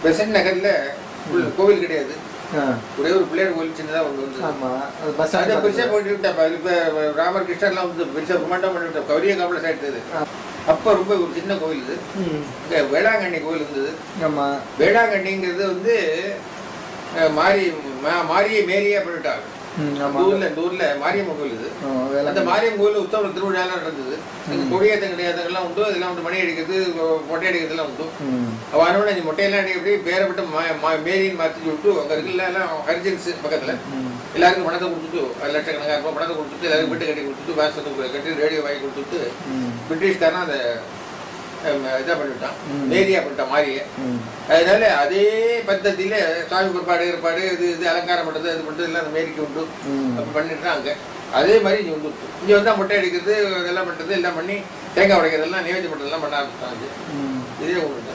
பெசன்ட் நகர்ல உள்ள கோவில் கிடையாது ஆ ஒரே ஒரு பிள்ளையார் கோவில் சின்னதா ஒன்று வந்து ஆமா அது பஸ் அதை பெருசா ஸ்டாண்ட் போயிட்டு விட்டா இப்ப ராமர் கிருஷ்ணர்லாம் வந்து பெருசா பிரம்மாண்டம் பண்ணி விட்டா கௌரிய காம்ப்ளெக்ஸ் ஆயிடுது அப்ப ரொம்ப ஒரு சின்ன கோவில் இது ம் இங்க வேளாங்கண்ணி கோவில் இருந்தது ஆமா வேளாங்கண்ணிங்கிறது வந்து அஹ், மாரி மா- மாரியை மேரியா பண்ணிட்டாங்க ம் இந்த ஆமா ஊர்ல இந்த ஊர்ல மாரியம்மன் கோவில் இது ஆ, வேலை அந்த மாரியம் கோயில் உத்தமர் திருவிழாலாம் நடந்தது அங்க கொடியேற்றம் கிடையாதெல்லாம் உண்டு அதெல்லாம் உண்டு மணி அடிக்கிறது மொட்டை அடிக்கிறதுலாம் உண்டு ம் அவனோட இந்த மொட்டையெல்லாம் அடி எப்படி பேரப்பட்ட மா- மா- மேரின்னு மாற்றி விட்டு அங்க இருக்குல்ல எல்லாம் ஹரிஜன்ஸ் பக்கத்துல ம் எல்லாருக்கும் பணத்தை கொடுத்துட்டு அது லட்சக்கணக்காக இருக்கும் பணத்தை கொடுத்துட்டு எல்லாருக்கும் வீட்டு கட்டி கொடுத்துட்டு வாசத்துக்கு கட்டி ரேடியோ வாங்கி கொடுத்துட்டு ம் பிரிட்டிஷ்காரன் அந்த இதாக பண்ணிவிட்டான் ம். மேரியா பண்ணிட்டான் மாரியை ம் அதனால அதே பద్ధதியில சாமி பிற்பாடு ஏற்பாடு இது இது அலங்காரம் பண்ணுறது இது பண்ணுறது எல்லாம் அந்த மேரிக்கு உண்டு ம் அப்படி பண்ணிட்டுறாங்க அதே மாதிரி இங்கே வந்து இங்கே வந்தால் முட்டை அடிக்கிறது இதெல்லாம் பண்ணுறது எல்லாம் பண்ணி தேங்காய் உடைக்கிறதெல்லாம் நைவேத்தியம் பண்ணுறதெல்லாம் பண்ண ஆரம்பிச்சிட்டாங்க ம் இதே ஒன்று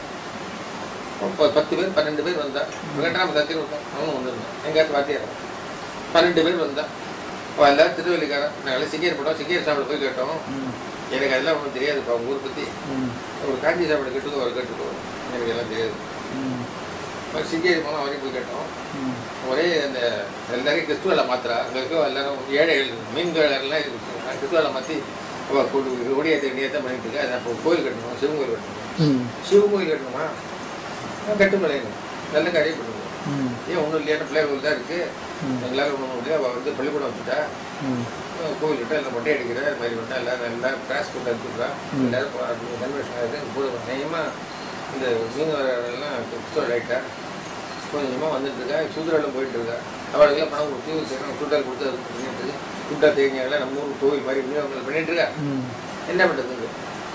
இப்போ பத்து பேர் பன்னெண்டு பேர் வந்தா வெங்கட்ராம சத்தியம் இருக்கான் அவனும் வந்திருந்தான் எங்கேயாச்சும் வாத்தியார் பன்னெண்டு பேர் வந்தா அவள் எல்லாரும் திருவல்லிக்காரன் நாங்கள் சிங்கேரி போட்டோம் சிங்கேரி சாப்பிட போய் கேட்டோம் ம் எனக்கு அதெல்லாம் ஒன்றும் தெரியாதுப்பா உங்கள் ஊர் பற்றி ம் ஒரு காஞ்சி சாப்பிட கேட்டுக்கோ அவர் கேட்டுக்கோ எனக்கு எல்லாம் தெரியாது ம் அப்புறம் சிங்கேரி போனோம் அவரையும் போய் கேட்டோம் ம் ஒரே அந்த எல்லாரையும் கிறிஸ்துவலை மாத்திரா அங்கே இருக்க எல்லாரும் ஏழைகள் மீன்காரர்லாம் இருக்கு கிறிஸ்துவலை மாற்றி ஒடியத்தை நேற்றம் பண்ணிட்டு இருக்கா அதை அப்போ கோயில் கட்டணும் சிவன் கோயில் கட்டணும் ம் சிவன் கோயில் கட்டணுமா கட்டுமலைங்க நல்ல காரியம் பண்ணுவோம் ம் ஏன் ஒன்றும் இல்லையான பிள்ளை கோயில் தான் இருக்குது ம் எங்களால் ஒன்றும் முடியல அவள் வந்து பள்ளிக்கூடம் வச்சுட்டா ம் கோயில் கிட்ட எல்லாம் மொட்டை அடிக்கிற இது மாதிரி வந்து எல்லாரும் எல்லாரும் கிராஸ் கொண்டு வச்சுருக்கா ம். எல்லாரும் கன்வென்ஷன் ஆகிட்டு கூட நியமாக இந்த மீனவர்கள்லாம் கிறிஸ்துவ லைட்டாக கொஞ்சம் கொஞ்சமாக வந்துட்டு இருக்கா சூத்திராலும் போயிட்டு இருக்கா அவளுக்கெல்லாம் பணம் கொடுத்து சரி சூட்டால் கொடுத்து அது பண்ணிட்டு இருக்கு சூட்டா தேங்காயெல்லாம் நம்ம ஊர் கோவில் மாதிரி மீனவர்கள் பண்ணிட்டு இருக்கா ம் என்ன பண்ணுறது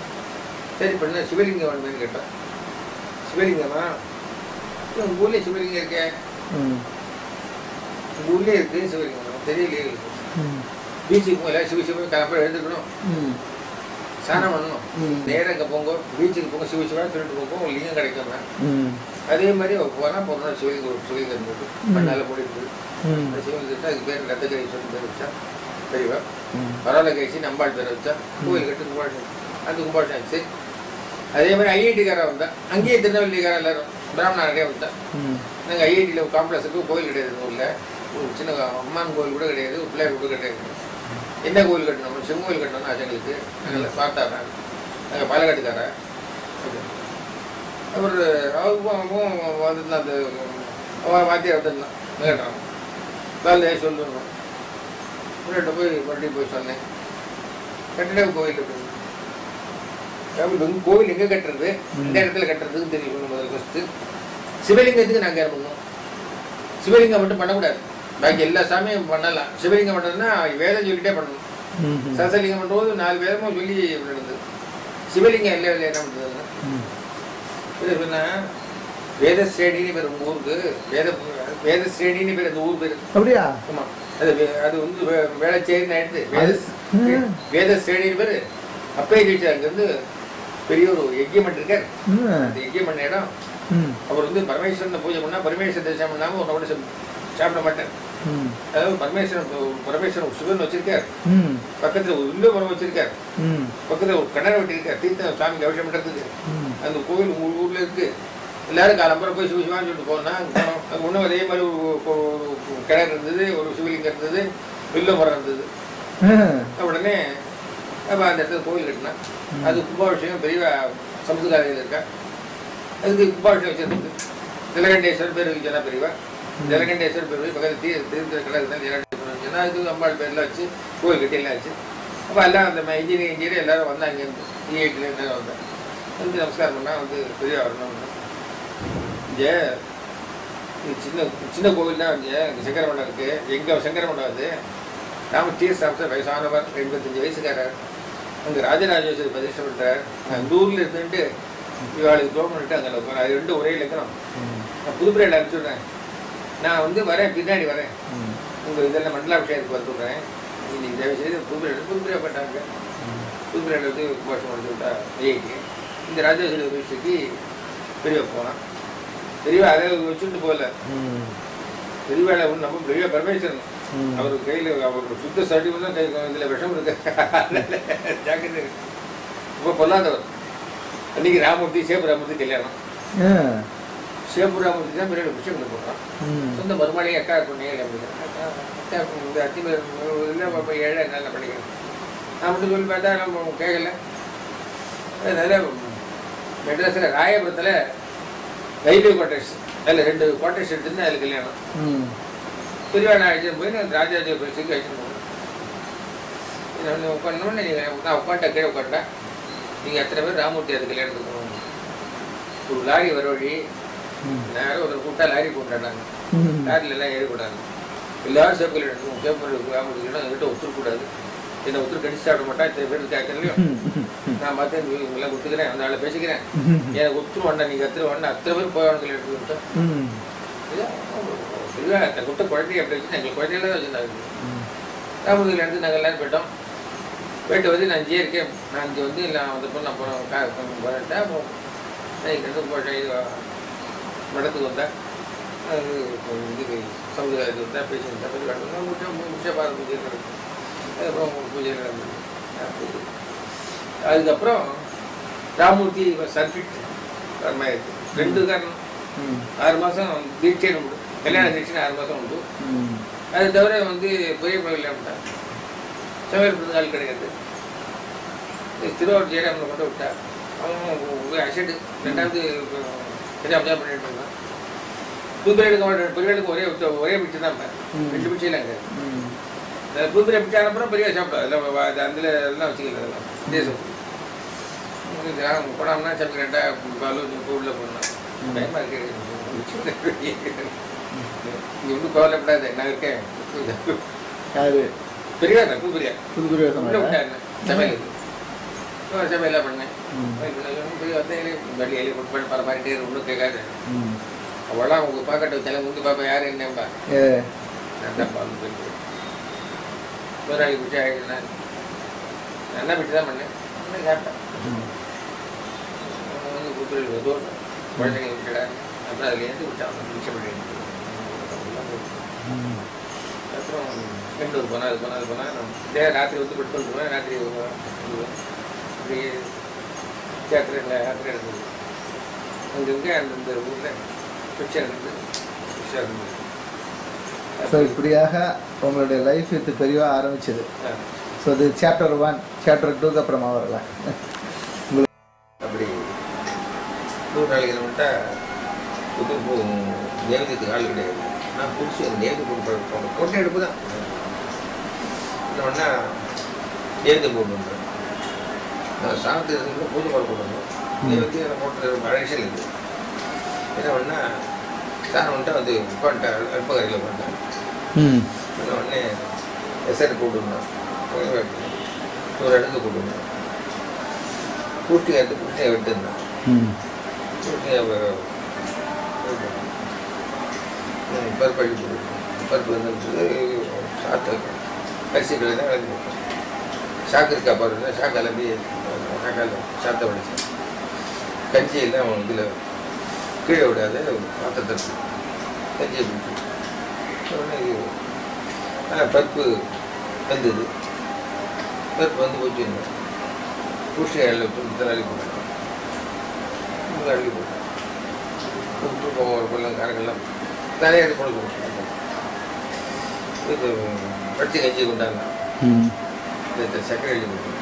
சரி பண்ண சிவலிங்கம் வேணுமேன்னு கேட்டேன் சிவலிங்கமா இல்ல, உங்க ஊர்லேயே சிவலிங்கம் இருக்கே ம் உங்க ஊர்லேயே இருக்கு சிவலிங்கம் தெரியலையே ம் பீச்சுக்கு போகல சிவ சிவ கிளம்ப எழுந்துக்கணும் ம் ஸ்நானம் பண்ணணும் ம் நேராக இங்கே போங்க பீச்சுக்கு போங்க சிவ சிவான்னு சொல்லிட்டு போங்க உங்களுக்கு லிங்கம் கிடைக்காம ம் அதே மாதிரி அவள் போனால் போனால் சிவலிங்கம் ஒரு சிவலிங்கம் இருந்தது மண்ணால் போட்டு ம் அந்த சிவலிங்கத்தை அதுக்கு பேர் ரத்தக்கரை சொல்லி பேர் வச்சா பெரியவா ம் பரவாயில்ல கழிச்சு நம்பாள் பேர் வச்சா கோயில் கட்டு கும்பாஷம் அந்த கும்பாஷம் ஆச்சு அதே மாதிரி ஐஐடிக்காரன் வந்தா அங்கேயே திருநெல்வேலிக்காரன் எல்லாரும் பிராமணா நிறைய வந்தா ம் நாங்கள் ஐஐடியில் ஒரு காம்ப்ளெக்ஸ் இருக்கு கோயில் கிடையாது இந்த ஊரில் ஒரு சின்ன அம்மான் கோயில் கூட கிடையாது ஒரு பிள்ளையார் கூட கிடையாது என்ன கோயில் கட்டணும் சிவன் கோயில் கட்டணும்னு ஆச்சு எங்களுக்கு நாங்கள் பார்த்தாங்க நாங்கள் பாலக்காட்டுக்காரன் அவர் அவருக்கும் வந்துருந்தான் அந்த அவன் வாத்தியார் வந்துருந்தான் கேட்டான் வேலையை சொல்லணும் உங்கள்கிட்ட போய் மறுபடியும் போய் சொன்னேன் கட்டிட கோயில் அப்படின்னு அதாவது வந்து கோவில் எங்கே கட்டுறது இந்த இடத்துல கட்டுறதுக்கு தெரியும் முதல்ல ஃபஸ்ட்டு சிவலிங்கத்துக்கு நாங்கள் என்ன பண்ணோம் சிவலிங்கம் மட்டும் பண்ணக்கூடாது பாக்கி எல்லா சாமியும் பண்ணலாம் சிவலிங்கம் பண்ணுறதுன்னா வேதம் சொல்லிட்டே பண்ணணும் ம் சசலிங்கம் பண்ணும்போது நாலு வேதமும் சொல்லி நடந்தது சிவலிங்கம் இல்லை இல்லை என்ன பண்ணுறதுன்னா ம் இது சொன்னா வேத ஸ்ரேணின்னு பேர் உங்கள் ஊருக்கு வேத வேத ஸ்ரேணின்னு பேர் அந்த ஊர் பேர் அப்படியா ஆமா அது வே- அது வந்து வே- வேளச்சேரின்னு ஆயிடுது வேத ம். வேத ஸ்ரேணின்னு பேர் அப்பயே ஜெயிச்சார் அங்கேருந்து பெரிய ஒரு யஜ்யமன் இருக்கார் ம் அந்த யஜ்யம் இடம் ம் அவர் வந்து பரமேஸ்வரனை பூஜை பண்ணா பரமேஸ்வரன் தரிசனம் பண்ணாமல் உன்னோட சாப்பிட மாட்டார் ம் அதாவது பரமேஸ்வரன் பரமேஸ்வரன் சிவன் வச்சிருக்கார் ம் பக்கத்துல ஒரு இல்ல மரம் வச்சிருக்கார் ம் பக்கத்துல ஒரு கிணறு வெட்டியிருக்கார் தீர்த்தம் சாமிக்கு அபிஷேகம் பண்றதுக்கு ம் அந்த கோவில் உங்க ஊர்ல இருக்கு எல்லாரும் காலம்பரம் போய் சிவசிவான்னு சொல்லிட்டு போனா அங்க போனோம் அங்க இன்னும் அதே மாதிரி ஒரு ஒரு- ஒரு கிணறு இருந்தது ஒரு சிவலிங்கம் இருந்தது வில்ல மரம் இருந்தது உடனே அப்ப அந்த இடத்துல கோவில் கட்டினா அது கும்பாபிஷேகம் பெரிய சமுதாயத்தில் இருக்கா அதுக்கு கும்பாபிஷேகம் வச்சிருக்கு நிலகண்டேஸ்வரர் பேர் வச்சுனா பெரியவா நிலகண்டேஸ்வரர் பேர் வச்சு பக்கத்தில் தீ தீர்த்த கிடக்கு நிலகண்டேஸ்வரர் வச்சுன்னா அதுக்கு அம்பாள் பேர்லாம் வச்சு கோவில் கட்டி எல்லாம் வச்சு அப்போ எல்லாம் அந்த இன்ஜினியர் இன்ஜினியர் எல்லாரும் வந்தாங்க இங்கேருந்து டிஐடியில் எல்லாரும் வந்தாங்க வந்து நமஸ்காரம் பண்ணா வந்து பெரிய வரணும் இங்கே இது சின்ன சின்ன கோவில் தான் இங்கே இங்கே சங்கர மண்டலம் இருக்குது எங்கள் சங்கர மண்டலம் அது ராம டிஎஸ் ராமசார் வயசானவர் எண்பத்தஞ்சு வயசுக்காரர் அங்கே ராஜராஜேஸ்வரி பிரதிஷ்டை பண்ணுறார் அந்த ஊரில் இருந்துட்டு இவாளுக்கு தோம் பண்ணிட்டு அங்கே உட்காந்து அது ரெண்டும் ஒரே இலக்கணம் நான் புதுப்பிரையில் அனுப்பிச்சுடுறேன் நான் வந்து வரேன் பின்னாடி வரேன் உங்கள் இதெல்லாம் மண்டலாபிஷேகத்துக்கு வந்துடுறேன் இன்னைக்கு தயவு செய்து புதுப்பிரையில் புதுப்பிரையா பண்ணாங்க புதுப்பிரையில் வந்து வருஷம் முடிச்சு விட்டா ஐஐடி இந்த ராஜேஸ்வரி யூனிவர்சிட்டிக்கு பெரியவா போனான் பெரியவா அதை வச்சுட்டு போகல பெரியவாளை ஒன்று நம்ம பெரிய பரமேஸ்வரன் அவர் கையில் அவர் சுத்த சர்டிஃபிகேட் தான் கை இதில் விஷம் இருக்கு ஜாக்கிரதை ரொம்ப பொல்லாதவர் அன்னைக்கு ராமூர்த்தி சேப்பு ராமூர்த்தி கல்யாணம் சிவபுராமூர்த்தி தான் பின்னாடி பிடிச்சி எங்களுக்கு போடுறான் ம். சொந்த மருமலை அக்கா பொண்ணே இந்த அத்திமேல் இல்லை இப்போ ஏழை நல்லா படிக்கிறேன் நான் மட்டும் சொல்லி பார்த்தா நம்ம கேட்கல அதனால மெட்ராஸில் ராயபுரத்தில் ரயில்வே குவார்டர்ஸ் அதில் ரெண்டு குவார்டர்ஸ் எடுத்துருந்து அதில் கல்யாணம் ம். திருவாணை அழைச்சிட்டு போய் நான் ராஜாஜி பேசுக்கு அழைச்சிட்டு போனேன் நான் வந்து உட்காந்தோடனே நீங்கள் நான் உட்காந்துட்டேன் கீழே உட்காந்துட்டேன் நீங்கள் எத்தனை பேர் ராமூர்த்தி அது கல்யாணத்துக்கு போகணும் ஒரு லாரி வர வழி ம். நேரம் ஒரு கூட்டா லாரி கொண்டாடாங்க ம். லாரில எல்லாம் ஏறக்கூடாது எல்லாரும் சேப்பு கல்யாணம் சேப்பு ராமூர்த்தி கல்யாணம் என்கிட்ட ஒத்துக்கூடாது என்னை ஒத்துரு கடிச்சு சாப்பிட மாட்டா இத்தனை பேர் கேட்கலையும் நான் பார்த்தேன் இவங்கெல்லாம் ஒத்துக்கிறேன் அந்த ஆளை பேசிக்கிறேன் எனக்கு ஒத்துரு வேண்டாம் நீங்கள் அத்தனை வேண்டாம் அத்தனை பேர் போய் கல்யாணத்துக்கு விட்டேன் ம். இல்லை அந்த குட்ட குழந்தைய அப்படி வச்சு எங்களுக்கு குழந்தையில தான் வச்சுருந்தாங்க ம். ராமூர்த்தியில் இருந்து நாங்கள் எல்லாரும் போயிட்டோம் போயிட்டு வந்து நான் இங்கே இருக்கேன் நான் இங்கே வந்து நான் வந்து நான் போகிறேன் கா வரட்டேன் அப்புறம் நான் இங்கேருந்து போயிட்டேன் இது மடத்துக்கு வந்தேன் அது இப்போ இது சமுதாயத்துக்கு வந்தேன் பேசி வந்தேன் பேசி நடந்தேன் முடிச்சா முடிச்சா பாரு பூஜை நடக்கும் அதுக்கப்புறம் உங்களுக்கு பூஜை நடந்தது அப்படி. அதுக்கப்புறம் ராமூர்த்தி சர்ஃபிட் கர்மாயிருக்கு ரெண்டு காரணம் ம். ஆறு மாதம் தீட்சை உண்டு கல்யாண தீட்சை ஆறு மாதம் உண்டு ம். அது தவிர வந்து பெரிய கோயில் விட்டான் சமையல் ஆள் கிடையாது இது திருவாரூர் ஜெயராமனை கொண்டு விட்டா அவன் அசடு ரெண்டாவது கஜா மஜா பண்ணிட்டு இருந்தான் புதுப்பேருக்கு அவன் பெரியவளுக்கு ஒரே வித்த- ஒரே பிச்சை தான் இருப்பேன். ம். ரெண்டு பிச்சையில் அங்கே ம். புதுப்பேரை பிச்சை அப்புறம் பெரிய சாப்பிடும் அதில் அது அதில் எல்லாம் வச்சுக்கல அதெல்லாம் தேசம் போடாமனா சமைக்க ரெண்டா பாலு உள்ள போடணும் ம். பயமா இருக்கு இங்கே ஒன்றும் கவலைப்படாது நான் இருக்கேன் யாரு பெரியா தான் புதுப்பெரியா புது பெரிய உள்ள விட்டாரு சமையலுக்கு ஒரு சமையலாம் பண்ணேன் ம். சமையல் பண்ண போய் வந்தேன் வள்ளி எலி கொண்டு போய் பரமாறிட்டே ஒன்றும் கேட்காது ம். அவளாம் உங்க பார்க்கட்டும் சில முந்தி பாப்பா யாரு என்னம்பா ஏ நான் தான் பால் போயிட்டு ஒரு நாளைக்கு பிடிச்சி ஆகிடுச்சு நான் நல்லா பிடிச்சி தான் பண்ணேன் பண்ணி சாப்பிட்டேன் ம். அவன் வந்து கூப்பிட்டு ஏதோ குழந்தைங்க விட்டுடா அப்புறம் அதுல இருந்து விட்டான் மிச்சம் பண்ணிட்டு ம். அப்புறம் பெங்களூர் போனால் அது போனால் அது போனால் டே ராத்திரி வந்து பெட்ரோல் போவேன் ராத்திரி வருவேன். இப்படியே யாத்திரை யாத்திரை இருந்தது அங்கங்கே அந்தந்த ஊரில் பிக்சர் இருந்தது பிக்சர் இருந்தது ஸோ இப்படியாக உங்களுடைய லைஃப் வித் பெரியவா ஆரம்பிச்சது ஆ, ஸோ இது சாப்டர் ஒன் சாப்டர் டூக்கு அப்புறமா வரலாம் அப்படி நூறு நாளைக்கு விட்டால் புது பூ நேவதியத்துக்கு ஆள் கிடையாது நான் புதுசு நேவதி போட்டு கொண்டை எடுப்பு தான் இன்னொன்னா நேவதி போட்டு நான் சாப்பிட்டு பூஜை போட போடணும் நேவதி அதை போட்டு மழைச்சல் இருக்குது என்ன பண்ணா சார் வந்துட்டு வந்து உட்காந்துட்டேன் அல்பகரையில் உட்காந்துட்டேன் ம் இன்னும் உடனே எஸ்ஆர் கூப்பிட்டுருந்தோம் ஒரு இடத்துக்கு கூப்பிட்டுருந்தோம் பூட்டி எடுத்து பூட்டியை விட்டுருந்தேன் ம் பூட்டியை பருப்பு அள்ளி போட்டு பருப்பு வந்து சாத்து அரிசிகளை தான் விளக்கி போட்டோம் சாக்கு இருக்கா பாருங்க சாக்கால் அப்படியே சாக்கால் சாத்த வடிச்சேன் கஞ்சி எல்லாம் இதில் கீழே விடாத பாத்திரத்தை இருக்கு கஞ்சியை பிடிச்சி உடனே இது நல்லா பருப்பு வந்தது பருப்பு வந்து போச்சு பூசி அள்ளி விட்டு அள்ளி போட்டேன் உள்ள அள்ளி போட்டேன் உப்பு போகிற கொள்ளம் காரங்கள்லாம் நிறைய இது கொண்டு போட்டேன் இது பச்சை கஞ்சி கொண்டாங்க ம் இந்த சர்க்கரை அள்ளி போட்டேன்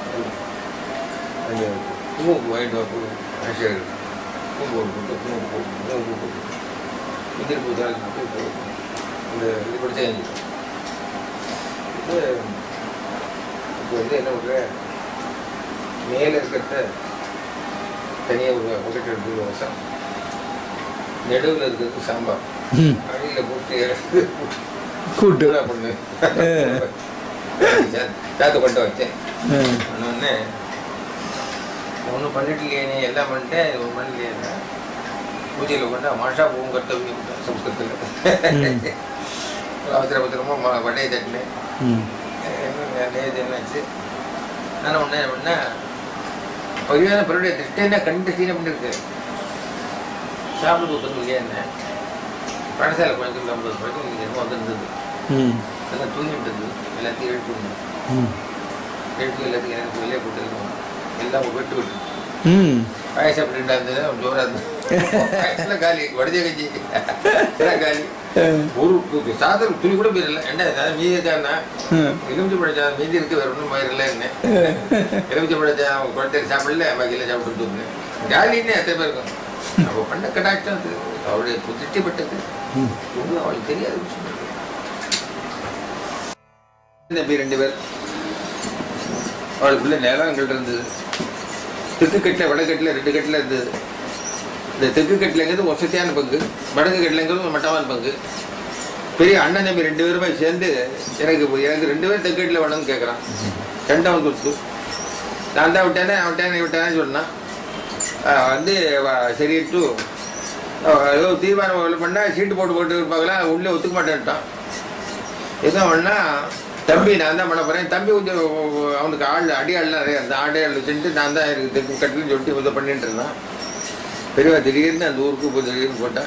அந்த குங்குமப்பூ வாங்கிட்டு வா பூ ஆசையாக குங்குமம் போட்டு குங்குமம் போட்டு குங்குமப்பூ போட்டு முந்திரி பூ தாளிச்சு போட்டு போட்டு இந்த இது பச்சை கஞ்சி இது இப்போ வந்து என்ன பண்ணுறேன் மேலே இருக்கிறத தனியாக ஒரு பக்கெட் எடுத்து ஒரு ரசம் நடுவில் இருக்கிறது சாம்பார் ம் அடியில் போட்டு இறந்து கூட்டு என்ன பண்ணு சாத்து கொண்டு வச்சேன் ம் ஒன்று ஒன்றும் பண்ணிட்டு இல்லையே நீ எல்லாம் பண்ணிட்டேன் இது ஒன்றும் பண்ணலையே பூஜையில் கொண்டு மாஷா பூவும் கர்த்தவியம் சம்ஸ்கிருதத்தில் அவசர அவசரமாக ம வடையை தட்டினேன் ம் நேது என்னாச்சு நான் ஒன்று என்ன பண்ணேன் பரிவான பருடைய திருஷ்டேன்னா கண்டு சீனம் பண்ணிருக்கு சாப்பிட்டு ஒருத்தரும் இல்லையா என்ன பழசாலை குழந்தைக்கு ஐம்பது பழக்கம் இங்கே என்னமோ வந்துருந்தது ம் எல்லாம் தூங்கிட்டு இருந்தது எல்லாத்தையும் எழுப்பிடணும் ம் எழுப்பி எல்லாத்தையும் எனக்கு வெளியே போட்டு இருக்கணும் எல்லாம் ஒரு வெட்டு வெட்டு ம் பாயசம் அப்படின்ட்டு இருந்தது ஜோராக இருந்தது பாயசம்லாம் காலி வடிஞ்ச கஞ்சி எல்லாம் காலி ஒரு ஒரு சாதம் துணி கூட போயிடல என்ன நான் மீதி இருக்காருன்னா எலுமிச்சை பழச்சாதம் மீதி இருக்கு வேற ஒன்றும் பயிரில்லை என்ன எலுமிச்சை பழச்சாதம் குழந்தை சாப்பிடல பாக்கியில் சாப்பிட்டு இருந்தேன் காலின்னு எத்தனை பேர் இருக்கும் அவள் பண்ண கடாட்சம் அது அவளுடைய திருஷ்டிப்பட்டது ஒன்றும் அவளுக்கு தெரியாத விஷயம் தம்பி ரெண்டு பேர் அவளுக்குள்ள நிலம் எங்கள்கிட்ட இருந்தது தெற்கு கட்டில் வடகட்டில் ரெண்டு கட்டில் இருந்தது இந்த தெற்கு கட்டிலங்கிறது வசதியான பங்கு வடக்கு கட்டிலங்கிறது ஒரு மட்டமான பங்கு பெரிய அண்ணன் தம்பி ரெண்டு பேருமே சேர்ந்து எனக்கு இப்போ எனக்கு ரெண்டு பேரும் தெற்கு கட்டில் வேணும்னு கேட்குறான் ரெண்டாவது கொடுத்து நான் தான் விட்டேனே விட்டேனே விட்டேனே சொன்னான் ஆஹ் வந்து வ- சரிட்டு ஆஹ் ஏதோ தீர்மானம் பண்ணா சீட்டு போட்டு போட்டு இருப்பாங்களா உள்ளே ஒத்துக்க மாட்டேன்ட்டான் என்ன பண்ணா தம்பி நான் தான் பண்ண போறேன் தம்பி கொஞ்சம் அவனுக்கு ஆள் அடியாள் நிறைய அந்த அடியாள் வச்சுட்டு நான் தான் எனக்கு தெற்கு கட்டில்னு சொல்லிட்டு இதை பண்ணிட்டு இருந்தான் பெரியவா திடீர்னு அந்த ஊருக்கு போய் திடீர்னு போட்டா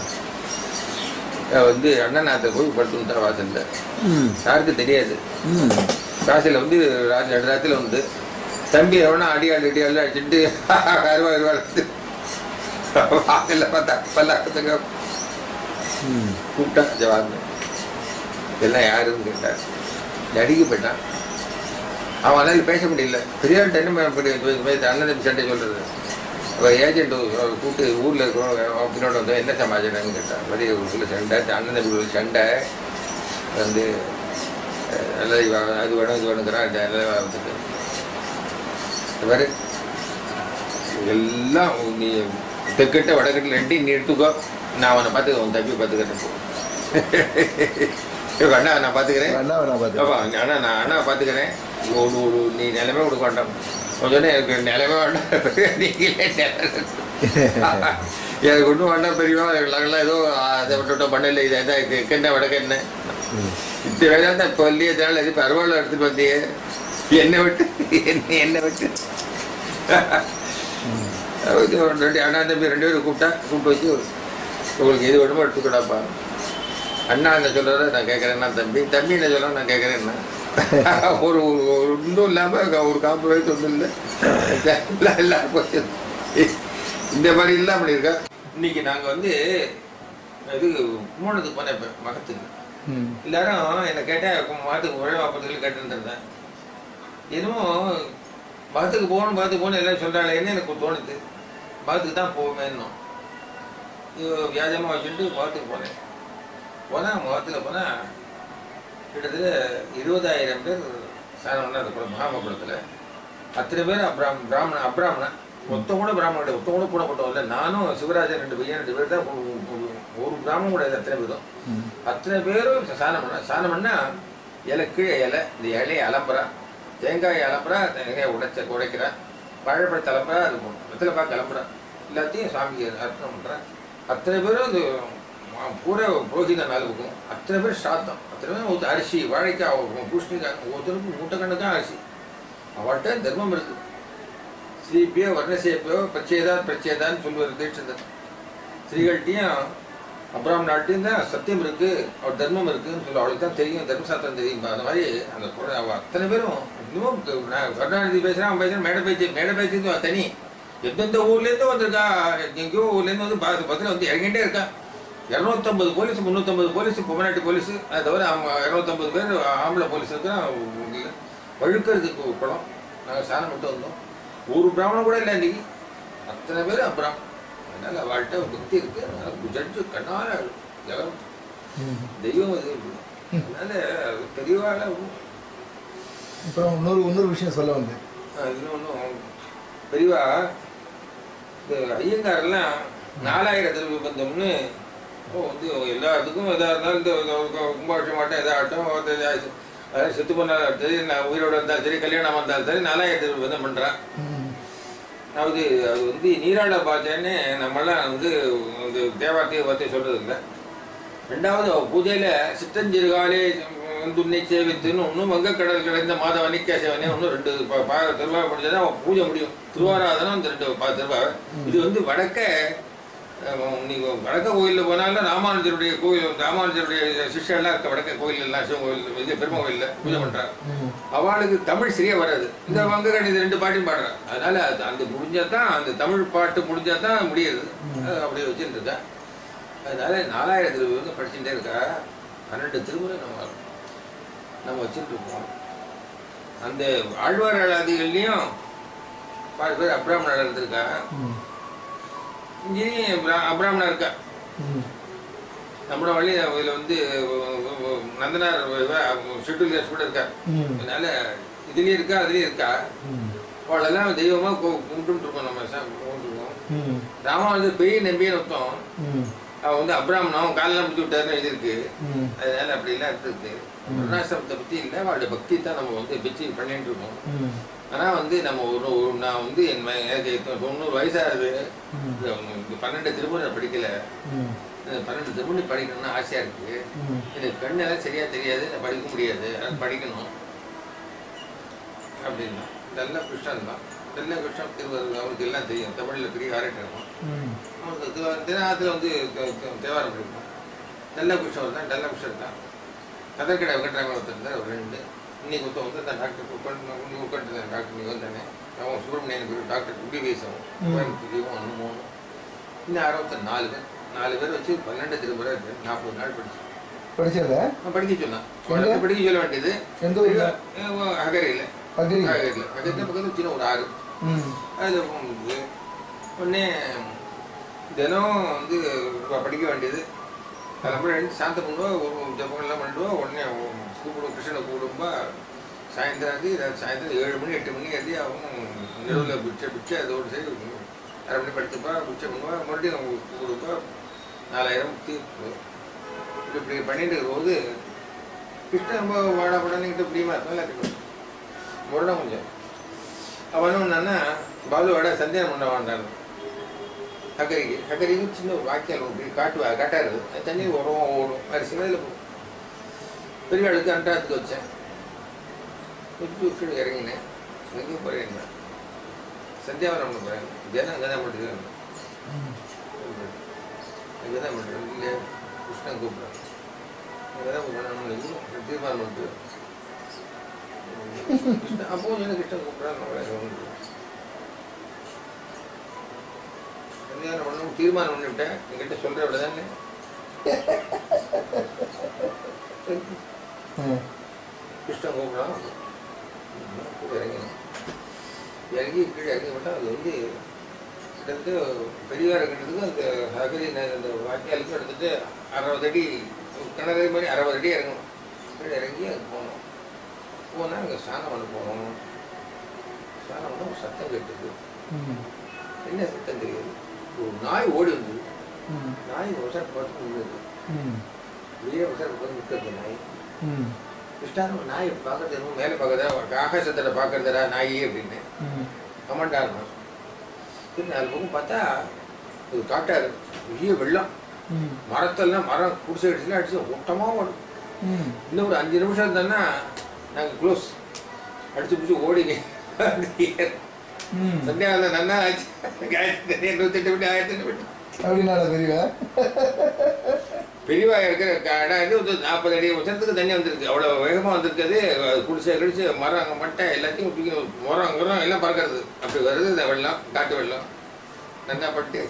அவ வந்து அண்ணநாத்தை போய் படுத்துட்டா வாசல்ல ம் யாருக்கு தெரியாது ம் காசில் வந்து ராத்திரி ரெண்டு ராத்திரில வந்து தம்பி எவனா அடியாள் அடியாள் அடிச்சுட்டு அருவா அருவா எடுத்து வாசல்ல பார்த்தா பல்லாக்கத்துக்கு ம் கூப்பிட்டா ஜவான் எல்லாம் யாருன்னு கேட்டார் நடிக்க போயிட்டான் அவன் அதனால பேச முடியல பெரியார்ட்ட என்ன பண்ண முடியும் அண்ணன் தம்பி சண்டை சொல்றது அவள் ஏஜென்ட் கூப்பிட்டு ஊரில் இருக்கிறவங்க பின்னோட வந்து என்ன சமாச்சாரம்னு கேட்டான் பெரிய ஊருக்குள்ள சண்டை அண்ணன் தம்பி உள்ள சண்டை வந்து அஹ், நல்லது இவன் அது வேணும் இது வேணுங்கிறான் இந்த நல்லது வந்துட்டு பாரு எல்லாம் நீ தெற்கிட்ட வடக்கிட்ட ரெண்டையும் நீ எடுத்துக்கோ நான் அவனை பார்த்துக்க உன் தம்பி பார்த்துக்கிறேன் இப்போ அண்ணா நான் பார்த்துக்கிறேன் வேணா வேணா பார்த்து ஆமா அண்ணா நான் அண்ணா பார்த்துக்கிறேன் ஒரு ஒரு நீ நிலைமை கொடுக்க வேண்டாம் கொஞ்சம் எனக்கு நிலைமை வேண்டாம் நீங்களே நிலைமை. எனக்கு ஒன்றும் வேண்டாம் பெரியவா நாங்களாம் ஏதோ அதை விட்டுட்டோம் பண்ணல இது எதா இது என்ன வடக்கு என்ன இந்த வேலை இப்போ இல்லையதுனால இது பரவாயில்ல எடுத்துட்டு வந்தியே என்னை விட்டு என்ன என்னை விட்டு அது ஒரு ரெண்டு அண்ணா தம்பி ரெண்டு பேரும் கூப்பிட்டா கூப்பிட்டு வச்சு உங்களுக்கு எது வேணுமோ எடுத்துக்கடாப்பா அண்ணா என்ன சொல்றத நான் கேட்கறேன்னா தம்பி தம்பி என்ன சொல்ல நான் கேட்கறேன்னா ஒரு ஒரு ஒன்றும் இல்லாமல் ஒரு காம்ப்ரமைஸ் ஒன்றும் இல்லை எல்லாம் எல்லாரும் போச்சு இந்த மாதிரி எல்லாம் அப்படி இருக்கா இன்னைக்கு நாங்கள் வந்து இது கும்போணத்துக்கு போனேன் இப்போ மகத்துக்கு ம் எல்லாரும் என்னை கேட்டேன் மகத்துக்கு உழவு ஆப்பத்துக்கு கேட்டுட்டு இருந்தேன் என்னமோ மகத்துக்கு போகணும் மகத்துக்கு போகணும் எல்லாம் சொல்கிறாங்களேன்னு எனக்கு தோணுது மகத்துக்கு தான் போவேன்னும் இது வியாஜமாக வச்சுட்டு மகத்துக்கு போனேன் போனால் முகத்தில் போனால் கிட்டத்தட்ட இருபதாயிரம் பேர் சாணம்னா அந்த குளம் மகாமகுளத்தில் அத்தனை பேர் அப்ராம் பிராமண அப்ராமணன் மொத்தம் கூட பிராமணன் கிடையாது மொத்தம் கூட போடப்பட்டோம் இல்லை நானும் சிவராஜன் ரெண்டு பையன் ரெண்டு பேர் தான் ஒரு- ஒரு- ஒரு பிராமணன் கிடையாது அத்தனை பேரும் ம் அத்தனை பேரும் சாணம் பண்ண சாணம் பண்ணா இலை கீழே இலை இந்த இலையை அலம்புறா தேங்காய் அலம்புறா தேங்காயை உடைச்ச உடைக்கிறா வாழைப்பழத்தை அலம்புறா அது வெத்தலை பாக்கு அலம்புறா எல்லாத்தையும் சாமிக்கு அர்ப்பணம் பண்றா அத்தனை பேரும் அது ம- பூரா புரோகித நாள் இருக்கும் அத்தனை பேர் சாத்தம் அத்தனை பேர் ஒருத்தர் அரிசி வாழைக்காய் பூஷ்ணிக்காய் ஒருத்தருக்கும் மூட்டைக்கண்ணுக்கும் அரிசி அவள்கிட்ட தர்மம் இருக்கு ஸ்ரீபியோ வர்ணசேப்பியோ பிரச்சேதா பிரச்சேதான்னு சொல்லுவார் தீட்சிதர் ஸ்ரீகள்கிட்டையும் அப்புறம் நாட்டையும் தான் சத்தியம் இருக்கு அவர் தர்மம் இருக்குன்னு சொல்லி அவளுக்கு தான் தெரியும் தர்மசாஸ்திரம் தெரியும் அந்த மாதிரி அந்த குறை- அவ அத்தனை பேரும் இன்னும் க- நான் கருணாநிதி பேசுறேன் அவன் பேசுறேன் மேடை பேச்சு மேடை பேச்சு தனி எந்தெந்த ஊர்லேருந்து வந்திருக்கா எங்கேயோ ஊர்லேருந்து வந்து பா- பக்கத்தில் வந்து இறங்கிட்டே இருக்கா இரநூத்தம்பது போலீஸ் முந்நூற்றம்பது போலீஸ் பொம்மநாட்டி போலீஸ் அது தவிர அவங்க இரநூத்தம்பது பேர் ஆம்பளை போலீஸ் இருக்கா வழுக்கிறதுக்கு குளம் நாங்கள் சாணம் மட்டும் வந்தோம் ஒரு பிராமணம் கூட இல்லை இன்னைக்கு அத்தனை பேர் அப்புறம் அதனால அவள்கிட்ட ஒரு பக்தி இருக்கு அதனால ஜட்ஜு கண்ணால ஜெகம் ம். தெய்வம் அது அதனால அது பெரியவாள அப்புறம் இன்னொரு இன்னொரு விஷயம் சொல்ல வந்து இன்னொன்னும் பெரியவா இந்த ஐயங்காரெல்லாம் நாலாயிரம் திருப்பி பந்தம்னு இப்போ வந்து எல்லாத்துக்கும் எதாக இருந்தாலும் இந்த இந்த கும்பாபிஷம் மாட்டோம் எதாகட்டும் அதாவது செத்து போனாலும் சரி நான் உயிரோட இருந்தாலும் சரி கல்யாணம் இருந்தாலும் சரி நாலாயிரம் திருப்பி பந்தம் பண்ணுறான் ம் அதாவது அது வந்து நீராட பாச்சேன்னு நம்மளாம் வந்து இந்த தேவார்த்தையை பற்றி சொல்றது இல்லை ரெண்டாவது அவ பூஜையில சித்தஞ்சிறுகாலே துண்ணை சேவித்துன்னு ஒன்றும் வங்கக்கடல் கிடைந்த மாதவனி கேசவனே ஒன்றும் ரெண்டு பா- பா திருவாரூர் முடிஞ்சதான் அவன் பூஜை முடியும் திருவாராதனம் இந்த ரெண்டு பா திருவாரூர் இது வந்து வடக்க அஹ், நீங்க வடக்க கோயிலில் போனாலும் ராமானுஜருடைய கோயில் ராமானுஜருடைய சிஷ்யெல்லாம் இருக்க வடக்க கோயில் எல்லாம் சிவன் கோயில் இது பெருமை கோயிலில் பூஜை பண்ணுறாங்க ம் அவளுக்கு தமிழ் சரியா வராது இந்த வங்கக்கணி இது ரெண்டு பாட்டையும் பாடுறான் அதனால அது அந்த முடிஞ்சாதான் அந்த தமிழ் பாட்டு முடிஞ்சாதான் முடியுது அது அப்படியே வச்சுட்டு இருக்கா அதனால நாலாயிரம் திருவிழா படிச்சுட்டே இருக்கா பன்னெண்டு திருமுறை நம்ம நம்ம வச்சுட்டு இருக்கோம் அந்த ஆழ்வார் அழாதிகள்லையும் பாதி பேர் அப்ராமணர் இருந்திருக்கா ம் இங்கேயும் அப்ரா- அப்ராமணர் இருக்கா ம் நம்மளோட வழி இதில் வந்து நந்தனார் ஷெட்யூல் கேஸ் கூட இருக்கா ம் அதனால இதுலயும் இருக்கா அதுலயும் இருக்கா ம் அவளெல்லாம் தெய்வமா கு- கும்பிட்டுட்டு இருக்கோம் நம்ம சா- கும்பிட்டுருக்கோம் ம் ராமானுஜர் பெரிய நம்பியன் ஒருத்தன் ம் அவன் வந்து அப்ராமணம் அவன் காலெல்லாம் பிடிச்சி விட்டாருன்னு இது இருக்கு ம் அதனால அப்படிலாம் இருக்கு வருணாசிரமத்தை பத்தி இல்லை அவளுடைய பக்தி தான் நம்ம வந்து வச்சு பண்ணிட்டு இருக்கோம் ம் ஆனா வந்து நம்ம ஒரு ஒரு- நான் வந்து என் ம- எனக்கு தொ- தொண்ணூறு வயசாகுது ம் இந்த இந்த பன்னெண்டு திருமுறை நான் படிக்கல ம் இந்த பன்னெண்டு திருமுறை படிக்கணும்னு ஆசையா இருக்கு ம் எனக்கு கண்ணெல்லாம் சரியா தெரியாது நான் படிக்க முடியாது அது படிக்கணும் அப்படின்னா நல்ல கிருஷ்ணன் தான் நல்ல கிருஷ்ணன் திருவள்ளுவர் அவருக்கு எல்லாம் தெரியும் தமிழில் பெரிய ஆரட்டணும் ம் அவருக்கு திவா- தினத்தில் வந்து தே- தே- தேவாரம் படிக்கும் நல்ல கிருஷ்ணன் தான் நல்ல கிருஷ்ணன் தான் கதற்கடை வெங்கட்ராமன் ஒருத்தர் இருந்தார் ஒரு ரெண்டு இன்னைக்கு ஒருத்தன் வந்து அந்த டாக்டர் உட்காந்து உட்காந்து டாக்டர் நீ வந்தானே அவன் சுப்பிரமணியன் பேர் டாக்டர் குடி வயசவன் ம். கோயம்புத்தூர் ஒன்று மூணு இன்னும் அறுபத்தி நாலு பேர் நாலு பேர் வச்சு பன்னெண்டு திருமுறை நாற்பது நாள் படிச்சு படிச்சத நான் படிக்க சொன்னான் எங்க? உனக்கு படிக்க சொல்ல வேண்டியது எந்த ஊர்ல அகரையில் அக்ரி அகரையில் அகரில் பக்கத்தில் சின்ன ஒரு ஆறு ம் அதில் போகும்போது உடனே தினம் வந்து ப- படிக்க வேண்டியது கிளம்புற சாந்தம் பண்ணுவா ஒரு ஜப்பங்கள்லாம் பண்ணிடுவா உடனே கூப்பிடுவோம் கிருஷ்ணனை கூப்பிடும்பா சாயந்தரம் ஆகி ராத்திரி சாயந்தரம் ஏழு மணி எட்டு மணி ஆகி அவன் நடுவில் பிச்சை பிச்சை அதோடு சரி அரை மணி படுத்துப்பா பிச்சை பண்ணுவா மறுபடியும் அவங்க கூப்பிடுப்பா நாலாயிரம் தீர்ப்பு இப்படி இப்படி பண்ணிட்டு இருக்கும்போது கிருஷ்ணன் ரொம்ப வாடா படன்னுக்கிட்ட பிரியமா இருப்பாங்க இருக்கணும் முரணம் கொஞ்சம் அவனும் என்னன்னா பாலுவோட சந்தேகம் பண்ண வேண்டான் ஹக்கரிக்கு ஹக்கரிக்கு சின்ன ஒரு வாக்கியால் இப்படி காட்டுவா காட்டாரு அது தண்ணி உரம் ஓடும் அது சிலையில் போகும் பெரிய ஆளுக்கு அன்றாத்துக்கு வச்சேன் வச்சு விட்டு இறங்கினேன் எங்கேயும் போறேன் சந்தியாவரம் பண்ண போறேன் தினம் அங்கே தான் பண்ணுறது ம் அங்கே தான் பண்ணுறேன் இல்லை கிருஷ்ணன் கூப்பிட்றேன் அங்கே தான் பண்ணணும் தீர்மானம் பண்ணிட்டு கிருஷ்ணன் அப்போ எனக்கு கிருஷ்ணன் கூப்பிட்றான் கல்யாணம் பண்ணணும் தீர்மானம் பண்ணிவிட்டேன் என்கிட்ட சொல்கிற விட தானே ம் கிருஷ்ணன் கூப்பிட்றான் இறங்கினேன் இறங்கி கீழே இறங்கி விட்டா அது வந்து கிட்டத்தட்ட பெரியவா இருக்கிறதுக்கு அந்த அகதி அந்த வாக்கியாலுக்கு எடுத்துட்டு அறுபது அடி கிணறு மாதிரி அறுபது அடி இறங்கணும் கீழே இறங்கி அங்கே போனோம் போனால் அங்கே ஸ்நானம் பண்ண போனோம் ஸ்நானம் பண்ண ஒரு சத்தம் கேட்டது ம் என்ன சத்தம் தெரியாது ஒரு நாய் ஓடி வந்தது ம் நாய் விவசாயம் பார்த்து நின்றுது ம் வெளியே விவசாயம் பார்த்து நிற்கிறது நாய் ம் கிருஷ்ணாரும் நாய் பார்க்கறது என்னமோ மேலே பார்க்கறதா ஆகாசத்தில் பார்க்கறதா நாய் அப்படின்னு ம் கமாண்டாருமா சரி நாலு பக்கம் பார்த்தா ஒரு காட்டாரு பெரிய வெள்ளம் ம் மரத்தெல்லாம் மரம் குடிசை அடிச்சுலாம் அடிச்சு ஓட்டமாக ஓடும் ம் இன்னும் ஒரு அஞ்சு நிமிஷம் இருந்தோன்னா நாங்கள் க்ளோஸ் அடிச்சு பிடிச்சி ஓடி ம் சந்தியாவில் நன்னா ஆச்சு ஆயிரத்தி நூற்றி விட்டு ஆயிரத்தி விட்டு அப்படின்னால பெரியவா பெரியவா இருக்கிற கடை இது வந்து நாற்பது அடி வருஷத்துக்கு தண்ணி வந்திருக்கு அவ்வளோ வேகமாக வந்திருக்குது அது குடிசை கடிச்சு மரம் அங்கே மட்டை எல்லாத்தையும் தூக்கி மரம் மரம் எல்லாம் பறக்கிறது அப்படி வருது இந்த வெள்ளம் காட்டு வெள்ளம் நல்லா பட்டு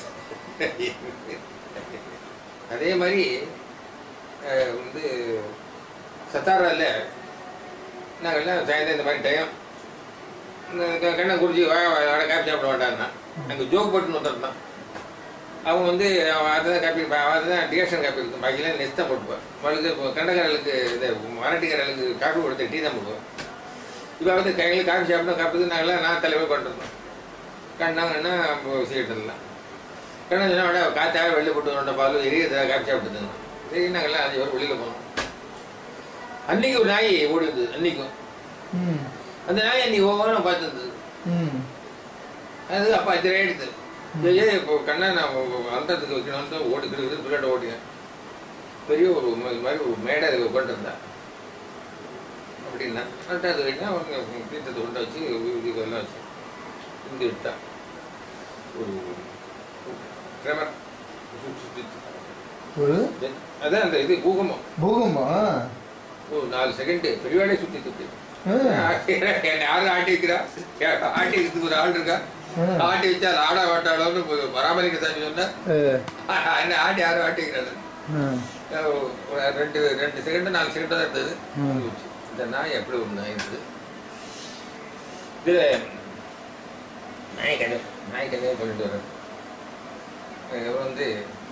அதே மாதிரி அஹ், வந்து சத்தாரால நாங்கள்லாம் சாயந்தரம் இந்த மாதிரி டைம் கண்ணை குறிச்சி வா வா காப்பி சாப்பிட வேண்டாம்னா அங்கே ஜோக் போட்டுன்னு வந்துருந்தான் அவங்க வந்து அவன் அதை தான் காப்பி அதை தான் டிகாஷன் காப்பி இருக்கும் பாக்கிலாம் நெஸ் தான் போட்டுப்பான் அவளுக்கு இப்போ கண்டக்காரர்களுக்கு இந்த மராட்டிக்காரர்களுக்கு காப்பி கொடுத்து டீ தான் போடுவோம் இப்போ வந்து கையில் காஃபி சாப்பிட்டோம் காப்பிட்டு நாங்களாம் நான் தலைவர் கொண்டிருந்தோம் கண்டாங்கன்னா சீட்டெல்லாம் கண்ணா சொன்னா விட காற்றாவே வெளில போட்டு வந்த பால் எரியதை காஃபி சாப்பிட்டுருந்தோம் சரி நாங்கள்லாம் அஞ்சு பேர் வெளியில் போனோம் அன்னைக்கு ஒரு நாய் ஓடி வந்தது அன்னைக்கும் ம் அந்த நாய் அன்னைக்கு ஒவ்வொன்றும் பார்த்துருந்தது ம் அது அப்போ அஞ்சரை ஆயிடுது ஐயா இப்போ கண்ணா நான் அந்தத்துக்கு வைக்கணும்னு ஓடி கிடுக்குது பிள்ளைகிட்ட ஓட்டினேன் பெரிய ஒரு ம- இது மாதிரி ஒரு மேடை அதில் உட்காந்துருந்தா அப்படின்னா கரெக்டாக அது வைக்கினா அவங்க தீர்த்தத்தை கொண்டு வச்சு இதெல்லாம் வச்சு இங்கே விட்டா ஒரு கிரமர் சுத்தி சுத்தி. ஒரு அதான் அந்த இது பூகம்பம் பூகம்பம் ஒரு நாலு செகண்ட் பெரியவாடே சுத்தி சுத்தி ஆ. என்னை யாரும் ஆட்டி வைக்கிறா ஆட்டி வைக்கிறதுக்கு ஒரு ஆள் இருக்கா ஆ. ஆட்டி வச்சா அது ஆடா வாட்டாளோன்னு பராமரிக்க சாமி சொன்னா ஆ. என்ன ஆட்டி யாரும் ஆட்டி வைக்கிறாரு ஆ. ஒரு ரெண்டு ரெண்டு செகண்ட் நாலு செகண்ட் தான் இருந்தது ம். இந்த நாய் எப்படி ஒரு நாய் இருந்தது இதுல நாய் கதை நாய் கதையை சொல்லிட்டு வரேன் அதுக்கப்புறம் வந்து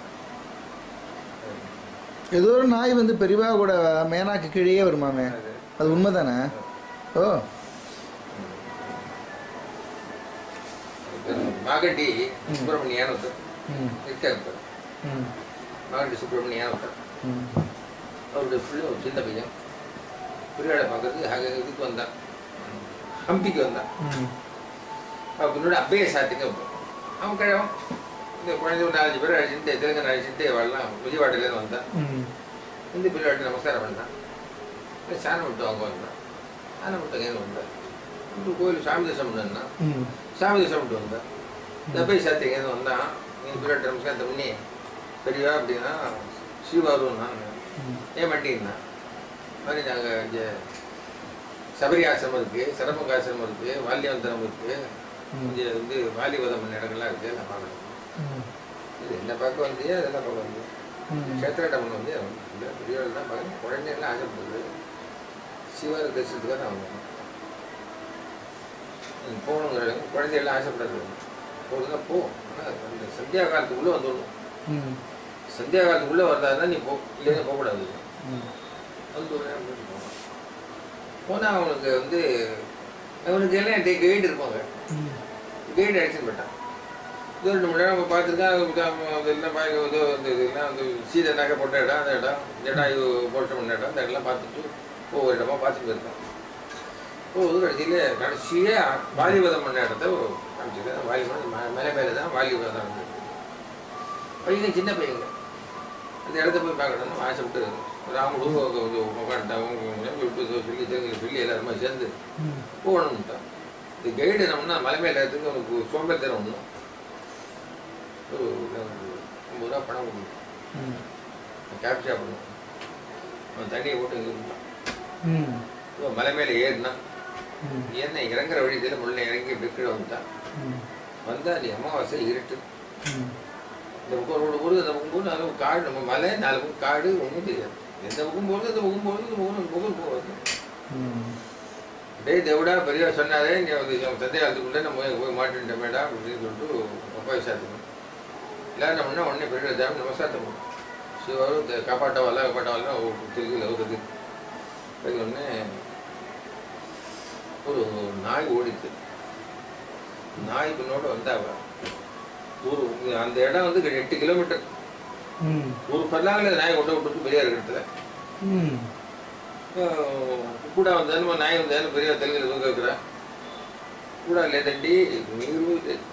ஏதோ ஒரு நாய் வந்து பெரியவா கூட மேனாக்கு கீழே வருமாமே அது அது உண்மைதானே ஓ மாகட்டி சுப்பிரமணியான ஒருத்தர் ம் இருக்கார் ஒருத்தர் ம் மாகட்டி சுப்பிரமணியான ஒருத்தர் ம் அவருடைய பிள்ளை ஒரு சின்ன பையன் பிரியாடை பார்க்கறதுக்கு அங்கே இதுக்கு வந்தான் ஹம்பிக்கு வந்தான் ம் அவன் பின்னோட அப்பயே சாத்திங்க அவன் கிழவன் இந்த குழந்தை ஒரு நாலஞ்சு பேர் அழிச்சுட்டு தெலுங்கு அழிச்சுட்டு வரலாம் விஜயவாடிலேருந்து வந்தான் ம் இந்த பிள்ளைவாட்டி நமஸ்காரம் பண்ணான் இல்லை சாணம் விட்டு அவங்க வந்தான் சாணம் விட்டு அங்கே வந்தான் இந்த கோயில் சாமி தரிசனம் பண்ணா ம் சாமி தரிசனம் விட்டு வந்தேன் இந்த போய் சாத்தி எங்கேருந்து வந்தான் நீ பிள்ளைவாட்டி நமஸ்காரத்தை பண்ணி பெரியவா அப்படின்னா சிவாரும் நான் ம் ஏன் மாட்டீங்கன்னா மாதிரி நாங்கள் இங்கே சபரி ஆசிரமம் இருக்குது சரமங்க ஆசிரமம் இருக்குது வால்யவந்தனம் இருக்குது இங்கே வந்து வாலிவதம் பண்ண இடங்கள்லாம் இருக்குது எல்லாம் பார்க்கணும் ம் இது என்ன பார்க்க வந்தியா அதெல்லாம் பார்க்க வந்தியா ம் கஷேத்திரட்டம் வந்து இல்லை பெரியவர்கள் தான் பார்க்கணும் குழந்தைகள்லாம் ஆசைப்படுது சிவரை தரிசனத்துக்காக தான் அவங்க போகணுங்கிற குழந்தைகள்லாம் ஆசைப்படாது போதுன்னா போ ஆனால் அந்த சந்தியா காலத்துக்குள்ளே வந்துடணும் ம் சந்தியா காலத்துக்குள்ளே வந்தா தான் நீ போ இல்லைன்னா போகக்கூடாது ம் வந்து ஒரு நேரம் போயிட்டு போனான் போனால் அவனுக்கு வந்து அவனுக்கு எல்லாம் என்கிட்ட கைடு இருப்பாங்க ம் கைடு அடிச்சுன்னு போயிட்டான் இது ரெண்டு மணி நேரம் நம்ம பார்த்துருக்கேன் அதெல்லாம் பார்க்க ஏதோ இந்த இதெல்லாம் அந்த சீதை நகை போட்ட இடம் அந்த இடம் ஜடாயு போட்ட பண்ண இடம் அந்த இடம்லாம் பார்த்துட்டு ஒவ்வொரு இடமா பார்த்துட்டு போயிருக்கான் போகுது கடைசியில் கடைசியாக வாலிபதம் பண்ண இடத்த காமிச்சிருக்கேன் வாலிபதம் ம- மலை மேலே தான் வாலிபதம் இருந்தது பையன் சின்ன பையங்க அந்த இடத்த போய் பார்க்கணும்னு ஆசைப்பட்டு ராமுடு கொஞ்சம் உட்காந்துட்டாங்க விட்டு சொல்லி தெரிஞ்சு சொல்லி எல்லாருமே சேர்ந்து ம் போகணும்ட்டான் இந்த கைடு என்னம்னா மலை மேலே இடத்துக்கு அவனுக்கு சோம்பேறித்தனம் ஒன்றும் ஒரு ஐம்பது ரூபா பணம் கொடுக்கணும் ம் கேப் சாப்பிடணும் அவன் தண்ணியை போட்டு இங்கே இருந்தான் ம் இவன் மலை மேலே ஏறினான் ம் ஏறின இறங்குற வழியில் முள்ள இறங்கி இப்படி கீழே வந்துட்டான் ம் வந்தா அது அமாவாசை இருட்டு ம் இந்த பக்கம் ஒரு ஊர் இந்த பக்கம் போகுது நாலு பக்கம் காடு நம்ம மலை நாலு பக்கம் காடு ஒன்றும் தெரியாது எந்த பக்கம் போகிறது இந்த பக்கம் போகிறது இந்த பக்கம் இந்த பக்கம் போகாது ம் டேய் தேவடா பெரியவா சொன்னாரே நீ வந்து சந்தேகத்துக்குள்ளே நம்ம போய் போய் மாட்டின்ட்டேன் மேடா அப்படின்னு சொல்லிட்டு அப்பா விசாரிக்கணும் எல்லாரும் நம்மனா உடனே பெரிய தேவன் நமஸ்காரத்தை பண்ணும் சிவரும் காப்பாட்டவால காப்பாட்டவால திருக்கில் ஒரு இது அது ஒன்று ஒரு நாய் ஓடித்து நாய் பின்னோட வந்தாவ ஒரு அந்த இடம் வந்து எட்டு கிலோமீட்டர் ம் ஒரு பல்லாங்கில் நாய் கொண்டு விட்டுட்டு பெரியார் இடத்துல ம் கூட வந்தாலும் நாய் வந்தாலும் பெரிய தெலுங்குல தூக்க வைக்கிறேன் கூட లేదండి మీరు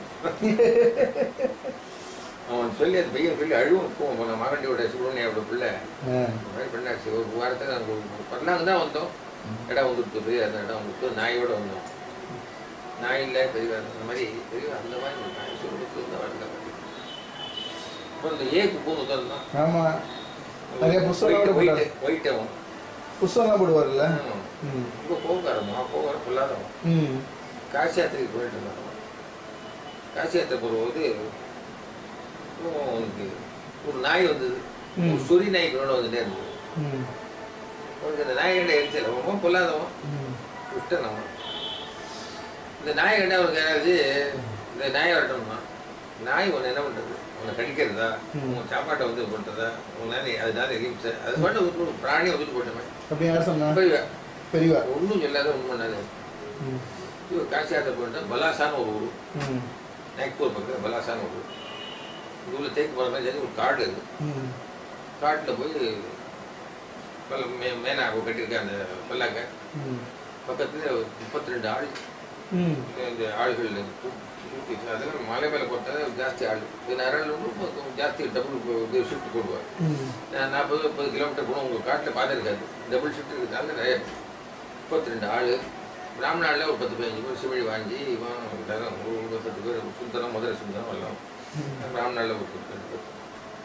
அவன் சொல்லி அந்த பையன் சொல்லி அழுவும் போவோம் நான் மகண்டியோட சுப்பிரமணியோட பிள்ளை ஆ இந்த மாதிரி பண்ணாச்சு ஒரு வாரத்துக்கு நாங்கள் ஒரு பல்லாங்க தான் வந்தோம் இடம் வந்துட்டு பெரிய அந்த இடம் வந்துட்டு நாயோட வந்தோம் நாய் இல்லை பெரிய அந்த மாதிரி பெரிய அந்த மாதிரி ஒரு நாய் சொல்லிட்டு இந்த வரல அப்புறம் இந்த ஏக்கு பூந்து தான் ஆமாம் நிறைய புஸ்தகம் போட்டாரு. ஒயிட் அவன் புஸ்தகம்லாம் போடுவார்ல ம். ம் ரொம்ப கோவக்காரமா கோவக்கார பொல்லாதவன் ம் காசி யாத்திரைக்கு போயிட்டு இருந்தான் காசி யாத்திரை போகும்போது அப்புறம் அவனுக்கு ஒரு நாய் வந்தது ம். ஒரு சொறி நாய் கொண்டு வந்துட்டே இருந்தது ம் அவனுக்கு அந்த நாய் கண்ட எரிச்சல் அவன் பொல்லாதவன் ம் விட்டான் அவன் இந்த நாய் கண்ட அவனுக்கு யாராவது இந்த நாயை வரட்டணுமா நாய் உன்னை என்ன பண்ணுறது உன்னை கடிக்கிறதா ம். உன் சாப்பாட்டை வந்து பண்ணுறதா உன்னால அதனால எரிம்சை அது மட்டும் விட்டு ஒரு பிராணியை வந்துட்டு போட்டோமே அப்படி யார் சொன்னா போய் பெரியவா ஒன்றும் சொல்லாத ஒன்றும் பண்ணாது ம் இவன் காசி யாத்திரை போயிட்டு பலாசான்னு ஒரு ஊர் ம் நாக்பூர் பக்கத்தில் பலாசான்னு ஒரு ஊர் இந்த ஊரில் தேக்கு போகிற மாதிரி ஒரு காடு இருக்கு ம் காட்டில் போய் பல்ல மே மேனா கட்டியிருக்க அந்த பல்லாக்க ம் பக்கத்தில் முப்பத்தி ரெண்டு ஆள் ம் இந்த ஆள்கள் தூக்கி அதெல்லாம் மலை மேலே போட்டால் ஜாஸ்தி ஆள் இது நிறைய கொஞ்சம் ஜாஸ்தி டபுள் இது ஷிஃப்ட் போடுவார் ம் நான் நாற்பது முப்பது கிலோமீட்டர் போனால் உங்கள் காட்டில் பாதை இருக்காது டபுள் ஷிஃப்ட் இருக்கிறதால நிறைய முப்பத்தி ரெண்டு ஆள் பிராமணாளில் ஒரு பத்து பதினஞ்சு பேர் சிவழி வாங்கி இவன் எல்லாரும் ஒரு ஒரு பத்து பேர் சுந்தரம் மதுரை சுந்தரம் எல்லாம் ம் பிராமணாளில் ஒரு பத்து ரெண்டு பேர்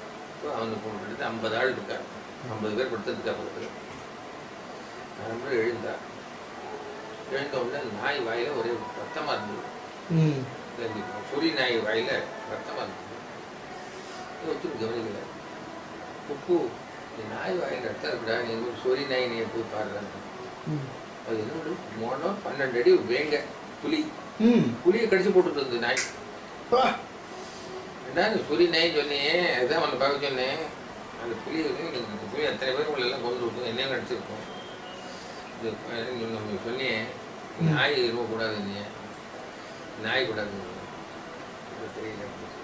போட்டு அவனை போட்டு எடுத்து ஐம்பது ஆள் இருக்கா ஐம்பது பேர் படுத்துருக்கா பக்கத்தில் காலம்புற எழுந்தா எழுந்த உடனே நாய் வாயில ஒரே ரத்தமாக இருந்தது ம் தெரிஞ்சுக்கணும் சொறி நாய் வாயில ரத்தமாக இருந்தது இது ஒருத்தரும் கவனிக்கல உப்பு இந்த நாய் வாயில் ரத்தம் இருக்குடா நீ ஒரு சொறி நாய் நீ போய் பாருறாங்க ம் அது என்ன பண்ணுது? மோனம் பன்னெண்டு அடி வேங்க புலி ம் புலியை கடிச்சு போட்டுட்டு இருந்தது நாய் பா. என்ன நீ சொறி நாய் சொன்னியே அதான் அவனை பார்க்க சொன்னேன் அந்த புலி வந்து நீங்க இந்த புலி அத்தனை பேர் உங்களை எல்லாம் கொண்டு விட்டு என்னையும் கடிச்சிருக்கோம் இது நீ நம்ம சொன்னியே நாய் இருக்கக்கூடாது நீ நாய் கூடாது இது தெரியல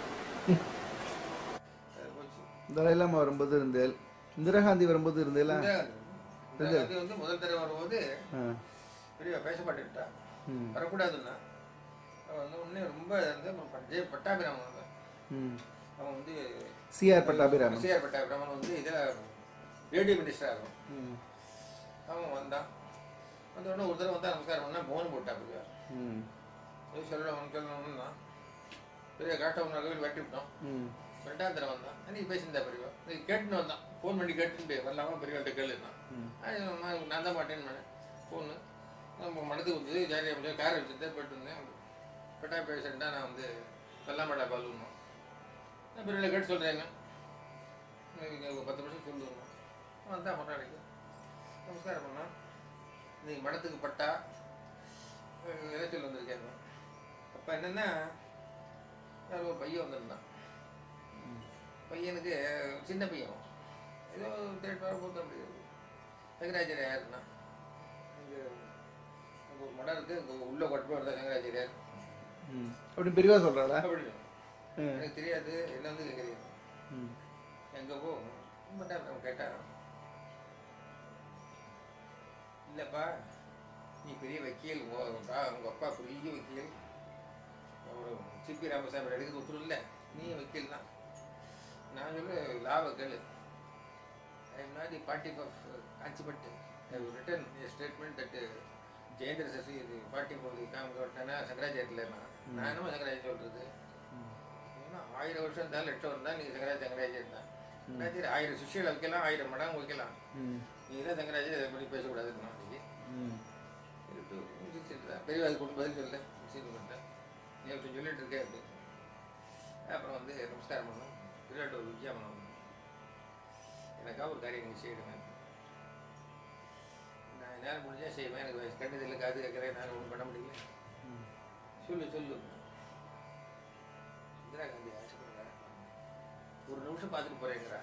அது போச்சு தலையிலாம வரும்போது இருந்தேன் இந்திரா காந்தி வரும்போது இருந்தேலா இந்த இது வந்து முதல் தடவை வரும்போது ஆ பெரிய பேச மாட்டேன்ட்டா ம் வரக்கூடாதுன்னா அவன் வந்து உடனே ரொம்ப வந்து அப்புறம் பட்டே பட்டாபிராமன் வந்தான். ம் அவன் வந்து சிஆர் பட்டாபிராமன் சிஆர் பட்டாபிராமன் வந்து இதில் ரேடியோ மினிஸ்டர் ஆகும் ம் அவன் வந்தான் வந்த உடனே ஒரு தடவை வந்தா நமஸ்காரம் பண்ணா போன் போட்டா ம் எது சொல்லணும் சொல்லணும்னா பெரிய காட்டவங்க கோவில் வெட்டி விட்டோம் ம் ரெண்டாம் தடவை வந்தான் அன்னைக்கு பேசியிருந்தா பெரியவா நீ கேட்டுன்னு வந்தான் ஃபோன் பண்ணி கேட்டுட்டு வரலாமா பெரியவள்கிட்ட கேளுந்தான் ம் அது நான் நான் தான் மாட்டேன்னு ஃபோனு நம்ம மனதுக்கு வந்து ஜாலியாக முடியாது காரை வச்சுட்டு போயிட்டு இருந்தேன் பெட்டா பேஷண்ட்டாக நான் வந்து வெள்ளாமடா பாலுன்னு நான் பெரிய கேட்டு சொல்கிறேங்க ஒரு பத்து நிமிஷம் சொல்லுவோம் வந்தா மறுநாளைக்கு நமஸ்காரம் பண்ணா இன்னைக்கு மடத்துக்கு பட்டா இலைச்சல் வந்திருக்காங்க அப்போ என்னென்னா யாரோ ஒரு பையன் வந்திருந்தான் பையனுக்கு சின்ன பையன் ஏதோ தேர்ட் வர போத்த முடியாது சங்கராச்சாரியா யாருன்னா இங்கே அங்கே ஒரு மடம் இருக்குது இங்கே உள்ள கொட்டப்போ இருந்தால் சங்கராச்சாரியார் ம் அப்படி பெரியவா சொல்கிறாளா அப்படின்னு ம் எனக்கு தெரியாது என்ன வந்து கேட்குறீங்க ம் எங்கே போ பட் அவன் கேட்டான் இல்லைப்பா நீ பெரிய வக்கீல் உங்கள் உங்கள் அப்பா பெரிய வக்கீல் ஒரு சிபி ராமசாமி எடுக்கிறது ஒத்துரும் இல்லை நீ வக்கீல் தான் நான் சொல்லு லாப கேளு I am not the party of காஞ்சிபட்டு I written statement that Jayendra Sasi இது பார்ட்டி போகுது காமிட்டேன்னா சங்கராச்சாரியத்தில் நான் நான் என்னமோ சங்கராச்சாரிய சொல்கிறது ஏன்னா ஆயிரம் வருஷம் இருந்தாலும் லட்சம் இருந்தால் நீங்கள் சங்கராச்சாரிய சங்கராச்சாரியர் தான் சங்கராச்சாரியர் ஆயிரம் சிஷ்யர்கள் வைக்கலாம் ஆயிரம் மடம் வைக்கலாம் ம் நீ தான் சங்கராச்சாரிய இதை பற்றி பேசக்கூடாதுன்னு அன்றைக்கி ம் பெரிய அது கொண்டு பதில் சொல்ல சீன் பண்ணிட்டேன் நீ அப்படி சொல்லிட்டு இருக்கே அப்படின்னு அப்புறம் வந்து நமஸ்காரம் பண்ணோம் விளையாட்டு ஒரு விஜயாமனம் எனக்காக ஒரு காரியம் நீ செய்யிடுங்க நான் என்னால் முடிஞ்சா செய்வேன் எனக்கு வயசு கண்டது இல்லை காது கேட்குறேன் நான் ஒன்றும் பண்ண முடியல ம் சொல்லு சொல்லு இந்திரா காந்தி ஆசைப்படுறா ஒரு நிமிஷம் பார்த்துட்டு போறேங்கிறா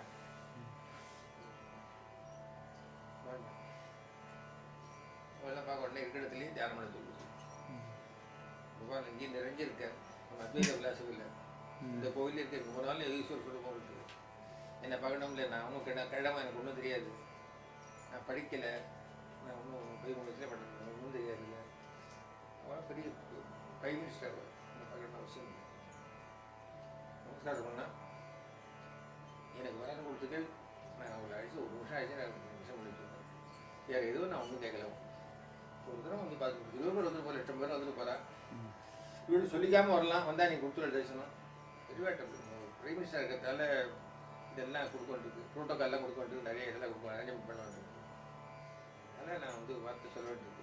வேண்டாம் அவெல்லாம் பார்க்க உடனே இருக்கிற இடத்துலையும் தியானம் பண்ண சொல்லுது பகவான் இங்கேயும் நிறைஞ்சிருக்க நம்ம அத்வைத விலாசம் இல்லை இந்த கோவில் இருக்க ரொம்ப நாள் ஈஸ்வர் சுரூபம் இருக்கு என்னை பார்க்கணும்ல நான் ஒன்றும் கிட கிழமை எனக்கு ஒன்றும் தெரியாது நான் படிக்கலை நான் ஒன்றும் போய் முடிச்சுல பண்ண ஒன்றும் தெரியாது இல்லை அவன் பெரிய பிரைம் மினிஸ்டர் என்னை பார்க்கணும் அவசியம் இல்லை நமஸ்காரம் பண்ணா எனக்கு வர கொடுத்துக்கள் நான் அவங்களை அழிச்சு ஒரு நிமிஷம் ஆயிடுச்சு நான் ஒரு நிமிஷம் முடிச்சு வேறு எதுவும் நான் ஒன்றும் கேட்கல ஒரு தடவை வந்து பார்த்து இருபது பேர் வந்து போகிற லட்சம் பேர் வந்துட்டு போகிறா இவரு சொல்லிக்காம வரலாம் வந்தா நீ கொடுத்துட தரிசனம் பெருவாட்ட பிரைம் மினிஸ்டர் இருக்கிறதால இதெல்லாம் கொடுக்கொண்டிருக்கு ப்ரோட்டோக்கால்லாம் கொடுக்கொண்டிருக்கு நிறைய இதெல்லாம் கொடுக்க அரேஞ்ச்மெண்ட் பண்ண வேண்டியிருக்கு அதனால் நான் வந்து வார்த்தை சொல்ல வேண்டியிருக்கு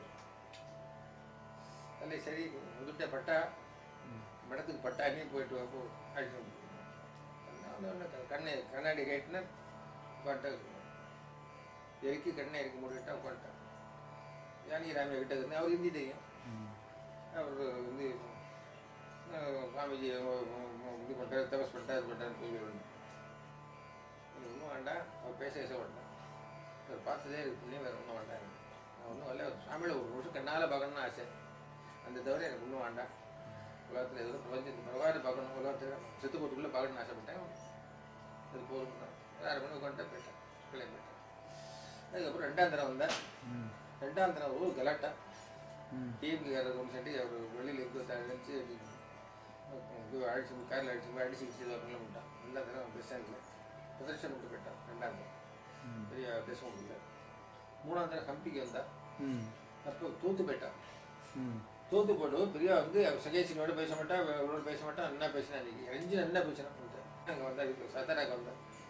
அதில் சரி வந்துட்ட பட்டா மடத்துக்கு பட்டா நீ போயிட்டு வா போ அழைச்சிட்டு வந்து கண்ணை கண்ணாடி கேட்டுனா உட்காந்துட்டா இறக்கி கண்ணை இறக்கி மூடிட்டா உட்காந்துட்டான் ஜானகி ராமியா கிட்ட இருந்து அவர் ஹிந்தி தெரியும் அவர் வந்து அஹ், சுவாமிஜி அஹ், அஹ், இது பண்ணுறாரு தபஸ் பண்ணுறாரு இது பண்ணுறாரு சொல்லி ஒன்றும் வேண்டாம் அவர் பேச பேச வேண்டாம் அவர் பார்த்ததே இருக்குல்லையும் வேறு ஒன்றும் வேண்டாம் நான் ஒன்றும் இல்லை சாமியில் ஒரு நிமிஷம் கண்ணால் பார்க்கணும்னு ஆசை அந்த தவிர எனக்கு ஒன்றும் வேண்டாம் உலகத்தில் ஏதோ பிரபஞ்சத்து பரவாயில்ல பார்க்கணும் உலகத்தில் செத்து போட்டுக்குள்ளே பார்க்கணும்னு ஆசைப்பட்டேன் அது போதும் தான் அரை மணி உட்காந்துட்டு போயிட்டேன் கிளம்பி போயிட்டேன் அதுக்கப்புறம் ரெண்டாம் தரம் வந்தேன் ம் ரெண்டாம் தரம் ஒரு கலாட்டா ம் டிஎம்கே கொண்டு சென்று அவர் வெளியில் இருக்க அடிச்சு இது அடிச்சு காரில் அடிச்சு போய் அடிச்சு கிடிச்சு வரலாம் விட்டான் ரெண்டாம் தரம் பெஸ்ட் ஸ்டாண்டில் பிரதர்ஷன் விட்டு போயிட்டான் ரெண்டாம் தரம் ம். பெரிய பேச முடியல மூணாம் தரம் கம்பிக்கு வந்தா ம் அப்போ தூத்து போயிட்டான் ம் தூத்து போட்டு பெரிய வந்து சகேசினோட பேச மாட்டா அவரோட பேச மாட்டா என்ன பேசினா இன்னைக்கு ரெஞ்சு என்ன பேசினா அங்கே வந்தா இதுக்கு சத்தராக்கு வந்தேன்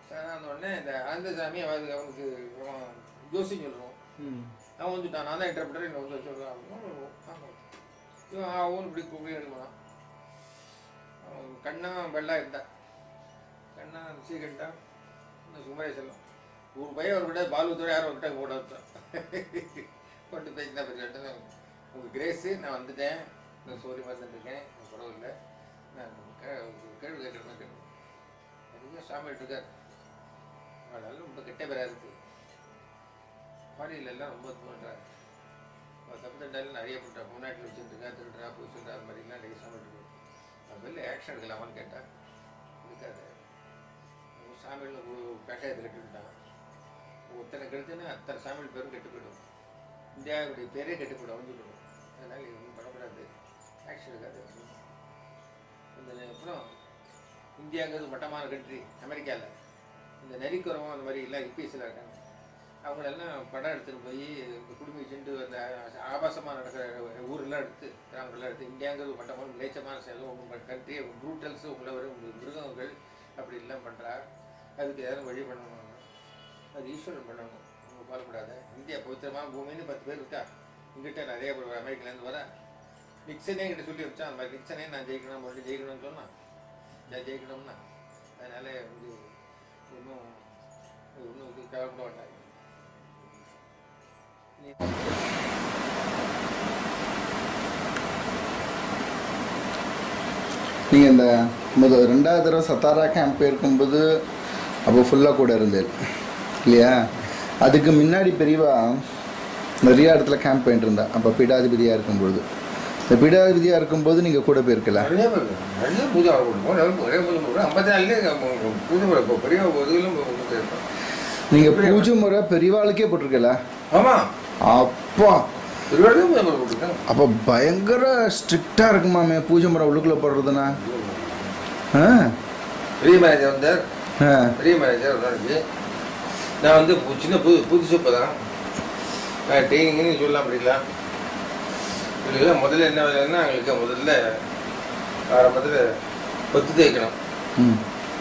சார் அந்த உடனே இந்த ஆனந்தசாமி அவருக்கு அவனுக்கு அவன் ஜோசியம் சொல்லுவோம் ம் அவன் வந்துட்டான் நான் தான் இன்டர்பிரட்டர் என்ன வந்து சொல்கிறான் இவன் அவன் இப்படி கூப்பிட்டு எடுக்கணும் அவன் கண்ணா வெள்ளா இருந்தா கண்ணா சீக்கண்டா இந்த சுமரேசெல்லாம் ஒரு பையன் ஒரு விட பாலுத்தோட யாரும் ஒரு விட்ட கூட வச்சான் கொண்டு போய் என்ன பற்றி உங்கள் கிரேஸு நான் வந்துட்டேன் இந்த சோரி வந்துட்டுருக்கேன் பரவாயில்ல நான் கே- ஒரு கேள்வி கேட்குறேன் கேட்குறேன் நிறைய சாமி இருக்கார் அதனால ரொம்ப கெட்ட பேராக இருக்குது ஃபாரின்ல எல்லாம் ரொம்ப இது பண்ணுறாரு தப்பு தண்டாலும் நிறைய பண்ணுறா முன்னாடி வச்சுருக்கா திருடுறா போய் சொல்கிறா அது மாதிரிலாம் நிறைய சாமி இருக்கு அது வெளில ஆக்ஷன் எடுக்கலாமான்னு கேட்டேன் இருக்காது அவங்க சாமியில் ஒரு கட்டாயத்தில் கட்டுட்டான் ஒருத்தனை கெடுத்துன்னா அத்தனை சாமியில் பேரும் கெட்டு போயிடும் இந்தியாவுடைய பேரே கெட்டு போயிடும் வந்து போயிடும் அதனால இது ஒன்றும் பண்ணக்கூடாது ஆக்ஷன் எடுக்காது இந்த அப்புறம் இந்தியாங்கிறது மட்டமான கண்ட்ரி அமெரிக்காவில் இந்த நரிக்குறவம் அந்த மாதிரி எல்லாம் இபிஎஸ்ல இருக்காங்க அவங்களெல்லாம் படம் எடுத்துகிட்டு போய் இந்த குடும்பி சென்று அந்த ஆபாசமாக நடக்கிற ஊரெல்லாம் எடுத்து கிராமங்கள்லாம் எடுத்து இந்தியாங்கிறது மட்டமான நிலைச்சமான சேதம் உங்கள் கண்ட்ரி ப்ரூட்டல்ஸ் உங்களை வர உங்கள் மிருகங்கள் அப்படி எல்லாம் பண்ணுறா அதுக்கு ஏதாவது வழி பண்ணணும் அது ஈஸ்வரன் பண்ணணும் அவங்க பாலப்படாத இந்தியா பவித்திரமான பூமின்னு பத்து பேர் இருக்கா இங்கிட்ட நிறைய பேர் அமெரிக்காலேருந்து வர நிக்சனே கிட்ட சொல்லி வச்சான் அந்த மாதிரி நிக்சனே நான் ஜெயிக்கணும் மறுபடியும் ஜெயிக்கணும்னு சொன்னான் நான் ஜெயிக்கணும்னா அதனால வந்து இன்னும் இன்னும் இது கவலைப்பட வேண்டாம் நீங்கள் இந்த முதல் ரெண்டாவது தடவை சத்தாரா கேம்ப் இருக்கும்போது அப்போ ஃபுல்லாக கூட இருந்தேன் இல்லையா அதுக்கு முன்னாடி பெரியவா நிறைய இடத்துல கேம்ப் பண்ணிட்டு இருந்தா அப்போ பீடாதிபதியாக இருக்கும்பொழுது இந்த பீடாதிபதியாக இருக்கும்போது நீங்கள் கூட போயிருக்கல நிறைய பேர் நிறைய பூஜை கொடுப்போம் நிறைய பூஜை கொடுப்போம் ஐம்பத்தி நாலுலேயே பூஜை இப்போ பெரிய இதுகளும் இருப்போம் நீங்கள் பூஜை முறை பெரியவாளுக்கே போட்டிருக்கல ஆமாம் அப்பா திருவாரூர் பூஜை போட்டுருக்கேன் அப்போ பயங்கர ஸ்ட்ரிக்டாக இருக்குமாமே பூஜை முறை உள்ளுக்குள்ளே போடுறதுனா ஆ பெரிய மேனேஜர் வந்தார் ஆ பெரிய மேனேஜர் ஒரு நாளைக்கு நான் வந்து பு- சின்ன புது புதுசு இப்போ தான் ட்ரைனிங்னு சொல்லலாம் அப்படிலாம் இல்லை முதல்ல என்ன வேலைன்னா எங்களுக்கு முதல்ல ஆரம்பத்தில் பத்து தேய்க்கணும் ம்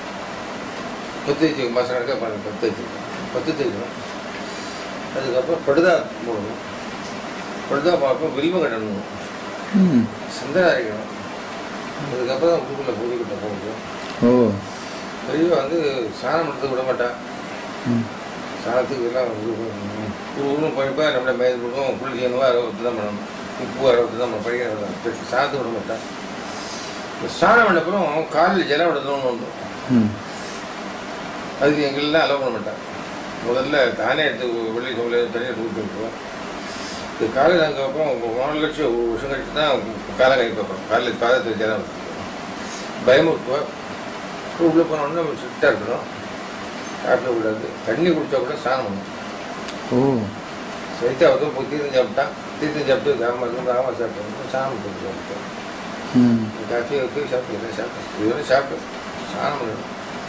பத்து தேய்ச்சி மாதம் கணக்காக பண்ண பத்து தேய்ச்சி பத்து தேய்க்கணும் அதுக்கப்புறம் படுதா போடணும் படுதா பார்ப்போம் வில்வம் கட்டணும் ம் சந்தனம் அரைக்கணும் அதுக்கப்புறம் உள்ளுக்குள்ளே பூஜை கிட்ட போகணும் ஓ பெரியவா வந்து சாணம் எடுத்து விட மாட்டான் ம் சாணத்துக்கு எல்லாம் ஊரும் படிப்பா நம்மளை மேல் கொடுக்கும் புள்ளி செய்யணுவா அறுபத்து தான் பண்ணணும் உப்பு அறுபத்து தான் பண்ணணும் படிக்க சாணத்துக்கு விட மாட்டான் இந்த சாணம் பண்ணப்புறம் காலில் ஜலம் விடணும்னு ஒன்று ம் அதுக்கு எங்களெலாம் அலோவ் பண்ண மாட்டான் முதல்ல தானே எடுத்து வெள்ளி சோலை தனியாக ஊற்றி விட்டுருவோம் இது காலையில் அதுக்கப்புறம் மூணு லட்சம் ஒரு வருஷம் கழிச்சு தான் காலை கை பார்ப்போம் காலையில் பாதத்தில் ஜலம் விட்டுருவோம் பயமுறுத்துவோம் உள்ளே போனோடனே நம்ம ஸ்ட்ரிக்டாக இருக்கணும் சாப்பிடக்கூடாது தண்ணி குடித்தா கூட ஸ்நானம் பண்ணணும் ஓ சைத்தா வந்து போய் தீர்த்தம் சாப்பிட்டான் தீர்த்தம் சாப்பிட்டு காம இருந்து காம சாப்பிட்டு சாமி போட்டு சாப்பிட்டோம் ம் காஃபி வைக்க சாப்பிட்டு எல்லாம் சாப்பிட்டு இதுவரை சாப்பிட்டு ஸ்நானம் பண்ணணும்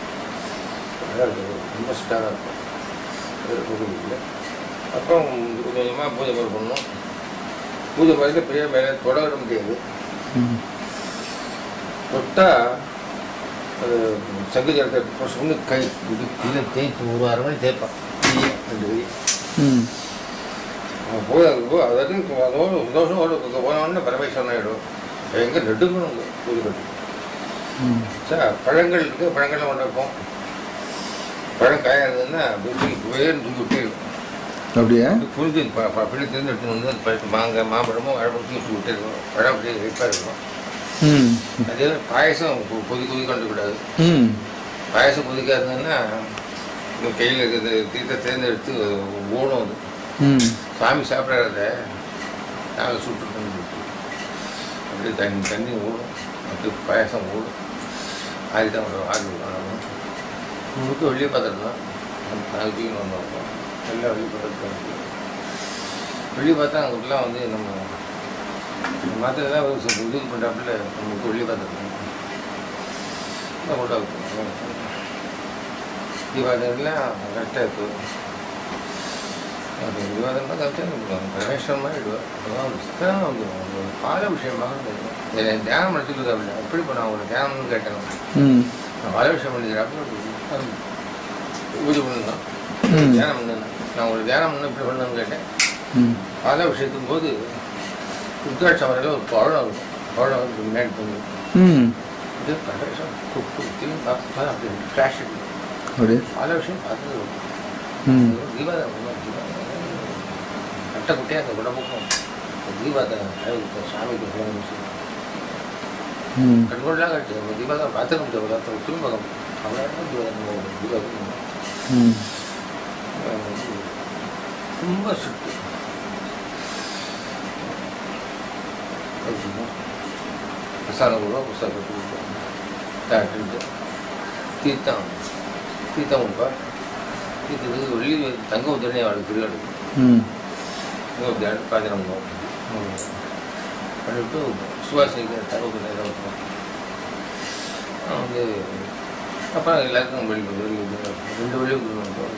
நல்லா இருக்கும் ரொம்ப ஸ்டாராக இருக்கும் அது கோவிலில் அப்புறம் கொஞ்சம் கொஞ்சமாக பூஜை மாதிரி பண்ணணும் பூஜை பண்ணிட்டு பெரிய மேலே தொட விட முடியாது ம் தொட்டா அது சங்கு ஜலத்தை சொன்னு கை இது கீழே தேய்த்து ஒரு அரை மணி தேய்ப்பான் கையை, ரெண்டு கை ம் அவன் போய் அங்கே போ அதாவது அதோட சந்தோஷம் போனோடனே பரமேஸ்வரன் ஆகிடும் எங்கே நெடுங்கணும் பூஜை கட்டி ம் சார் பழங்கள் இருக்குது பழங்கள்லாம் கொண்டு வைப்போம் பழம் காயாக இருந்ததுன்னா தூக்கி வேறு தூக்கி விட்டு அப்படியா புரிஞ்சு பிள்ளை தெரிஞ்சு எடுத்துன்னு வந்து அந்த பழத்து மாங்காய் மாம்பழமும் வாழைப்பழம் தூக்கி விட்டு இருக்கணும் பழம் அப்படியே வெயிப்பாக இருக்கணும் ம் அதே மாதிரி பாயசம் கொ- கொதி கொதி கொண்டுக்கூடாது ம் பாயசம் கொதிக்காக இருந்ததுன்னா இந்த கையில் இருக்கிறது தீர்த்த தேர்ந்தெடுத்து ஓடும் அது ம் சாமி சாப்பிட்றத நாங்கள் சுட்டு பண்ணி அப்படியே தண்ணி தண்ணி ஓடும் அப்படியே பாயசம் ஓடும் ஆறி தான் வரும் ஆறி விடணும் முழுக்க வெளியே பார்த்துட்டு தான் நாங்கள் தூக்கின்னு வந்தோம் எல்லாம் வெளியே பார்த்துட்டு வெளியே பார்த்தா அங்கே ஃபுல்லாக வந்து நம்ம மாத்திரம் இது பண்ணுறாப்புல நமக்கு வெளியே பார்த்துருக்கோம் கொண்டு வைப்போம் தீபாவளிலாம் கரெக்டாக இருக்கும் அது விவாதம்னா கரெக்டாக இருக்கும் பரமேஸ்வரமாக இடுவார் அதான் புத்தகம் வந்துடும் ஒரு பாத விஷயமாக இருந்தது தியானம் நடத்திட்டு அப்படி எப்படி பண்ண அவங்களை தியானம்னு கேட்டாங்க ம் நான் பால விஷயம் பண்ணிக்கிறாப்புல பூஜை பண்ணணும் ம். தியானம் பண்ணணும் நான் ஒரு தியானம் பண்ண இப்படி பண்ணணும்னு கேட்டேன் ம் பாத விஷயத்தும் போது ருத்ராட்சம் வரையில் ஒரு பழம் இருக்கும் பழம் வந்து முன்னாடி பண்ணி ம் இது கடைசம் குப்பு திரும்பி பார்த்து அப்படி ஃப்ளாஷ் அப்படியே பல விஷயம் பார்த்தது ம் தீபாவளி கட்ட குட்டியாக அந்த உடம்புக்கும் தீபாவளி சாமிக்கு ஃபேமஸ் ம் கண்கொள்ளலாம் கட்டு தீபாவளி பார்த்துக்க முடியாது திரும்ப அவ்வளோ தீபாவளி தீபாவளி ம் ரொம்ப சுட்டு பிரசாதம் கூட பிரசாதம் கொடுப்போம் தாட்டு தீர்த்தம் தீர்த்தம் கொடுப்பா தீர்த்தத்துக்கு வெள்ளி தங்க உத்தரனே அவளுக்கு திருவிழா ம் தியானம் பாத்திரம் பண்ணிவிட்டு சுவாசிக்க தங்க உத்தரனை தான் வைப்போம் வந்து அப்புறம் எல்லாருக்கும் வெளி வெளி ரெண்டு வெளியே கொடுக்கணும்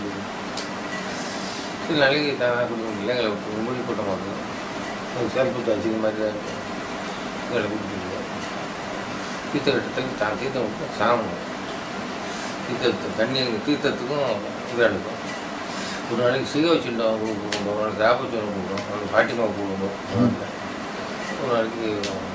சில நாளைக்கு தான் கொடுக்க பிள்ளைங்களை விட்டு மொழி கூட்டமாக இருக்கும் ஒரு சேல்புத்து வச்சு இந்த மாதிரி தான் இருக்கும் இதில் கொடுத்துருக்கோம் தீர்த்த கட்டத்துக்கு தான் தீர்த்தம் விட்டு சாமம் தீர்த்தத்து தண்ணி தீர்த்தத்துக்கும் இதாக எடுக்கும் ஒரு நாளைக்கு சிக வச்சுட்டோம் கொடுக்கணும் ஒரு நாளைக்கு தாபச்சோரம் கொடுக்கணும் ஒரு பாட்டிமா கொடுக்கணும் ஒரு நாளைக்கு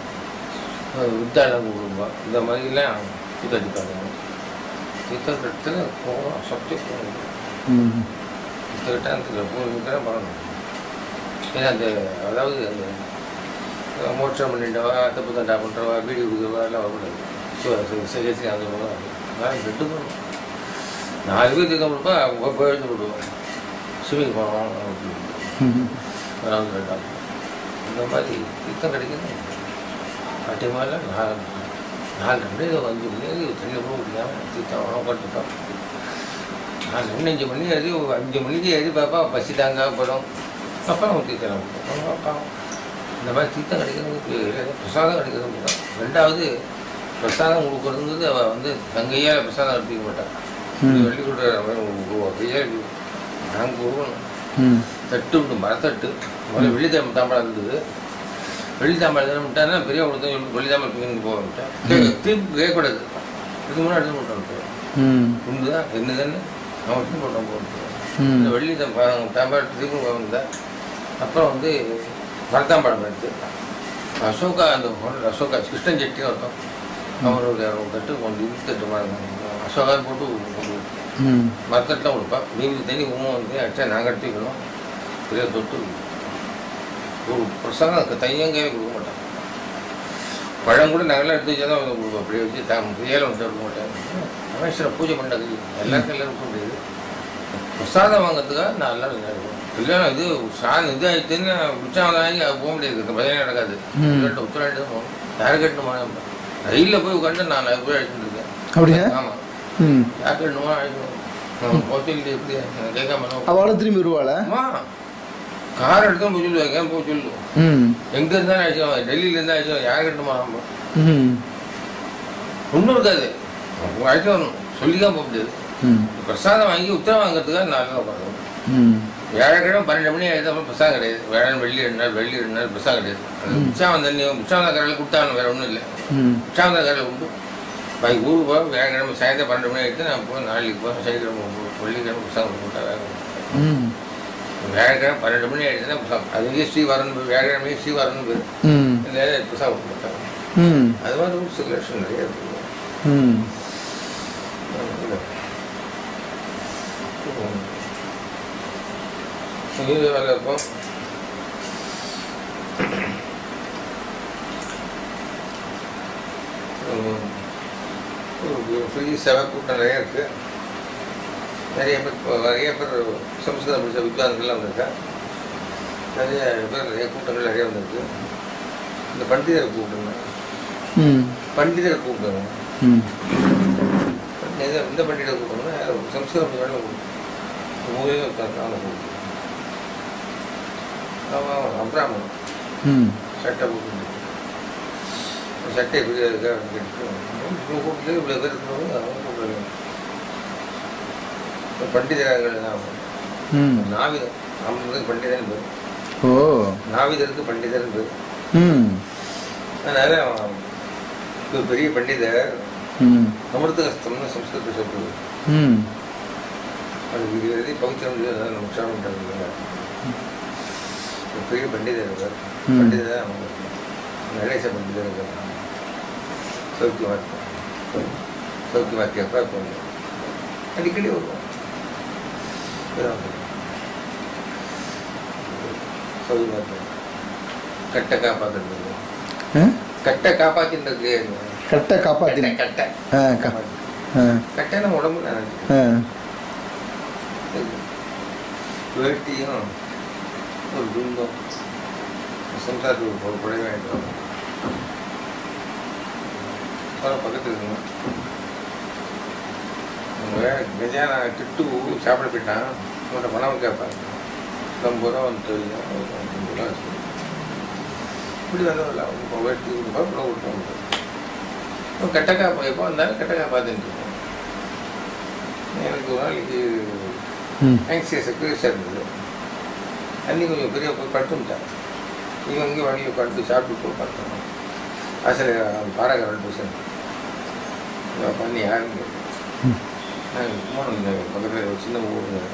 வித்தாளம் கொடுக்கணும் இந்த மாதிரிலாம் தீர்த்தம் அடிப்பாங்க தீர்த்த கட்டத்தில் போகணும் சக்தி போகணும் ம் கிட்டாந்தத்தில் பூமிக்கிற பண்ணணும் ஏன்னா அந்த அதாவது அந்த அஹ், மோட்சம் பண்ணிட்டவா தப்பு தண்டா பண்ணுறவா வீடு கொடுக்குறவா எல்லாம் வரக்கூடாது சிகிச்சை அந்த நான் ரெண்டு பண்ணணும் நாலு பேர் தீர்த்தம் கொடுப்பா அவங்க போய் எழுந்து விடுவோம் ஸ்விம்மிங் போனோம் அப்படின்னு ம் அதாவது ரெண்டாம் இந்த மாதிரி தீர்த்தம் கிடைக்குது கட்டியமாக நாலு நாலு ரெண்டு அஞ்சு மணி தண்ணி கூட குடிக்காமல் தீர்த்தம் உட்காந்துட்டோம் நான் ரெண்டு அஞ்சு மணி எழுதி ஒரு அஞ்சு மணிக்கு எழுதி பார்ப்பா பசி தாங்க படம் அப்பா அவன் தீர்த்தம் பாவம் இந்த மாதிரி தீர்த்தம் கிடைக்கிறது இல்லை, பிரசாதம் கிடைக்கிறது முடியும் ரெண்டாவது பிரசாதம் கொடுக்குறது அவள் வந்து தங்கையால் பிரசாதம் எடுத்துக்க மாட்டான் ம். வெள்ளி கொடுக்குற கையால் நாங்கள் கொடுக்கணும் ம் தட்டு உண்டு மரத்தட்டு முதல்ல வெள்ளி தாம்பரம் தாம்பரம் இருந்தது வெள்ளி தாம்பரம் தானே விட்டானா பெரிய கொடுத்து வெள்ளி தாம்பரம் பின்னு போக விட்டேன் திருப்பி கேட்கக்கூடாது இதுக்கு முன்னாடி எடுத்து போட்டோம் ம் உண்டு தான் என்னதுன்னு அவன் எடுத்து போட்டோம் போட்டு ம். இந்த வெள்ளி தாம்பரம் தாம்பரம் திருப்பி வந்தேன் அப்புறம் வந்து மரத்தாம்பழம் எடுத்து அசோகா அந்த hotel அசோகா கிருஷ்ணன் செட்டின்னு ஒருத்தன் அவனுடைய ஒரு தட்டு கொண்டு இருந்து தட்டு மாதிரி அசோகா போட்டு கொண்டு ம் மரத்தட்டில் கொடுப்பா மீதி தண்ணி உண்மை வந்து அடிச்சா நாங்கள் எடுத்துக்கணும் பெரிய தொட்டு ஒரு பிரசாதம் தையங்காவே கொடுக்க மாட்டான் பழம் கூட நாங்களாம் எடுத்து வச்சா தான் கொடுப்போம் அப்படியே வச்சு தான் கையால் வந்து எடுக்க மாட்டேன் ரமேஸ்வர பூஜை பண்ண எல்லாருக்கும் எல்லாரும் இருக்க முடியாது பிரசாதம் வாங்கிறதுக்காக நான் எல்லாரும் இருக்கும் கல்யாணம் இது சாதம் இது ஆயிடுச்சுன்னு உற்சாகம் வாங்கி அது போக முடியாது இந்த பதினே நடக்காது ம். உத்தரவாண்டு தான் போகணும் யார் கட்டணுமா ரயிலில் போய் உட்காந்து நான் நிறைய பேர் அழைச்சிட்டு இருக்கேன் அப்படியா ஆமாம் ம் யார் கட்டணுமா அழைக்கணும் நான் போச்சு எப்படி நான் கேட்காம என்ன அவளை திரும்பி வருவாளா அம்மா கார் எடுத்து போய் சொல்லுவாங்க ஏன் போய் சொல்லு ம் எங்க இருந்தாலும் அழைச்சோம் டெல்லியில இருந்தா அழைச்சோம் யார் கட்டுமா நம்ம ம் ஒன்றும் இருக்காது அவங்க அழைச்சு வரணும் சொல்லி தான் போக முடியாது ம் பிரசாதம் வாங்கி உத்தரவு வாங்குறதுக்காக நாலு நாள் உட்காந்து ம் வியாழக்கிழமை பன்னெண்டு மணி ஆயிடுது அப்புறம் பிரசாதம் கிடையாது வியாழன் வெள்ளி ரெண்டு நாள் வெள்ளி ரெண்டு நாள் பிரசாதம் கிடையாது அந்த உற்சாகம் தண்ணி உற்சாகம் கரையில் கொடுத்தாங்க வேற ஒன்றும் இல்லை ம் உற்சாகம் கரையில் உண்டு பாக்கி ஊருக்கு போக வியாழக்கிழமை சாயந்தரம் பன்னெண்டு மணி ஆயிடுச்சு நான் போய் நாளைக்கு போய் சனிக்கிழமை போ- வெள்ளிக்கிழமை பிரசாதம் போட்டா வேற ஒண்ணும் ம் வியாழக்கிழமை பன்னெண்டு மணி ஆயிடுச்சுன்னா பிரசாதம் அதுவே ஸ்ரீவாரன் வியாழக்கிழமை ஸ்ரீவாரன் பேர் ம் இல்லை பிரசாதம் போட்டாங்க ம் அது மாதிரி ஒரு செலக்ஷன் நிறைய இருக்குது ம் இது வேலை இருக்கும் ஒரு ஃப்ரீ சேவை கூட்டம் நிறைய இருக்கு நிறைய பேர் இப்போ நிறைய பேர் சம்ஸ்கிருதம் படித்த வித்வான்கள்லாம் வந்திருக்கா நிறைய பேர் நிறைய கூட்டங்கள் நிறைய வந்திருக்கு இந்த பண்டிதர் கூப்பிடுங்க ம் பண்டிதர் கூப்பிடுங்க ம் எந்த எந்த பண்டிகை கூப்பிடணும்னா யாரும் சம்ஸ்கிருதம் வேணும் மூவே உட்காந்து அவன் அப்ராமன் ம் சட்டை போட்டு சட்டை எப்படி இருக்கா கூப்பிட்டு இவ்வளோ பேர் இருக்கிறவங்க அவன் கூப்பிடுறாங்க பண்டிதர்கள் தான் ம் நாவிதர் அவங்களுக்கு பண்டிதன் பேர் ஓ நாவிதருக்கு பண்டிதன் பேர் ம் அதனால அவன் ஒரு பெரிய பண்டிதர் ம் அமிர்த கஸ்தம்னு சம்ஸ்கிருத சொல்றது ம் அதுக்கு இது எதையும் பகுத்த முடியாது அதான் நம்ம உற்சாகம் பண்ணுறது பெரிய பண்டிதர் இருக்கார் ம். பண்டிதர் தான் அவங்க நடேச பண்டிதர் இருக்கார் சௌக்கியமாக இருக்கும் சௌக்கியமாக இருக்கப்ப போகணும் அடிக்கடி வருவோம் சௌக்கியமாக இருக்கும் கட்டை காப்பாற்றுறது ஆ? கட்டை காப்பாற்றின்றது கட்டை காப்பாத்தின கட்டை ஆ, கா- ஆ, கட்டை நம்ம உடம்புல நினைச்சு ஆ. வேட்டியும் ஒரு துன்பம் சம்சாரத்துக்கு ஒரு புடவை வாங்கிட்டு வரணும் அப்புறம் பக்கத்தில் இருக்கணும் அவங்க கஜானா திட்டு சாப்பிட போயிட்டான் உங்கள்கிட்ட பணம் கேட்பாங்க ஐம்பது ரூபா வந்து தொழில் ஐம்பது ரூபா வச்சு இப்படி வந்தவங்கள அவங்க வேட்டி கொடுப்பா புடவை கொடுப்பாங்க கட்டக்கா எப்போ வந்தாலும் கட்டக்கா பார்த்துட்டு இருக்கோம் எனக்கு ஒரு நாளைக்கு ம். ஆங்ஸியஸ் க்யூரியஸாக இருந்தது அன்னி கொஞ்சம் பெரிய போய் படுத்துட்டான் இவங்க இங்கே வண்டியில் படுத்து சாப்பிட்டு போய் படுத்தோம் ஆசிரியர் பாராகிராஃப் பேசுகிறேன் பண்ணி யாருன்னு கேட்டேன். ம். நாங்கள் கும்பகோணம் பக்கத்தில் ஒரு சின்ன ஊருங்க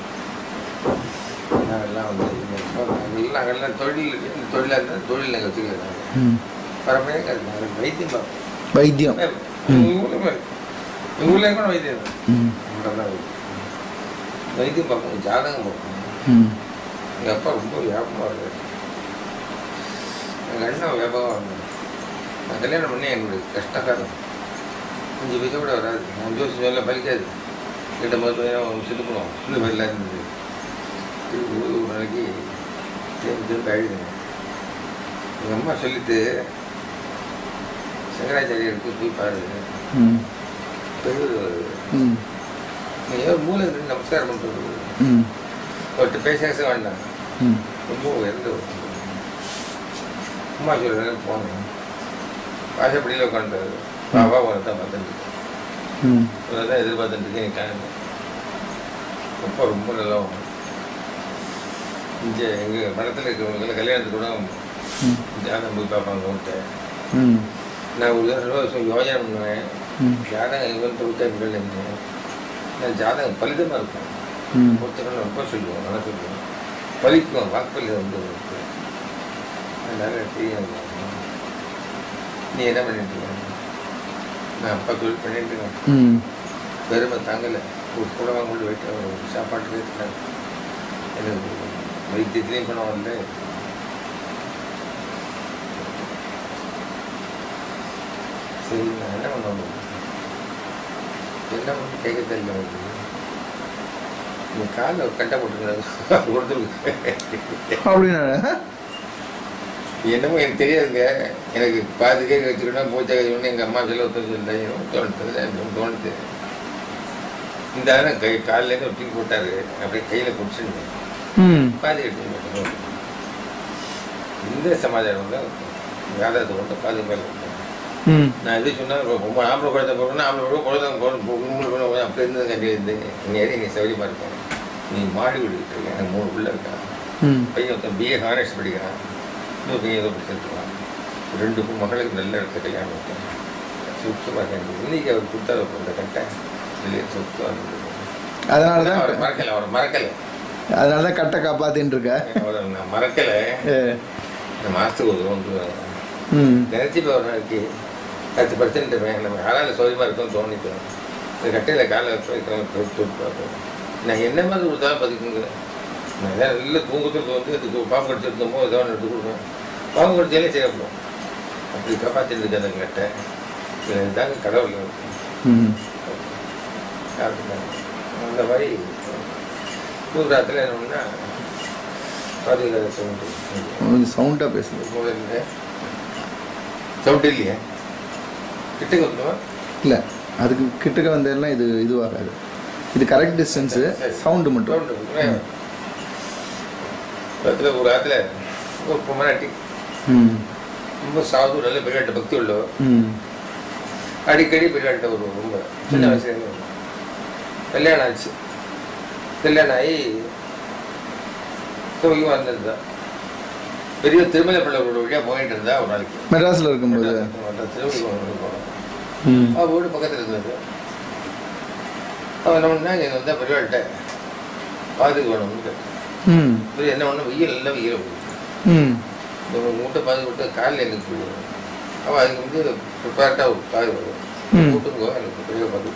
நாங்கள்லாம் வந்து நாங்கள் நாங்கள்லாம் தொழில் இந்த தொழிலாக இருந்தால் தொழில் நாங்கள் வச்சுக்கிறாங்க ம். பரம்பரையாக நாங்கள் வைத்தியம் பார்ப்போம் வைத்தியம் எங்கள் ஊரில் எங்கள் ஊர்லேயே கூட வைத்தியம் தான் ம். இங்கெல்லாம் வைத்தியம். வைத்தியம் பார்ப்போம் ஜாதகம் பார்ப்போம் ம். எங்கள் அப்பா ரொம்ப வியாபகமாக இருக்கார் எங்கள் அண்ணன் வியாபகம் இருந்தார் நான் கல்யாணம் பண்ணி என்னுடைய கஷ்டக்காரன் அஞ்சு பைசா கூட வராது நான் ஜோசி சொல்ல பலிக்காது கிட்ட மருத்துவம் செலுக்கணும் இந்த மாதிரிலாம் இருந்தது இது ஒரு ஒரு நாளைக்கு திரும்பி திரும்பி அழுதுங்க எங்கள் அம்மா சொல்லிட்டு சங்கராச்சாரியருக்கு போய் பாரு ம். பெரிய ம். நீ ஏன் மூளை இருந்து நமஸ்காரம் பண்ணுறது ம். அவர்கிட்ட பேச பேச வேண்டாம் ம். ரொம்ப உயர்ந்த ஒரு அம்மா சொல்ல போனேன் வாசப்படியில் உட்காந்துட்டாரு பாபா உனக்கு தான் பார்த்துட்டு ம். உன்னை தான் எதிர்பார்த்துட்டு இருக்கேன் நீ கிளம்பு அப்பா ரொம்ப நல்லா இங்கே எங்கள் மடத்தில் இருக்கிறவங்களுக்கு கல்யாணத்துக்கு கூட ம். ஜாதகம் போய் பார்ப்பாங்க உன்கிட்ட ம். நான் ஒரு தடவை வருஷம் யோஜனை பண்ணுவேன் ம். ஜாதகம் இவன் தொழிற்சாலைகள் இருந்தேன் நான் ஜாதகம் பலிதமாக இருக்கும் ம். ஒருத்தர் ரொம்ப சொல்லுவோம் நல்லா சொல்லுவோம் பலிக்கும் வாக்குப்பள்ளி வந்து இருக்கு. அதனால தெரியும் நீ என்ன பண்ணிட்டு இருக்க நான் அப்பா தொழில் பண்ணிட்டு இருக்கேன் ம். பெருமை தாங்கலை ஒரு குழந்தை கொண்டு போயிட்டு ஒரு சாப்பாட்டுக்கு ஏற்றுனேன் எனக்கு வைத்தியத்துலேயும் பணம் வரல சரி நான் என்ன பண்ண முடியும் என்ன பண்ணி கேட்க தெரியல எனக்கு நீ காலில் கட்டை போட்டுருங்க கொடுத்துருக்கு அப்படின்னா என்னமோ எனக்கு தெரியாதுங்க எனக்கு பாதி கேட்க வச்சுக்கணும் மூச்சை ஒன்று எங்கள் அம்மா சொல்ல ஒருத்தர் சொல்ல தோணுது எனக்கு தோணுது இந்த ஆள் கை காலிலேருந்து தூக்கி போட்டாரு அப்படியே கையில் பிடிச்சிருங்க ம். பாதி எடுத்து போட்டோம் இந்த சமாச்சாரம் தான் வேதாத்தை கொண்டு பாதி மேலே ம். நான் எது சொன்னால் ரொம்ப ஆம்பளை குழந்தை போகணும் ஆம்பளை கூட குழந்தை போகணும் மூணு குழந்தை அப்படி இருந்தது கண்டி இருந்து நீ எது நீ சௌரியமாக இருக்கேன் நீ மாடி விட்டுக்கிட்டு இருக்க எனக்கு மூணு பிள்ளை இருக்கான் ம். பையன் ஒருத்தன் பிஏ ஹானர்ஸ் படிக்கிறான் இன்னொரு பையன் ஏதோ படிச்சிருக்கான் ரெண்டு பொ- மகளுக்கு நல்ல இடத்துல கல்யாணம் வைக்கேன் சுத்தமாக இருக்கேன் இன்னைக்கு அவர் கொடுத்தாரு இந்த கட்டை சொல்லி சுத்தமாக இருந்தது அதனால அவரை தான் மறக்கலை அவரை மறக்கலை அதனால தான் கட்டை காப்பாத்தின்னு இருக்க அவரை நான் மறக்கலை ஏ. இந்த மாதத்துக்கு ஒரு வந்து ம். நினச்சி போய் ஒரு நாளைக்கு பத்து பர்சன்ட் நம்ம ஆளால் சௌரியமாக இருக்கும்னு தோணிப்பேன் இந்த கட்டையில் காலை வைக்கிறவங்க தொட்டு தொட்டு பார்ப்போம் நான் என்ன மாதிரி கொடுத்தாலும் பதிக்குங்க நான் ஏதாவது நல்ல தூங்கத்துக்கு வந்து இதுக்கு பாம்பு கடிச்சு இருந்தோமோ ஏதோ ஒன்று எடுத்து கொடுப்பேன் பாம்பு கடிச்சாலே செய்யப்படும் அப்படி காப்பாற்றிட்டு இருக்கு அந்த கட்டை இதுதாங்க கடவுள் ம். அந்த மாதிரி நூறாத்தில் என்னன்னா பாதுகாத சவுண்டு கொஞ்சம் சவுண்டாக பேசுங்க முதல்ல சவுண்டு இல்லையே கிட்டக்கு வந்துடுவா இல்லை அதுக்கு கிட்டக்க வந்தெல்லாம் இது இதுவாகாது இது கரெக்ட் டிஸ்டன்ஸு சவுண்டு மட்டும் சவுண்டு பக்கத்தில் ஒரு ஆற்றுல ஒரு பொம்மநாட்டி ம் ரொம்ப சாது நல்ல பெரியாட்ட பக்தி உள்ளவ ம் அடிக்கடி பெரியாட்ட ஒரு ரொம்ப சின்ன ம். வயசுல இருந்து கல்யாணம் ஆச்சு கல்யாணம் ஆகி சௌக்கியமாக இருந்திருந்தா பெரிய திருமலை பிள்ளை ஒரு வழியாக போயிட்டு இருந்தா ஒரு நாளைக்கு மெட்ராஸில் இருக்கும்போது திருவள்ளூர் போனோம் ம் அவள் வீடு பக்கத்தில் இருந்தது அவன் என்ன பண்ணா இங்கே வந்தால் பெரியவாள்கிட்ட பாதுக்கு வேணும்னு கேட்டேன் ம் இவர் என்ன பண்ண வெயில் நல்லா வெயில் போகுது ம் இந்த ஒரு மூட்டை பாது விட்டு காலில் எனக்கு போயிடும் அவள் அதுக்கு வந்து ப்ரிப்பேர்டாக ஒரு பாது வரும் ம். கூட்டுங்கோ எனக்கு பெரிய பாது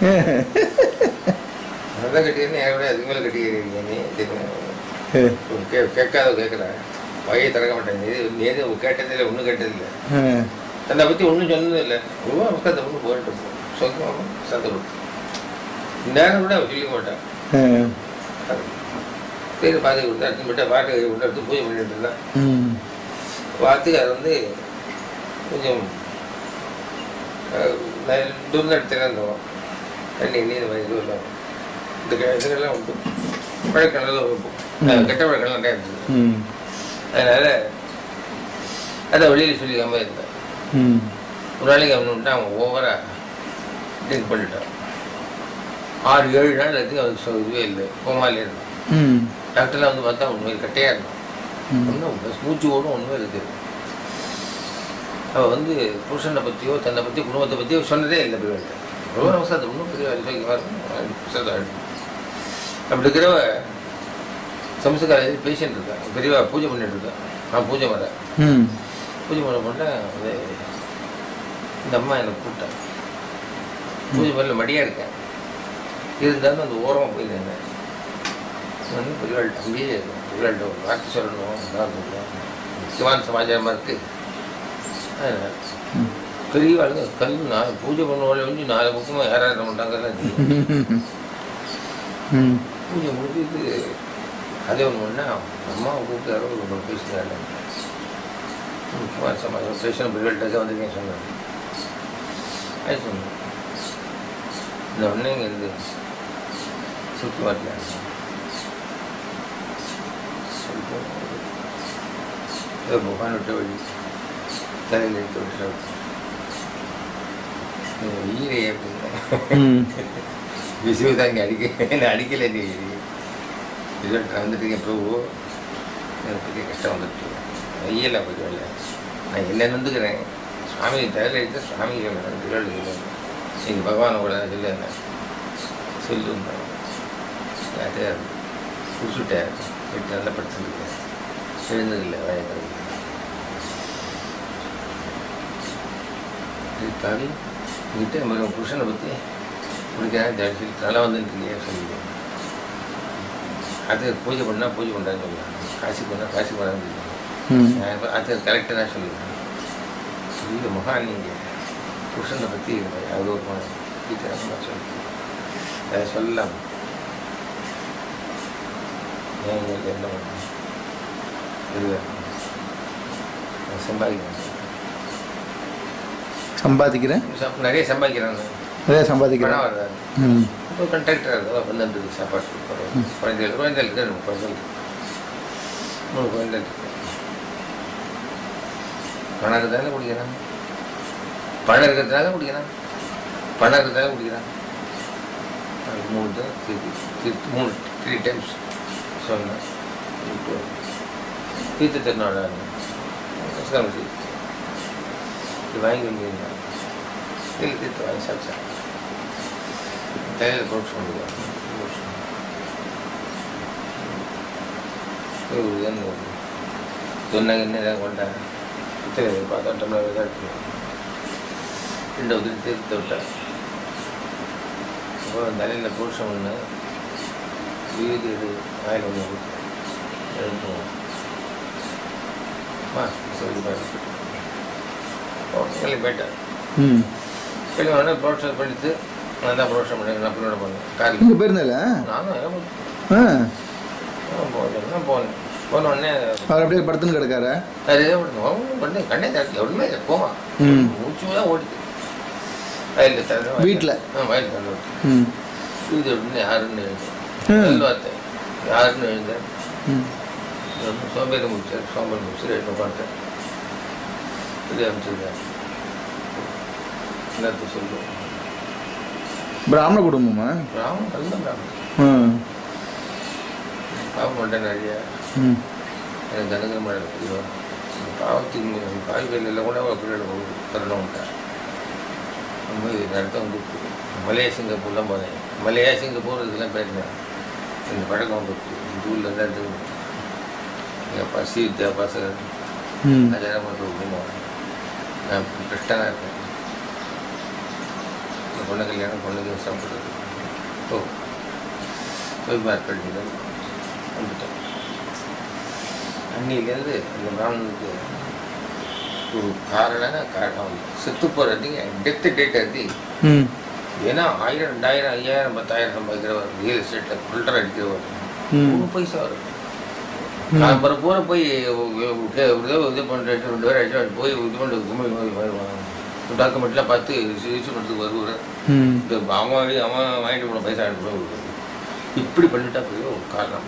அதான் கட்டிக்கிறேன் என் விட அதுக்கு மேலே கட்டிக்கிறீங்க நீ தெரியும் கே கேட்காத கேட்குறேன் வகையை திறக்க மாட்டேன் இது நீ எது கேட்டதில்லை ஒன்றும் கேட்டதில்லை தன்னை பற்றி ஒன்றும் சொன்னதும் இல்லை ரொம்ப அவசரத்தை ஒன்று போயிட்டு இருப்போம் சொந்தம் சந்தோஷம் நேரம் கூட அவள் சொல்லிக்க மாட்டான் சரி பாதி கொடுத்தா எடுத்து விட்டா பாட்டு விட்டு எடுத்து பூஜை பண்ணிட்டு இருந்தான் ம் பார்த்து அது வந்து கொஞ்சம் துர்நடத்தில் இருந்தோம் தண்ணி நீர் மாதிரி இது எல்லாம் இந்த க- இதுக்கெல்லாம் உண்டு பழக்கம் நல்லா இருக்கும் அஹ் கெட்ட பழக்கம் நிறையா இருந்தது ம் அதனால் அதை வெளியில் சொல்லிக்காம இருந்தேன் ம் ஒரு நாளைக்கு அவன் விட்டு அவன் ஓவராக ட்ரிங்க் பண்ணிட்டான் ஆறு ஏழு நாள் அதுக்கு அவனுக்கு சொ- இதுவே இல்லை கோமாலே இருந்தான் ம் டாக்டர்லாம் வந்து பார்த்தா உண்மையில் கட்டையாக இருந்தான் ம். ஒன்றும் மூச்சு ஓடும் ஒன்றுமே இருக்குது அவள் வந்து புருஷனை பற்றியோ தன்னை பற்றி குடும்பத்தை பற்றியோ சொன்னதே இல்லை பிரிவாள்கிட்ட ரொம்ப அவசரத்தை ஒன்றும் பெரிய விஷயம் அப்படி இருக்கிறவ சமஸ்த காலேஜ் பேஷண்ட் இருக்கா பெரியவா பூஜை பண்ணிட்டு இருக்கா நான் பூஜை வரேன் ம் பூஜை பண்ண பண்ண அது இந்த அம்மா என்னை கூப்பிட்டேன் பூஜை பண்ணல மடியாக இருக்கேன் இருந்தாலும் அந்த ஓரமாக போய் நின்னேன் வந்து பெரியவாள் தம்பி பெரியவாள்கிட்ட ஒரு வார்த்தை சொல்லணும் நல்லா இருக்கும் முக்கியமான சமாச்சாரமாக இருக்குது அதனால ம். பெரியவாளுங்க கல் நாலு பூஜை பண்ணுவாள் வந்து நாலு பக்கமாக யார் யார் பண்ணுறாங்கலாம் தெரியும் ம் பூஜை முடிஞ்சிட்டு அதே ஒன்று ஒன்றா அம்மாவை கூப்பிட்டு யாரோ ஒரு பேசுகிறாங்க முக்கியமான சமாச்சாரம் பேசணும் பெரியவாள்கிட்ட வந்திருக்கேன் சொன்னாங்க அது சொன்னேன் இந்த உடனே இங்கேருந்து சுற்றி வரல சொல்லிட்டு ஏதோ பகவான் விட்ட வழி தலையில் எடுத்து விட்டு ஈரே அப்படின்னு ம் விசுவு தான் இங்கே அடிக்க என்ன அடிக்கலை நீ ரிசல்ட் வந்துட்டீங்க பிரபு எனக்கு பெரிய கஷ்டம் வந்துட்டு ஐயல பரவாயில்ல நான் என்ன நந்துக்கிறேன் சுவாமி தலையில் எடுத்து சுவாமி ரிசல்ட் சொல்லுவேன் நீங்கள் பகவானை கூட சொல்லுங்க சொல்லுங்க அதே குடிச்சுட்டேன் எட்டு நல்லா படிச்சிருக்கேன் எழுந்ததில்லை வயது இருக்காது உங்ககிட்ட நம்ம புருஷனை பற்றி பிடிக்கிறேன் ஜாதி நல்லா வந்துருக்கீங்க சொல்லி அது பூஜை பண்ணால் பூஜை பண்ணுறான்னு சொல்லலாம் காசி பண்ணால் காசி பண்ணான்னு ம் சொல்லலாம் அது கரெக்டாக தான் சொல்லுவேன் சொல்லி மகான் நீங்கள் புருஷனை பற்றி அது ஒரு சீக்கிரமாக சொல்லி அதை சொல்லலாம் ஏன் உங்களுக்கு என்ன பண்ணுறேன் இது நான் சம்பாதிக்கிறேன் சம்பாதிக்கிறேன் சம்- நிறைய சம்பாதிக்கிறேன் நான். அதே சம்பாதிக்கிறேன் பணம் வருது ம் இப்போ கண்டக்டர் வந்து அந்த சாப்பாடு கொடுக்குறோம் குழந்தைகள் குழந்தைகள் இருக்கு ரெண்டு குழந்தைகள் மூணு குழந்தைகள் இருக்கு பணம் இருக்கிறதால குடிக்கிறான் பணம் இருக்கிறதுனால குடிக்கிறான் பணம் இருக்கிறதால குடிக்கிறான் அது மூணு தான் திருப்பி திருப்பி மூணு த்ரீ டைம்ஸ் சொன்னேன் இப்போ தீர்த்த திருநாள் இது வாங்கி வந்தீங்கன்னா இல்லை தீர்த்து வாங்கி சாப்பிட்டேன் தலையில் போட்டு சொல்லுவாங்க சொன்னாங்க என்ன ஏதாவது கொண்டாங்க சரி பார்த்தா டம்ளர் தான் இருக்கு ரெண்டு வந்து தீர்த்து விட்டேன் அப்புறம் தலையில் புருஷன் ஒன்று வீடு இது ஆயில் ஒன்று எடுத்துவோம் அம்மா சொல்லி பார்த்து கிளம்பி போயிட்டேன் ம் கிளம்பி உடனே ப்ரோட்சர் பண்ணிட்டு நான் தான் ப்ரோட்சர் பண்ணி நான் பின்னோட பண்ணேன் காரில் இங்கே போயிருந்தல நானும் ஏன் ஆ போனேன் போனேன் போன உடனே அவர் அப்படியே படுத்துன்னு கிடக்காரா நிறைய ஒன்றும் பண்ணி கண்ணே தரல ஒன்றுமே இல்லை போமா ம். மூச்சு தான் ஓடிது வயலில் தர வீட்ல? ஆ வயலில் தர ம் இது அப்படின்னு யாருன்னு ம். எழுந்தேன் நல்ல வார்த்தை யாருன்னு எழுந்தேன் ம் ரொம்ப சோம்பேறி முடிச்சார் சோம்பேறி முடிச்சு ரெண்டு உட்காந்துட்டேன் இது அனுப்பிச்சிருக்கேன் என்னத்தை சொல்லுவோம் பிராமண குடும்பமா பிராமணன் நல்ல பிராமணன் ம் பாவம் பண்ணிட்டேன் நிறைய ம் எனக்கு தனுங்கிற மாதிரி தெரியும் பாவத்துக்கு காய்கறியில் கூட பிள்ளைகளை தரணும்ட்டேன் ரொம்ப நடத்த வந்து மலேயா சிங்கப்பூர்லாம் போனேன் மலேயா சிங்கப்பூர் இதெல்லாம் போயிருந்தேன் இந்த பழக்கம் வந்துருக்கு இந்த ஊரில் தான் இருந்து எங்கள் அப்பா சி வித்யாபாசகர் ம் கல்யாணம் பண்ணுற குடும்பம் நான் கிருஷ்ணனாக இருக்கேன் இந்த பொண்ணு கல்யாணம் பொண்ணுக்கு சாப்பிட்றது ஓ போய் மார்க்கெட் வந்துட்டேன் அன்னிலேருந்து அந்த பிராமணனுக்கு ஒரு காரணம் காரணம் செத்து போகிறதுக்கு டெத்து டேட் எழுதி ம் ஏன்னா ஆயிரம் ரெண்டாயிரம் ஐயாயிரம் பத்தாயிரம் சம்பாதிக்கிறவர் ரியல் எஸ்டேட்டில் ஃபில்டர் அடிக்கிறவர் ம். ஒரு பைசா வரும் நான் பிற பூரா போய் இது பண்ணுற ரெண்டு பேரும் அடிச்சு போய் இது பண்ணி கும்பல் டாக்குமெண்ட்லாம் பார்த்து ரிசீவ் பண்ணுறதுக்கு வருவார் ம் இந்த அவன் வாங்கி- அவன் வாங்கிட்டு போன பைசா எடுத்து போய் கொடுக்குறது இப்படி பண்ணிட்டா போய் ஒரு காரணம்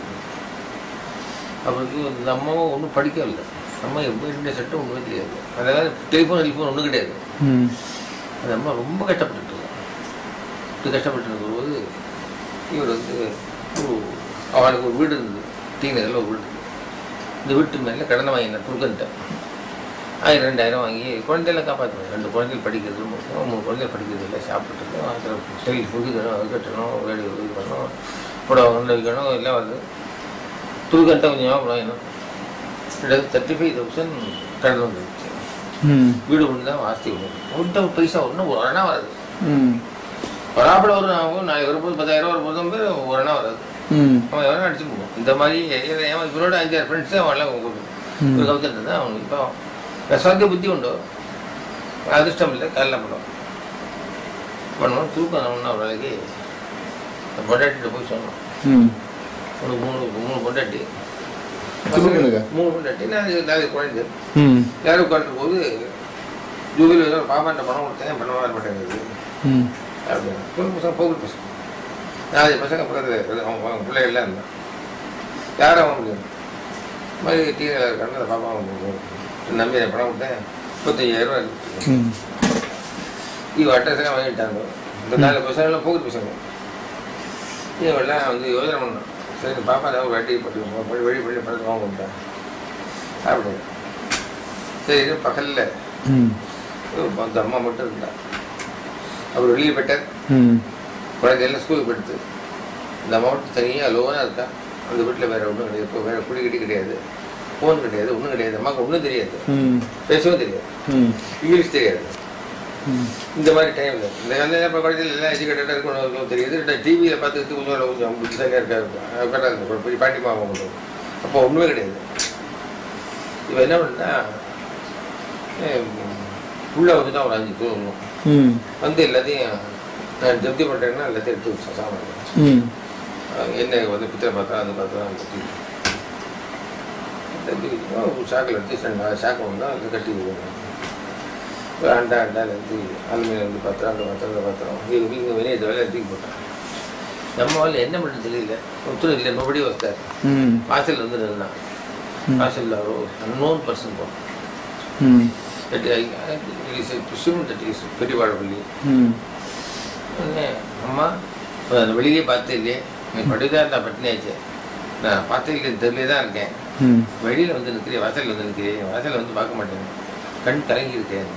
அவருக்கு இந்த அம்மாவும் ஒன்றும் படிக்கவில்லை அம்மா எப்போ ரெண்டு சட்டம் ஒன்றுமே தெரியாது அதாவது டெலிஃபோன் டெலிஃபோன் ஒன்றும் கிடையாது ம் அந்த அம்மா ரொம்ப கஷ்டப்பட்டு இப்படி கஷ்டப்பட்டு இருக்கும்போது இவர் வந்து ஒரு அவனுக்கு ஒரு வீடு இருந்தது டீ நகரில் ஒரு வீடு இருந்தது. இந்த வீட்டு மேலே கடனை வாங்கினேன் கொடுக்கன்ட்டேன் ஆயிரம் ரெண்டாயிரம் வாங்கி குழந்தைகளை காப்பாற்றுவேன் ரெண்டு குழந்தைகள் படிக்கிறது முக்கியம் மூணு குழந்தைகள் படிக்கிறது இல்லை சாப்பிட்டுட்டு அதில் ஸ்டைல் புதிக்கணும் அது கட்டணும் வேடி இது பண்ணணும் புடவை வந்து வைக்கணும் எல்லாம் வருது துருக்கன்ட்டை கொஞ்சம் வாங்கணும் ரெண்டாயிரத்தி தேர்ட்டி ஃபைவ் தௌசண்ட் கடன் வந்துருச்சு ம் வீடு ஒன்று தான் வாஸ்தி ஒன்று ஒன்றும் பைசா ஒன்றும் ஒரு அணா வராது ம் பராபட ஒரு ஆகும் நாளைக்கு வரும்போது பத்தாயிரம் ரூபா வரும்போது பேர் ஒரு அணா வராது ம் அவன் எவனா அடிச்சு போவான் இந்த மாதிரி ஏன் இவனோட அஞ்சாறு ஃப்ரெண்ட்ஸு அவன்லாம் ம். ஒரு கவுத்தர் தான் அவனுக்கு இப்போ ரசாத்திய புத்தி உண்டு அதிர்ஷ்டம் இல்லை காலைல பண்ணுவோம் பண்ணுவோம் தூக்கம் ஒன்றா ஒரு நாளைக்கு பொண்டாட்டிகிட்ட போய் சொன்னோம் ம் உனக்கு மூணு மூணு பொண்டாட்டி தூக்கணுங்க. மூணு பொண்டாட்டி நாலு நாலு குழந்தை ம் யாரும் உட்காந்துருக்கும் போது ஜூபிலி ஏதோ பாப்பாண்ட பணம் கொடுத்தேன் பண்ண வர மாட்டேங்குது ம் அப்படின்னு பொண்ணு பசங்க போகுது பசங்க நாலு பசங்க பக்கத்தில் இருக்குது அவங்க அவங்க பிள்ளைகள்லாம் இருந்தான் யாரும் அவங்க முடியும் இந்த மாதிரி டீனில் இருக்காங்க அந்த பாப்பா அவங்க நம்பி நான் பணம் கொடுத்தேன் முப்பத்தஞ்சாயிரம் ரூபா இருக்கு ம் இவ அட்ரஸ்லாம் வாங்கிட்டாங்க இந்த நாலு பசங்களாம் போகுது பசங்க இவெல்லாம் வந்து யோசனை பண்ணோம் சரி இந்த பாப்பா ஏதாவது ஒரு வட்டி போட்டு வழி வழி பண்ணி பணத்தை வாங்க கொடுத்தேன் அப்படின்னு சரி இது பக்கத்தில் ம் அந்த அம்மா மட்டும் இருந்தா அவர் வெளியே போயிட்டார் ம் குழந்தையெல்லாம் ஸ்கூலுக்கு போயிடுது இந்த அம்மா மட்டும் தனியாக லோனாக இருக்கா அந்த வீட்டில் வேறு ஒன்றும் கிடையாது இப்போ வேறு குடி கட்டி கிடையாது ஃபோன் கிடையாது ஒன்றும் கிடையாது அம்மாவுக்கு ஒன்றும் தெரியாது ம் பேசவும் தெரியாது ம் இங்கிலீஷ் தெரியாது ம் இந்த மாதிரி டைமில் இந்த காலத்தில் இப்போ குழந்தைகள் எல்லாம் எஜுகேட்டடாக இருக்கணும் தெரியுது டிவியில் பார்த்துக்கிட்டு கொஞ்சம் கொஞ்சம் புத்திசாலியாக இருக்காரு கரெக்டாக இருக்கும் பெரிய பாட்டி மாமா கொண்டு அப்போ ஒன்றுமே கிடையாது இவன் என்ன பண்ணா உள்ளே வந்து தான் ஒரு அஞ்சு தூங்கணும் ம் வந்து எல்லாத்தையும் நான் ஜப்தி பண்ணுறேன்னா எல்லாத்தையும் எடுத்து வச்சேன் சாமான் ம் என்ன வந்து பித்தரை பார்த்தா அது பார்த்தா கட்டி கட்டி ஒரு சாக்கில் எடுத்து சண்டை சாக்கை வந்தால் அதை கட்டி விடுவோம் ஒரு அண்டா அண்டால இருந்து அலுமினியம் வந்து பத்திரம் அந்த பத்திரம் அந்த பத்திரம் இங்கே இங்கே வெளியே வேலையை தூக்கி போட்டான் நம்ம வாழ்ல என்ன பண்ணுறது தெரியல ஒருத்தர் இல்லை நோபடி வந்தார் ம் வாசல் வந்து நின்னா வாசலில் ஒரு அன்னோன் பர்சன் போனோம் ம் தட்டி இஸ் பிசும் தட்டி இஸ் பெரிய வாழப்பள்ளி ம் உடனே அம்மா நான் வெளியே பார்த்தே இல்லையே நீ படுதா இருந்தா பட்டினியாச்சு நான் பார்த்தே இல்லை தெரியல தான் இருக்கேன் ம் வெளியில் வந்து நிற்கிறேன் வாசலில் வந்து நிற்கிறேன் வாசலில் வந்து பார்க்க மாட்டேன் கண் கலங்கி இருக்கேன்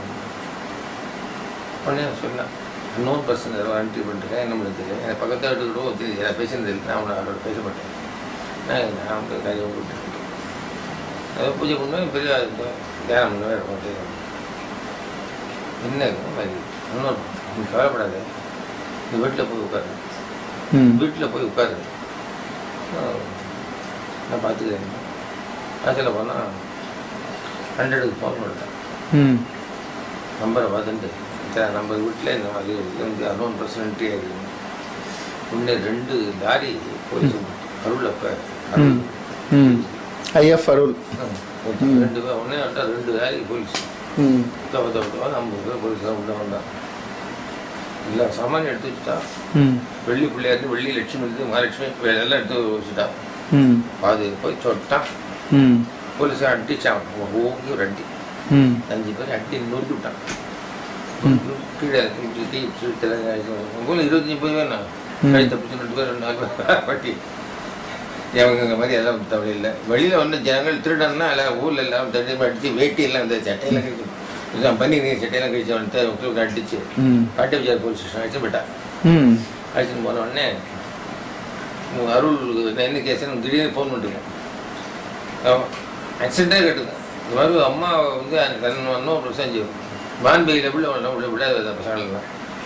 உடனே சொன்னேன் இன்னொரு பர்சன் ஏதோ என்ட்ரி பண்ணிருக்கேன் என்ன பண்ண தெரியல எனக்கு பக்கத்து வீட்டு கூட தெரியுது நான் பேசுனது இல்லை நான் அவனை அவரோட பேச மாட்டேன் நான் நான் வந்து காரியம் விட்டுட்டேன் ஏதோ பூஜை பண்ணுவேன் பெரிய தியானம் பண்ணுவேன் இருக்கும் தெரியும் என்ன இந்த மாதிரி இன்னொரு நீ கவலைப்படாத நீ வீட்டில் போய் உட்காரு ம் வீட்டில் போய் உட்காரு ஆஹ் நான் பார்த்துக்கிறேன் வாசலில் போனால் ஹண்ட்ரடுக்கு ஃபோன் பண்ணிட்டேன் ம் நம்பரை பார்த்துட்டு சார் நம்ம வீட்டில் இந்த மாதிரி வந்து அலோன் பர்சன்ட்ரி ஆகிடுங்க முன்னே ரெண்டு லாரி போய் அருள் அப்போ ம் ம் ஐஎஃப் அருள் ரெண்டு பேர் ஒன்றே வந்தா ரெண்டு லாரி போலீஸ் ம் தப்ப தப்பா ஐம்பது பேர் போலீஸ் தான் உள்ள வந்தான் இல்லை சாமான் எடுத்து வச்சுட்டா ம் வெள்ளி பிள்ளையாருந்து வெள்ளி லட்சுமி இருந்து மகாலட்சுமி எல்லாம் எடுத்து வச்சுட்டா ம் அது போய் தொட்டான் ம் போலீஸ் அடிச்சான் ஓங்கி ஒரு அடி ம் அஞ்சு பேர் அடி நொறுக்கி விட்டான் கீழே தூக்கி தீ போல இருபத்தஞ்சு பேர் வேணும் ம். கழுத்தை பிடிச்சி ரெண்டு பேர் ரெண்டு நாலு பேர் பட்டி அவங்க இந்த மாதிரி எல்லாம் தவறு இல்லை வெளியில் வந்து ஜனங்கள் திருடன்னா எல்லாம் ஊரில் எல்லாம் தடி அடிச்சு வேட்டி எல்லாம் இந்த சட்டையெல்லாம் கழிச்சு பண்ணி நீ சட்டையெல்லாம் கழிச்சு வந்துட்டு உங்களுக்கு அடிச்சு ம் காட்டு விஜயார் போலீஸ் ஸ்டேஷன் அடிச்சு போயிட்டா ம் அடிச்சுட்டு போன உடனே உங்க அருள் என்ன என்ன கேஸ்ன்னு திடீர்னு ஃபோன் பண்ணிட்டுருக்கேன் ஆமாம் ஆக்சிடெண்ட்டாக கேட்டுங்க இந்த மாதிரி அம்மா வந்து தன் இன்னும் பிரசஞ்சு பான்பேயில் விட விட விடாத பசங்களெல்லாம்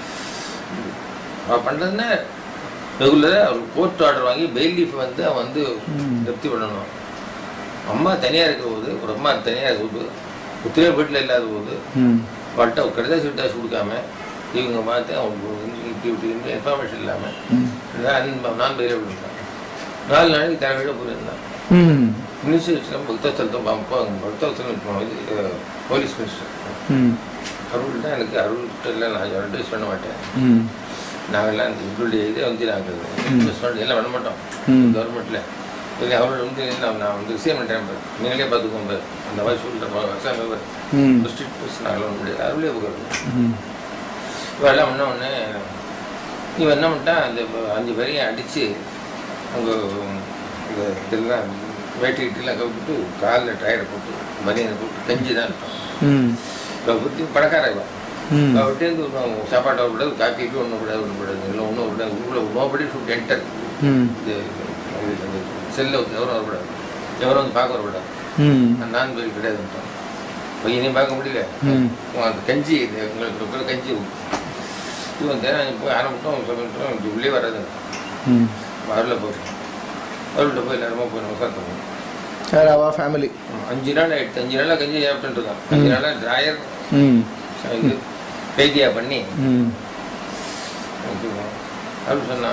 அவள் பண்ணுறதுன்னா ரெகுலராக அவர் கோர்ட் ஆர்டர் வாங்கி பெயில் லீஃப் வந்து அவன் வந்து ம். திருப்தி பண்ணணும் அம்மா தனியாக இருக்கிற போது ஒரு அம்மா தனியாக இருக்கிற போது ஒத்துழைய வீட்டில் இல்லாத போது ம் வட்ட கடிதாசி விட்டாசி கொடுக்காம இவங்க பார்த்து அவங்களுக்கு வந்து இப்படி இப்படி இன்ஃபர்மேஷன் இல்லாமல் ம் நான் பெயில் விட்டுருந்தேன் நாலு நாளைக்கு தலைவிட போயிருந்தேன் ம் மினிஸ்டர் பக்தவசலம் பக்தவசலம் இது போலீஸ் மினிஸ்டர் ம் அருள் தான் எனக்கு அருள்கிட்ட இல்லை நான் அட்வைஸ் பண்ண மாட்டேன் ம் நாங்கள்லாம் இந்த இவருடைய இதை வந்து நாங்கள் இன்வெஸ்ட்மெண்ட் எல்லாம் பண்ண மாட்டோம் ம். கவர்மெண்ட்டில் இல்லை அவரோட வந்து நான் நான் வந்து ரிசீவ் பண்ணுறேன் நீங்களே பார்த்துக்கோங்க அந்த மாதிரி சொல்லிட்டு விவசாயம் ம் ஸ்ட்ரீட் பஸ் நாங்கள் ஒன்றும் முடியாது அருளே போகிறது ம் இவெல்லாம் பண்ண உடனே இவன் என்ன பண்ணிட்டான் அந்த அஞ்சு பேரையும் அடித்து அவங்க இந்த இதெல்லாம் வேட்டி கிட்டெல்லாம் கவிட்டு காலில் டயரை போட்டு மதியம் போட்டு கஞ்சி தான் இருப்பான் ம் இவன் புத்தி பணக்கார இவன் ம் அவர்கிட்டேருந்து சாப்பாடு வரக்கூடாது காப்பி டீ ஒன்றும் கூடாது ஒன்றும் கூடாது இல்லை ஒன்றும் கூடாது உள்ள நோபடி ஷுட் என்டர் ம் இது செல்லில் வந்து எவரும் வரக்கூடாது எவரும் வந்து பார்க்க வரக்கூடாது ம் நான் பேர் கிடையாதுன்ட்டான் பையனையும் பார்க்க முடியல ம். உன் அந்த கஞ்சி இது உங்களுக்கு இருக்கிற கஞ்சி இவன் தேவை போய் ஆரம்பிட்டோம் சொல்லிட்டோம் உள்ளே வராது ம் அவரில் போய் அவர்கிட்ட போய் எல்லாருமா போய் நமஸ்காரம் யார் அவா ஃபேமிலி அஞ்சு நாள் ஆயிடுச்சு அஞ்சு நாளாக கஞ்சி சாப்பிட்டுட்டு இருக்கான் அஞ்சு நாளாக ட்ராயர் ம் இது பேத்தியா பண்ணி ம் அப்படின்னு சொன்னா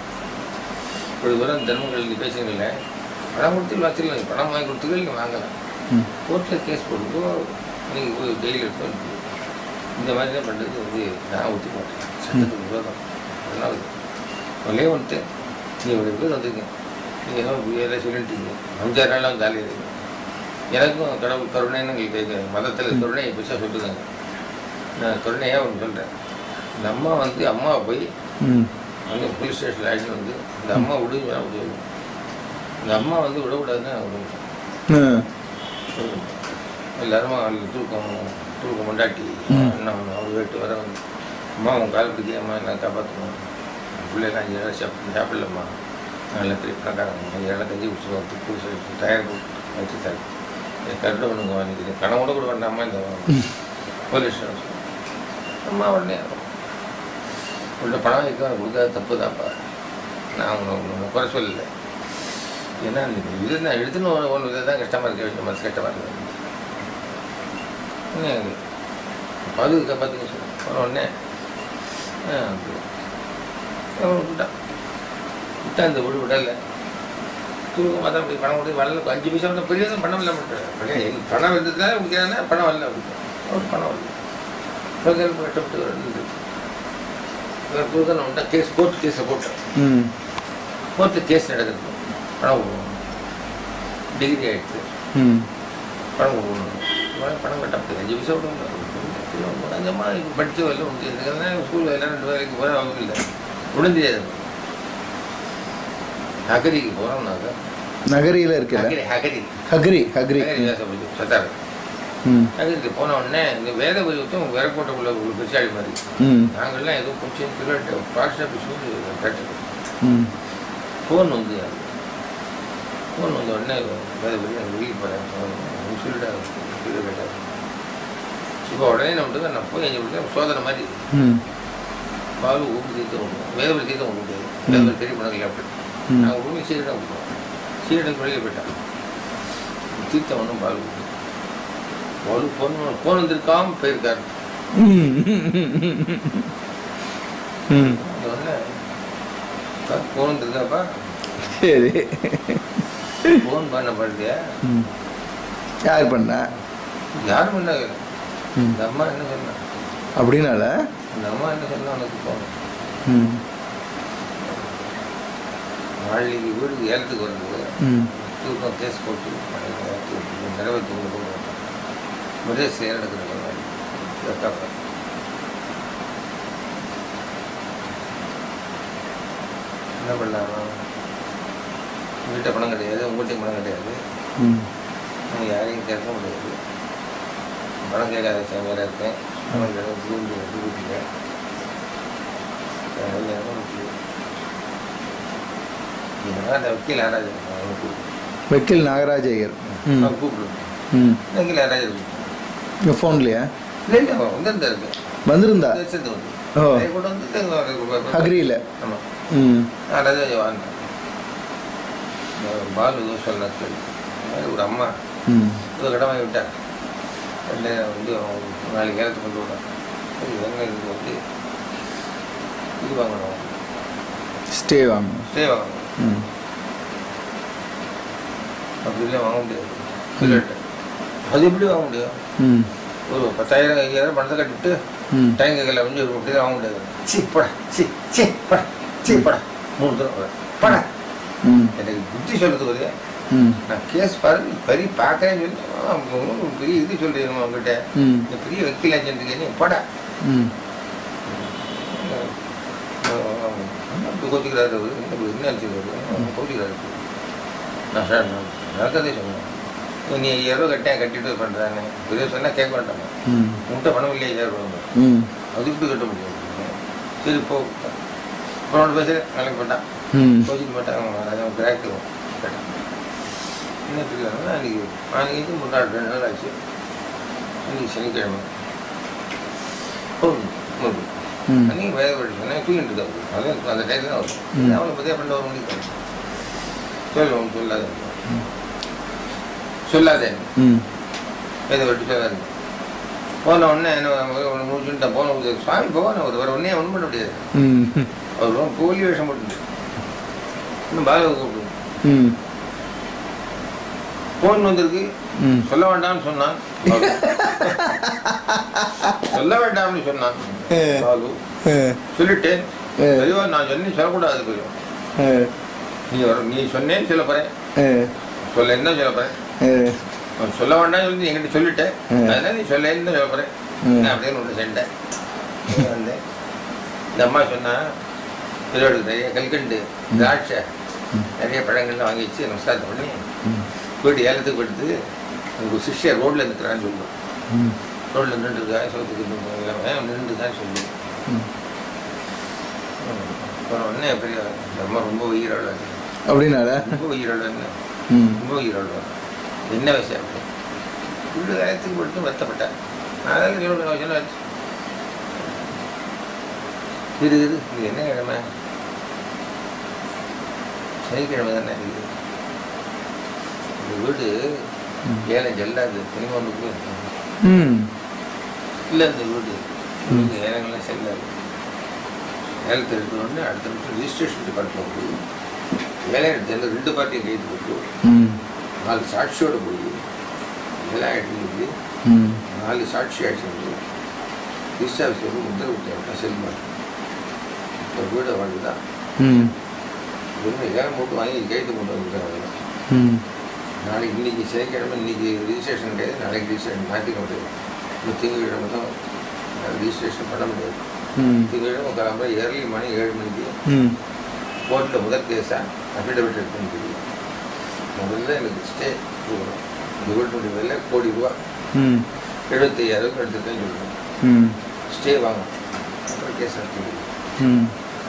ஒரு தூரம் தர்மங்கள் நீ பேசுங்கல்ல பணம் கொடுத்து வச்சிடலாம் பணம் வாங்கி கொடுத்துக்க நீ வாங்கலாம் ம் கோர்ட்டில் கேஸ் போட்டுக்கோ நீங்கள் போய் ஜெயிலில் இருக்கோ இந்த மாதிரி தான் பண்ணுறது வந்து நான் ஒத்துக்க மாட்டேன் சட்டத்துக்கு விரோதம் அதனால ஒரே வந்துட்டு நீ இவ்வளோ பேர் வந்துருக்கீங்க நீங்கள் ஏதோ எல்லாம் சொல்லிட்டீங்க அஞ்சாறு நாளாக ஜாலியாக இருக்கு எனக்கும் கடவுள் கருணைன்னு எங்களுக்கு தெரியும் மதத்தில் கருணை பெருசாக சொல்லிருக்காங்க நான் கருணையாக ஒன்று சொல்கிறேன் இந்த அம்மா வந்து அம்மாவை போய் ம் அங்கே போலீஸ் ஸ்டேஷனில் ஆகிட்டு வந்து இந்த அம்மா விடுங்க விடுவோம் இந்த அம்மா வந்து விடக்கூடாதுன்னு நான் விடுவேன் ம் எல்லாரும் அதில் தூக்கம் தூக்கம் கொண்டாட்டி ம். அண்ணன் அவர் வீட்டு வர வந்து அம்மா உன் கால் பிடிக்காம எல்லாம் காப்பாற்றணும் பிள்ளைலாம் அஞ்சு நாள் சாப்பிட்டு சாப்பிடலம்மா நல்லா திருப்பி பணக்காரங்க அஞ்சு நாள் கஞ்சி குடிச்சுக்கோ துப்பு டயர் போட்டு வச்சு சார் கரெக்டாக பண்ணுங்க வாங்கிக்கிறீங்க கடன் கூட கூட வேண்டாமா இந்த போலீஸ் ஸ்டேஷன் அம்மா உடனே உள்ள பணம் வைக்க கொடுக்காத தப்பு தான்ப்பா நான் உங்களை உங்களை குறை சொல்லலை ஏன்னா இந்த இது நான் எடுத்துன்னு ஒன்று ஒன்று இதை தான் கஷ்டமாக இருக்க வேண்டிய மனசு கஷ்டமாக இருக்கு என்ன பாதுகாக்க பார்த்துக்க சொல்லு போன உடனே ஆ, அப்படி. அவன் விட்டான் விட்டா இந்த விடு விடலை தூக்கம் பார்த்தா அப்படி பணம் கொடுத்து வரல அஞ்சு பைசா வந்து பெரிய பணம் இல்லை மட்டும் பணம் இருந்ததுனால முடிக்காதுன்னா பணம் வரல அப்படின்னு அவர் பணம் வரல பிரதமர் கஷ்டப்பட்டு இருந்தது இவர் கொடுக்க நான் கேஸ் கோர்ட் கேஸில் போட்டேன் ம் கோர்ட்டு கேஸ் நடக்குது பணம் கொடுக்கணும் டிகிரி ஆயிடுச்சு ம் பணம் கொடுக்கணும் இவன் பணம் கட்ட முடியாது அஞ்சு பைசா விட கொஞ்சமாக இப்போ படித்த வரல முடியாது ஸ்கூலில் எல்லாம் ரெண்டு வேலைக்கு போகிற அவங்க இல்லை ஒன்றும் தெரியாது ஹகரிக்கு போகிறோம்னாக்கா நகரியில் இருக்குல்ல ஹகரி ஹகரி ஹக்ரி ஹக்ரி ஹகரி வியாசம் படிச்சு சத்தாரு ம் ஹகரிக்கு போன உடனே இந்த வேத பரிவத்தம் விறக்கோட்டைக்குள்ள ஒரு பெருசாடி மாதிரி ம் நாங்கள்லாம் ஏதோ கொஞ்சம் பிரிவாட்டு பாஸ்ட் ஆஃபீஸ் வந்து கட்டு ம் ஃபோன் வந்து ஃபோன் வந்த உடனே வேத பரி எங்கள் வீட்டுக்கு போகிறேன் சொல்லிட்டு கீழே கேட்டார் இப்போ உடனே நம்மளுக்கு நான் போய் எங்கள் வீட்டில் சோதனை மாதிரி ம் பால் ஊப்பு தீர்த்து விடுவோம் வேதபடி தீர்த்து விட முடியாது வேதபடி தெரிய பண்ணல அப்படி ம். நாங்கள் உண்மை சீரடம் விடுவோம் சீரடம் வெளியில் போயிட்டான் தீர்த்தம் ஒன்றும் பால் ஊத்து ஒரு பொண்ணு ஃபோன் வந்திருக்காம போயிருக்காரு ம் ம் அந்த உடனே ஃபோன் வந்திருக்காப்பா சரி ஃபோன் பண்ண பாருங்க ம் யார் பண்ணா யார் பண்ணாங்க ம் இந்த அம்மா என்ன சொன்னா அப்படின்னால இந்த அம்மா என்ன சொன்னா உனக்கு போகணும் ம் நாளைக்கு வீடுக்கு ஏலத்துக்கு வர்றது ம் தூக்கம் கேஸ் போட்டு நிறைவேற்றி கொண்டு போக ஒரே செயல் நடக்குது என்ன பண்ணலாம் வீட்டை பணம் கிடையாது உங்கள்கிட்ட பணம் கிடையாது ம் நீங்கள் யாரையும் கேட்க முடியாது பணம் கேட்காத சாமியாராக இருக்கேன் பணம் கிடையாது தூண்டி வந்து வீட்டுல அந்த வக்கீல் யாராவது அவனை கூப்பிடு. வக்கீல் நாகராஜ ஐயர் ம் அவன் கூப்பிடு ம் வக்கீல் யாராவது கூப்பிடு. ஃபோன்லையா இல்லை இல்லை அவன் வந்திருந்தாரு வந்திருந்தா சேர்ந்து வந்து ஓ அதை கொண்டு வந்துட்டு இங்க ஒரு- அக்ரியில் ஆமாம் ம் யாராவது வாழ்ந்தேன் பாலு சொன்ன ஒரு அம்மா ம் ஒரு கடை வாங்கி விட்டார் ரெண்டு வந்து அவன் நாளைக்கு ஏறத்து கொண்டு விடான் இது வந்து இது வந்து இது வாங்கணும் ஸ்டே வாங்கணும் ஸ்டே வாங்கணும் ம் அப்படி இல்லை வாங்க முடியாது சொல்லிட்டு அது எப்படி வாங்க முடியும் ம் ஒரு பத்தாயிரம் ஐயாயிரம் பணத்தை கட்டிட்டு ம் டைம் கேட்கல வந்து ஒரு அப்படி வாங்க முடியாது சி படா சி சி படா சி படா மூணு தடவை படா ம் எனக்கு புத்தி சொல்றது ஒரு ம் நான் கேஸ் பாருங்க பெரிய பார்க்கறேன்னு சொல்லி அவன் ஒரு பெரிய இது சொல்றேன் அவங்ககிட்ட ம் இந்த பெரிய வக்கீல் ஆச்சுன்னு நீ படா ம் கோச்சிக்கிறாரு அவரு என்ன என்ன நினச்சிக்கிறாரு கோச்சிக்கிறாரு நான் சார் நான் நடக்கதே சொன்னேன் நீ ஐயாயிரம் ரூபா கட்டேன் கட்டிட்டு பண்ணுறானே பெரிய சொன்னால் கேட்க வேண்டாமா ம் உன்கிட்ட பணம் இல்லையா ஐயாயிரம் ரூபா ம் அது இப்படி கட்ட முடியும் சரி போ அப்புறம் அவன் பேசுகிறேன் நாளைக்கு போட்டான் ம் கோச்சிக்க மாட்டான் அவன் அதை அவன் கிராக்கு கேட்டான் என்ன தெரியல அன்றைக்கி அன்றைக்கி முன்னாடி ரெண்டு நாள் ஆச்சு அன்றைக்கி சனிக்கிழமை போகணும் முடியும் ம் அன்றைக்கி வேலை படிச்சு சொன்னேன் தூங்கிட்டு இருக்காரு அது அந்த டைத்தில் தான் ம். வரும் அவனை பற்றி அப்படின்ற ஒரு மணிக்கு சொல்லுவோம் சொல்லாத சொல்லாதே ம் வேலை வெட்டி சொல்லாது போன உடனே என்ன ஒன்று முடிச்சுட்டேன் போன உடனே, சுவாமி போன ஒரு வர உடனே ஒன்றும் பண்ண முடியாது ம் அவர் ரொம்ப போலி வேஷம் போட்டு இன்னும் பாலவை கூப்பிடுங்க ம் ஃபோன் வந்திருக்கு ம் சொல்ல வேண்டாம்னு சொன்னான் பாலு. சொல்ல வேண்டாம்னு சொன்னான் ஏ. பாலு ஏ சொல்லிட்டேன் ஏ. ஐயோ நான் சொன்னேன் சொல்லக்கூடாது கொஞ்சம் ஏ நீ வர நீ சொன்னேன்னு சொல்ல போறேன் ஏ சொல்லேன்னு தான் சொல்ல போறேன் ஏ அவன் சொல்ல வேண்டாம்னு சொல்லி என்கிட்ட சொல்லிட்டேன் ம். அதனால நீ சொல்லேன்னு தான் சொல்ல போறேன் ம். நான் அப்படின்னு ஒன்று செண்டேன் வந்தேன் இந்த அம்மா சொன்னா இதோட நிறைய கல்கண்டு திராட்சை நிறைய பழங்கள்லாம் வாங்கி வச்சு நமஸ்காரத்தை பண்ணி ம் போயிட்டு ஏலத்துக்கு படுத்து உங்கள் சிஷ்யர் ரோட்டில் நிற்கிறான்னு சொல்லுவோம் ம் ரோட்டில் நின்றுருக்கா சோத்துக்கு இல்லாமல் நின்றுருக்கான்னு சொல்லி ம் அப்புறம் உடனே பெரிய இந்த அம்மா ரொம்ப உயிரோட அப்படின்னால ரொம்ப உயிரோட ம் ரொம்ப உயிரோட என்ன விஷயம் ஃபுல்லு காலத்துக்கு படுத்து வருத்தப்பட்டேன் அதனால சொல்லுங்க வச்சு வச்சு இது இது இது என்ன கிழமை சனிக்கிழமை தானே இது இந்த வீடு ம். ஏலம் செல்லாது சினிமாவுக்கு ம் இல்லை இந்த வீடு வீடு ஏலங்கள்லாம் செல்லாது ஏலத்தை எடுத்த உடனே அடுத்த நிமிஷம் ரிஜிஸ்ட்ரேஷன் டிபார்ட்மெண்ட் போய் ஏலம் எடுத்து ரெண்டு பார்ட்டியும் கைது போட்டு ம் நாலு சாட்சியோட போய் எல்லாம் எடுத்து ம் நாலு சாட்சி அடிச்சு ரிஜிஸ்டர் ஆஃபீஸர் வந்து உத்தரவு விட்டாங்க செல்மான் இப்போ வீடை வாங்கி தான் ம் ஒன்று ஏலம் போட்டு வாங்கி கைது கொண்டு வந்துருக்காங்க ம் நாளைக்கு இன்னைக்கு சனிக்கிழமை இன்னைக்கு ரிஜிஸ்ட்ரேஷன் கிடையாது நாளைக்கு ரிஜிஸ்ட்ரேஷன் மாற்றிக்க முடியாது இன்னும் திங்கட்கிழமை தான் ரிஜிஸ்ட்ரேஷன் பண்ண முடியாது ம் திங்கட்கிழமை கிளம்புற ஏர்லி மணி ஏழு மணிக்கு ம் கோர்ட்டில் முதல் கேஸாக அஃபிடவிட் எடுத்துன்னு தெரியும் முதல்ல எனக்கு ஸ்டே கொடுக்கணும் இந்த வீட்டுடைய விலை கோடி ரூபா ம் எழுபத்தையாயிரம் எடுத்துருக்கேன்னு சொல்லுவேன் ம் ஸ்டே வாங்கணும் அப்புறம் கேஸ் நடத்தி ம்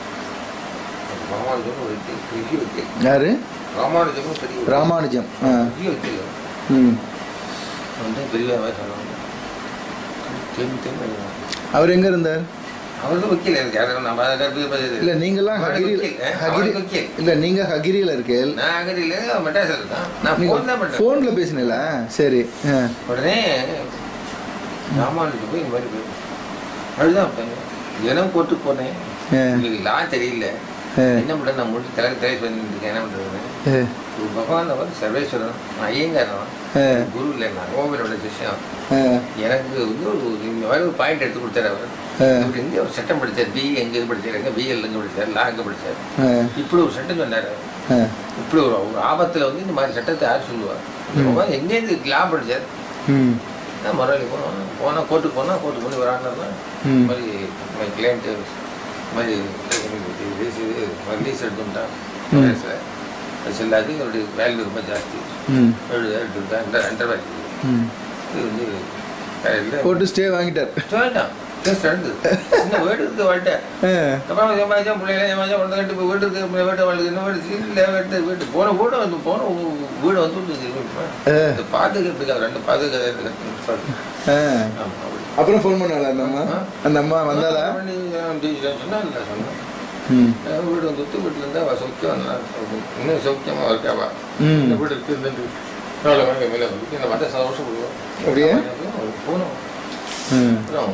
ராமானுஜன் ஒரு வக்கீல், பெரிய வக்கீல் யாரு ராமானுஜமும் பெரிய வக்கீல். ராமானுஜம் ஆ பெரிய வக்கீல் ம் வந்து பெரிய சொன்னாங்க தேம்பி தேம்பி அழுவான். அவர் எங்க இருந்தார் அவர் தான் வக்கீல் எனக்கு யாரும் நம்ம அதை கருத்து பேசுறது இல்ல நீங்கெல்லாம் அவனுக்கு ஹகிரி வக்கீல், ஆ, ஹகிரி அவனுக்கு வக்கீல். இல்ல நீங்க ஹகிரியில இருக்கேல் நான் அகதியில் மெட்ராஸில் இருக்கேன் நான் நீங்க ஃபோன் தான் பண்ணுறேன் போன்ல பேசினீங்களா சரி ஆ உடனே ராமானுஜன் போய் இந்த மாதிரி போய் அழுதான் போனேன் தினம் கோர்ட்டுக்கு போனேன் ஆ. உங்களுக்கு லா தெரியல ஆ. என்ன பண்ணுறது நான் முடிச்சு தலை தலை சொல்லிட்டு என்ன பண்ணுறது ஆ. ஒரு பகவான் அவர் சர்வேஸ்வரன் நான் ஐயங்காரன் ஆ. குரு இல்லை நான் கோவிலோட சிஷ்யம் ஆ. எனக்கு வந்து ஒரு இந்த மாதிரி ஒரு பாயிண்ட் எடுத்து கொடுத்தாரு அவர் ஆ. இவர் எங்கே ஒரு சட்டம் படித்தார் பி எங்கே படிச்சார் எங்கே பிஎல் எங்கே படிச்சார் லா எங்கே படிச்சார் ஆ. இப்படி ஒரு சட்டம் சொன்னார் அவர். ஆ. இப்படி ஒரு ஒரு ஆபத்தில் வந்து இந்த மாதிரி சட்டத்தை யார் சொல்லுவார் இந்த ம். பகவான் எங்கேருந்து லா படிச்சார் ம் நான் மறுபடி போனோம் போனால் கோர்ட்டுக்கு போனால் கோர்ட்டுக்கு போய் ஒரு ஆண்டர்னா ம். இந்த மாதிரி மை கிளைண்ட்டு இந்த மாதிரி ரிலீஸ் ரிலீஸ் எடுத்துட்டான் ம். அது செல்லாது அவருடைய வேல்யூ ரொம்ப ஜாஸ்தி ம் எழுபது எடுத்துருக்கா ரெண்டரை ரெண்டரை வேல்யூ ம் இது வந்து காலையில் போட்டு ஸ்டே வாங்கிட்டார் சொல்லிட்டான் கேஸ் நடந்தது இன்னும் வீடு இருக்கு வாழ்க்கை ஆ. அப்புறம் ஏமாச்சா பிள்ளைல ஏமாச்சா உடனே கட்டு போய் வீடு இருக்கு அப்புறம் வீட்டை வாழ்க்கை என்ன வீடு இல்லை வீட்டு வீட்டு போன வீடு வந்து போன ஊ- வீடு வந்து இந்த பாதுகாப்பு ரெண்டு பாதுகாப்பு ஆ. அப்புறம் ஃபோன் பண்ணாளா அந்த அம்மா அந்த அம்மா வந்தாளா சொன்னா இல்லை சொன்னேன் ம் வீடு வந்து விட்டு வீட்டுல இருந்தா அவள் சௌக்கியம் இன்னும் சௌக்கியமா இருக்காவா ம். இந்த வீடு இருக்கு இந்த எவ்வளோ வேலை மேலே இருக்கு இந்த வந்த சந்தோஷப்படுவோம் அப்படியே? போகணும் ம் அப்புறம்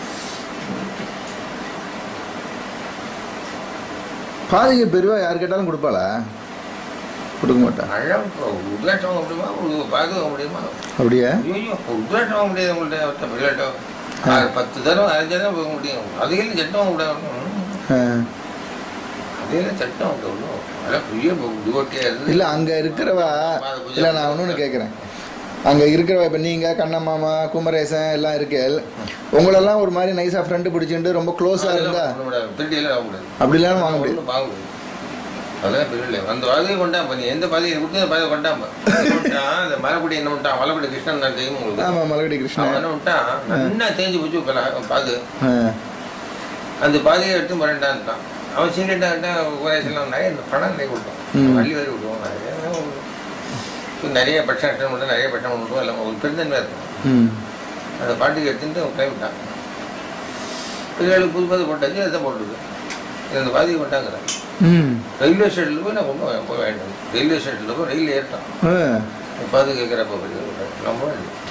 பாதிக்கு பெருவா யார் கேட்டாலும் கொடுப்பாளா கொடுக்க மாட்டா அழகாக உத்ராட்சம் வாங்க முடியுமா உங்களுக்கு பாது வாங்க முடியுமா அப்படியா ஐயோ உத்ராட்சம் வாங்க முடியாது உங்கள்ட்ட ஒருத்தன் பெரியட்டம் ஆறு பத்து தரம் அரைஞ்சா தான் போக முடியும் அதுக்கு சட்டம் வாங்க முடியாது ஆ. அதே சட்டம் வாங்க விடணும் அதெல்லாம் பெரிய டிவோட்டியாக இருந்து இல்ல அங்க இருக்கிறவா இல்ல நான் ஒண்ணு கேக்குறேன் அங்க இருக்கிறவா இப்ப நீங்க கண்ணம்மாமா குமரேசன் எல்லாம் இருக்கேள் உங்களெல்லாம் ஒரு மாதிரி நைஸா ஃப்ரெண்டு பிடிச்சிட்டு ரொம்ப க்ளோஸா இருந்தா திருட்டியெல்லாம் வாங்க முடியாது அப்படி இல்லாம வாங்க முடியாது ஒண்ணும் வாங்க முடியாது அதெல்லாம் பெரிய இல்லை அந்த பாதையை கொண்டாம்ப நீ எந்த பாதையை கொடுத்து அந்த பாதையை கொண்டாம்ப கொண்டான் அந்த மலைக்குடி என்ன பண்ணிட்டான் மலைக்குடி கிருஷ்ணன் நான் தெரியும் உங்களுக்கு ஆமா மலகடி அவன் கிருஷ்ணன் என்ன பண்ணிட்டான் நல்லா தேஞ்சு போச்சு இப்போ நான் பாது ஆ. அந்த பாதையை எடுத்து மறண்டான்ட்டான் அவன் சீக்கிரட்டான்ட்டா உபதேசம் நிறைய இந்த பணம் நிறைய கொடுத்தான் ம். வள்ளி வரி விடுவோம் நிறைய இப்ப நிறைய பட்சம் அட்டன் பண்ணுறோம் நிறைய பட்சம் பண்ணுறோம் எல்லாம் ஒரு பெருந்தன்மையாக இருக்கும் ம் அந்த பாட்டுக்கு எடுத்துட்டு அவன் கிளம்பிட்டான் பிள்ளைகளுக்கு புது பாதை போட்டாச்சு அதை போட்டுது இந்த பாதையை போட்டாங்கிறேன் ம் ரயில்வே ஸ்டேஷனில் போய் நான் கொண்டு போய் வேண்டும் ரயில்வே ஸ்டேஷனில் போய் ரயில் ஏறிட்டான் ஆ. பாது கேட்குறப்ப நம்ம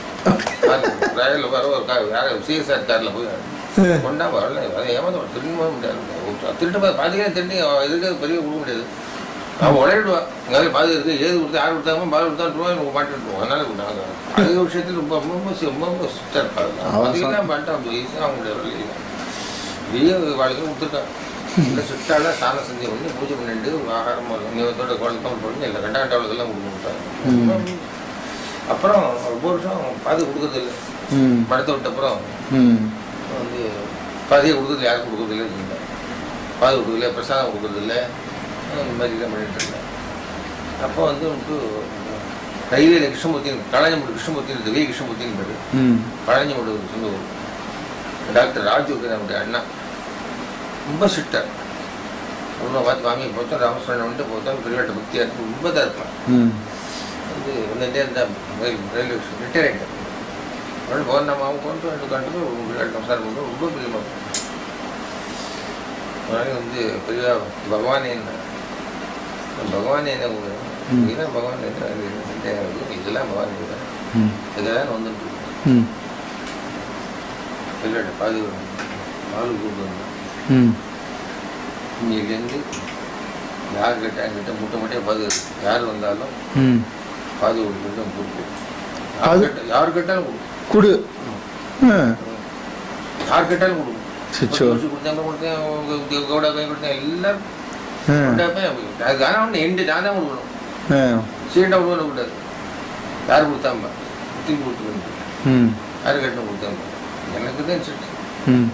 ரயிலில் வர ஒரு கார் யாரும் சிஎஸ்ஆர் காரில் போய் கொண்டா வரல அதை ஏமாத்த திரும்ப முடியாது திருட்டு பா- பாதிக்கலாம் திருட்டு இருக்கிறது பெரிய கொடுக்க முடியாது அவன் உழையிடுவா இங்கே பாதி இருக்கு ஏது கொடுத்தா யார் கொடுத்தாங்க பாதி கொடுத்தா ரூபாய் நமக்கு மாட்டிட்டுருவோம் அதனால கொடுத்தாங்க அது விஷயத்தில் ரொம்ப ரொம்ப ரொம்ப சி- ரொம்ப ரொம்ப ஸ்ட்ரிக்டாக இருப்பாங்க அவன் பாதிக்கலாம் பண்ணிட்டு அந்த ஈஸியாக அவங்க முடியாது வழியில் பெரிய வாழ்க்கை கொடுத்துருக்கான் இந்த சுற்றால சாணம் செஞ்சு பண்ணி பூஜை பண்ணிட்டு ஆகாரம் நியமத்தோட குழந்தை பண்ணி இல்லை ரெண்டாண்டாவதுக்கெல்லாம் கொடுத்துட்டாங்க அப்புறம் ரொம்ப வருஷம் பாதி கொடுக்கறது இல்லை ம் படத்தை விட்ட அப்புறம் ம் வந்து பாதியை கொடுக்குறது யாருக்கும் கொடுக்குறது இல்லை இருந்தார் பாதி கொடுக்குறதில்ல பிரசாதம் கொடுக்குறதில்ல இந்த மாதிரிலாம் பண்ணிட்டு இருந்தேன் அப்போ வந்து வந்து ரயில்வேல கிருஷ்ணமூர்த்தி பழனிமூடு கிருஷ்ணமூர்த்தி இருந்தது வி கிருஷ்ணமூர்த்தின்னு பேர் ம் பழனிமூடு ஒரு சொந்த ஊர் டாக்டர் ராஜு நம்முடைய அண்ணா ரொம்ப ஸ்ட்ரிக்டர் ரொம்ப பார்த்து வாங்கி பார்த்தோம் ராமஸ்வரன் வந்துட்டு பார்த்தோம் பெரியவாட்ட பக்தியாக இருக்கும் ரொம்ப தான் இருப்பான் ம் வந்து வந்துட்டே இருந்தா ரயில் ரயில்வே ரிட்டையர் ஆகிட்டேன் அவன் பௌர்ணமாவும் கொண்டு ரெண்டு கண்டு நமஸ்காரம் பண்ணி ரொம்ப பிரியமாக அதனால வந்து பெரிய பகவான் என்ன பகவான் என்ன ம். இதுதான் பகவான் என்ன இது- இதெல்லாம் பகவான் இதுதான் ம் இதுதான் வந்துட்டு ம் பெரிய பாதுகாப்பு பால் கூட்டு வந்தேன் ம் இன்னிலேருந்து யார் கிட்ட என்கிட்ட முட்டை முட்டையே பாதுகாப்பு யார் வந்தாலும் ம் பாதுகாப்பு கொடுத்து கொடுத்து பாது- யார் கேட்ட- யார் கேட்டாலும் கொடுக்கும் குடு ஆ யார் கேட்டாலும் கொடுக்கும் சிச்சோ தோசை கொடுத்தாங்க கொடுத்தேன் உங்க கவுடா கை கொடுத்தேன் எல்லாரும் ஆ கொண்டாப்பேன் அதுக்கு ஆனால் ஒன்று எண்டு நான் தான் கொடுக்கணும் ஆ சீண்டா கொடுக்கணும் கூடாது யார் கொடுத்தாம்ப திருப்பி கொடுத்துக்கணும் ம் யார் கேட்டணும் கொடுத்தாங்க எனக்கு தான் சிரிச்சு ம்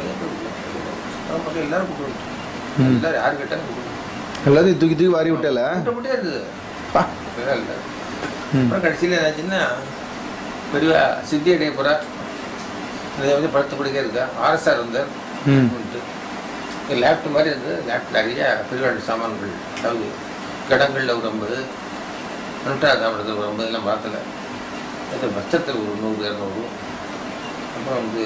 மக்கள் எல்லாரும் கொடுக்கணும் ம். எல்லாரும் யார் கேட்டாலும் கொடுக்கணும் எல்லாத்தையும் தூக்கி தூக்கி வாரி விட்டல முட்டை முட்டையே இருந்தது பா அப்படிலாம் இல்லை ம் அப்புறம் கடைசியில் என்னாச்சுன்னா பெரிய சித்தி அடைய போகிறா இதை வந்து படுத்து படுக்க இருக்கா ஆர்எஸ்ஆர் வந்தார் ம் லேப்டாப் மாதிரி இருந்தது லேப்டாப் நிறைய பெரிய சாமான்கள் அதாவது கடங்களில் ஒரு ஐம்பது நுட்டா சாப்பிட்றது ஒரு ஐம்பது எல்லாம் பார்த்தல அது பட்சத்தில் ஒரு நூறு இரநூறு அப்புறம் வந்து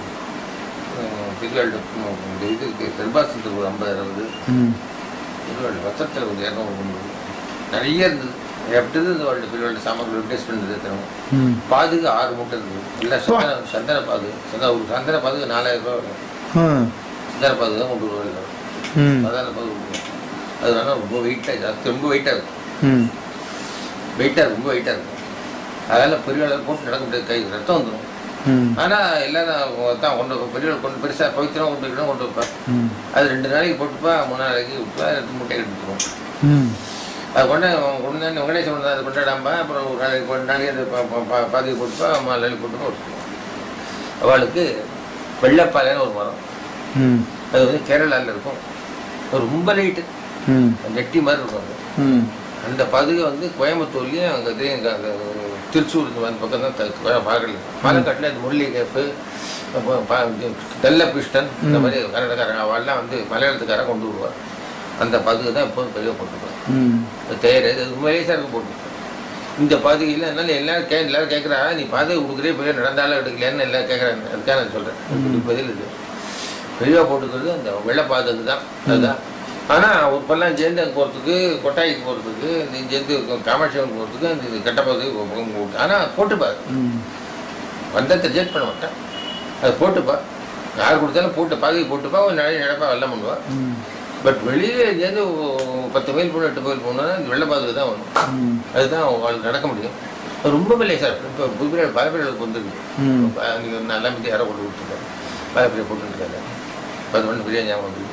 பெரிய இந்த இது இருக்குது கர்ப்பாசத்தில் ஒரு ஐம்பது அறுபது ம் பெரிய பட்சத்தில் ஒரு இரநூறு முந்நூறு நிறைய இருந்தது எப்படி இந்த வாழ்க்கை பெரிய சாமான்கள் ரிப்ளேஸ் பண்ணுறது தரும் ம் பாதுக்கு ஆறு மூட்டை இருக்குது எல்லாம் சந்தன சந்தன பாது சந்தன ஒரு சந்தன பாதுக்கு நாலாயிரம் ரூபாய் வரும் ஆ சந்தன பாது தான் கொண்டு வருவாங்க ம் சாதாரண பாது கொடுக்கும் அதனால ரொம்ப வெயிட்டாக ஜாஸ்தி ரொம்ப வெயிட்டாக இருக்கும் ம் வெயிட்டாக இருக்கும் ரொம்ப வெயிட்டாக இருக்கும் அதனால் பெரிய அளவு போட்டு நடக்க முடியாது கை ரத்தம் வந்துடும் ம் ஆனால் எல்லாரும் தான் கொண்டு வைப்பேன் பெரிய கொண்டு பெருசாக பவித்திரம் கொண்டு வைக்கணும் கொண்டு வைப்பேன் ம் அது ரெண்டு நாளைக்கு போட்டுப்பா மூணு நாளைக்கு விட்டுப்பா ரெண்டு முட்டை எடுத்துருவோம் ம் அது கொண்டு கொண்டு வந்து வெங்கடேசன் கொண்டு வந்து அதை கொண்டாடாம அப்புறம் ஒரு நாளைக்கு ஒரு நாளைக்கு அந்த பா- பா- பா- பாதியை போட்டுப்பா மூணு நாளைக்கு போட்டுப்பா வச்சுக்குவோம் அவளுக்கு வெள்ளைப்பாலைன்னு ஒரு மரம் ம் அது வந்து கேரளாவில் இருக்கும் அது ரொம்ப லைட்டு ம் நெட்டி மாதிரி இருக்கும் அது ம் அந்த பதுகை வந்து கோயம்புத்தூர்லேயும் அங்கே இங்கே அந்த திருச்சூர் இந்த மாதிரி பக்கம் தான் பாக்கல பாலக்காட்டில் அந்த முரளி கேப்பு அப்போ ப- இது தெல்ல பிஸ்டன் இந்த மாதிரி கன்னடக்காரங்க அவெல்லாம் வந்து மலையாளத்துக்காரன் கொண்டு வருவார் அந்த பதுகு தான் எப்போதும் பெரிய போட்டுருக்கோம் ம் தேர் இது மலேசியா இருக்கு போட்டுருக்கோம் இந்த பாதுகையில் அதனால எல்லாரும் கே எல்லாரும் கேட்குறா நீ பாதுகை கொடுக்குறே பெரிய நடந்தாலும் எடுக்கலையான்னு எல்லாம் கேட்குறாங்க அதுக்காக நான் சொல்கிறேன் பதில் இது பெரியவா போட்டுக்கிறது அந்த வெள்ளை பாதுகை தான் அதுதான் ஆனால் ஒரு பல்லாம் சேர்ந்து அங்கே போகிறதுக்கு கொட்டாய்க்கு போகிறதுக்கு நீ சேர்ந்து காமாட்சியம் போகிறதுக்கு அந்த இது கெட்ட பாதுகை ஆனால் போட்டுப்பாரு ம் வந்தத்தை ரிஜெக்ட் பண்ண மாட்டேன் அதை போட்டுப்பா யார் கொடுத்தாலும் போட்டு பாதுகை போட்டுப்பா ஒரு நாளைக்கு நடப்பா வெள்ளம் பண்ணுவா ம் பட் வெளியில இருந்து பத்து மைல் போகணும் எட்டு மைல் போகணும்னா இந்த வெள்ளை பாதுகை தான் வரும் ம் அதுதான் அவங்களுக்கு நடக்க முடியும் அது ரொம்ப மெல்லை சார் இப்போ புதுப்பிரியா பல பேர்களுக்கு வந்துருக்கு ம் நீங்கள் நல்லா மீதி யாரோ கொண்டு கொடுத்துருக்காரு பல பேர் போட்டுருக்காரு பத்து மணி பிரியாணி ஞாபகம் வந்துருக்கு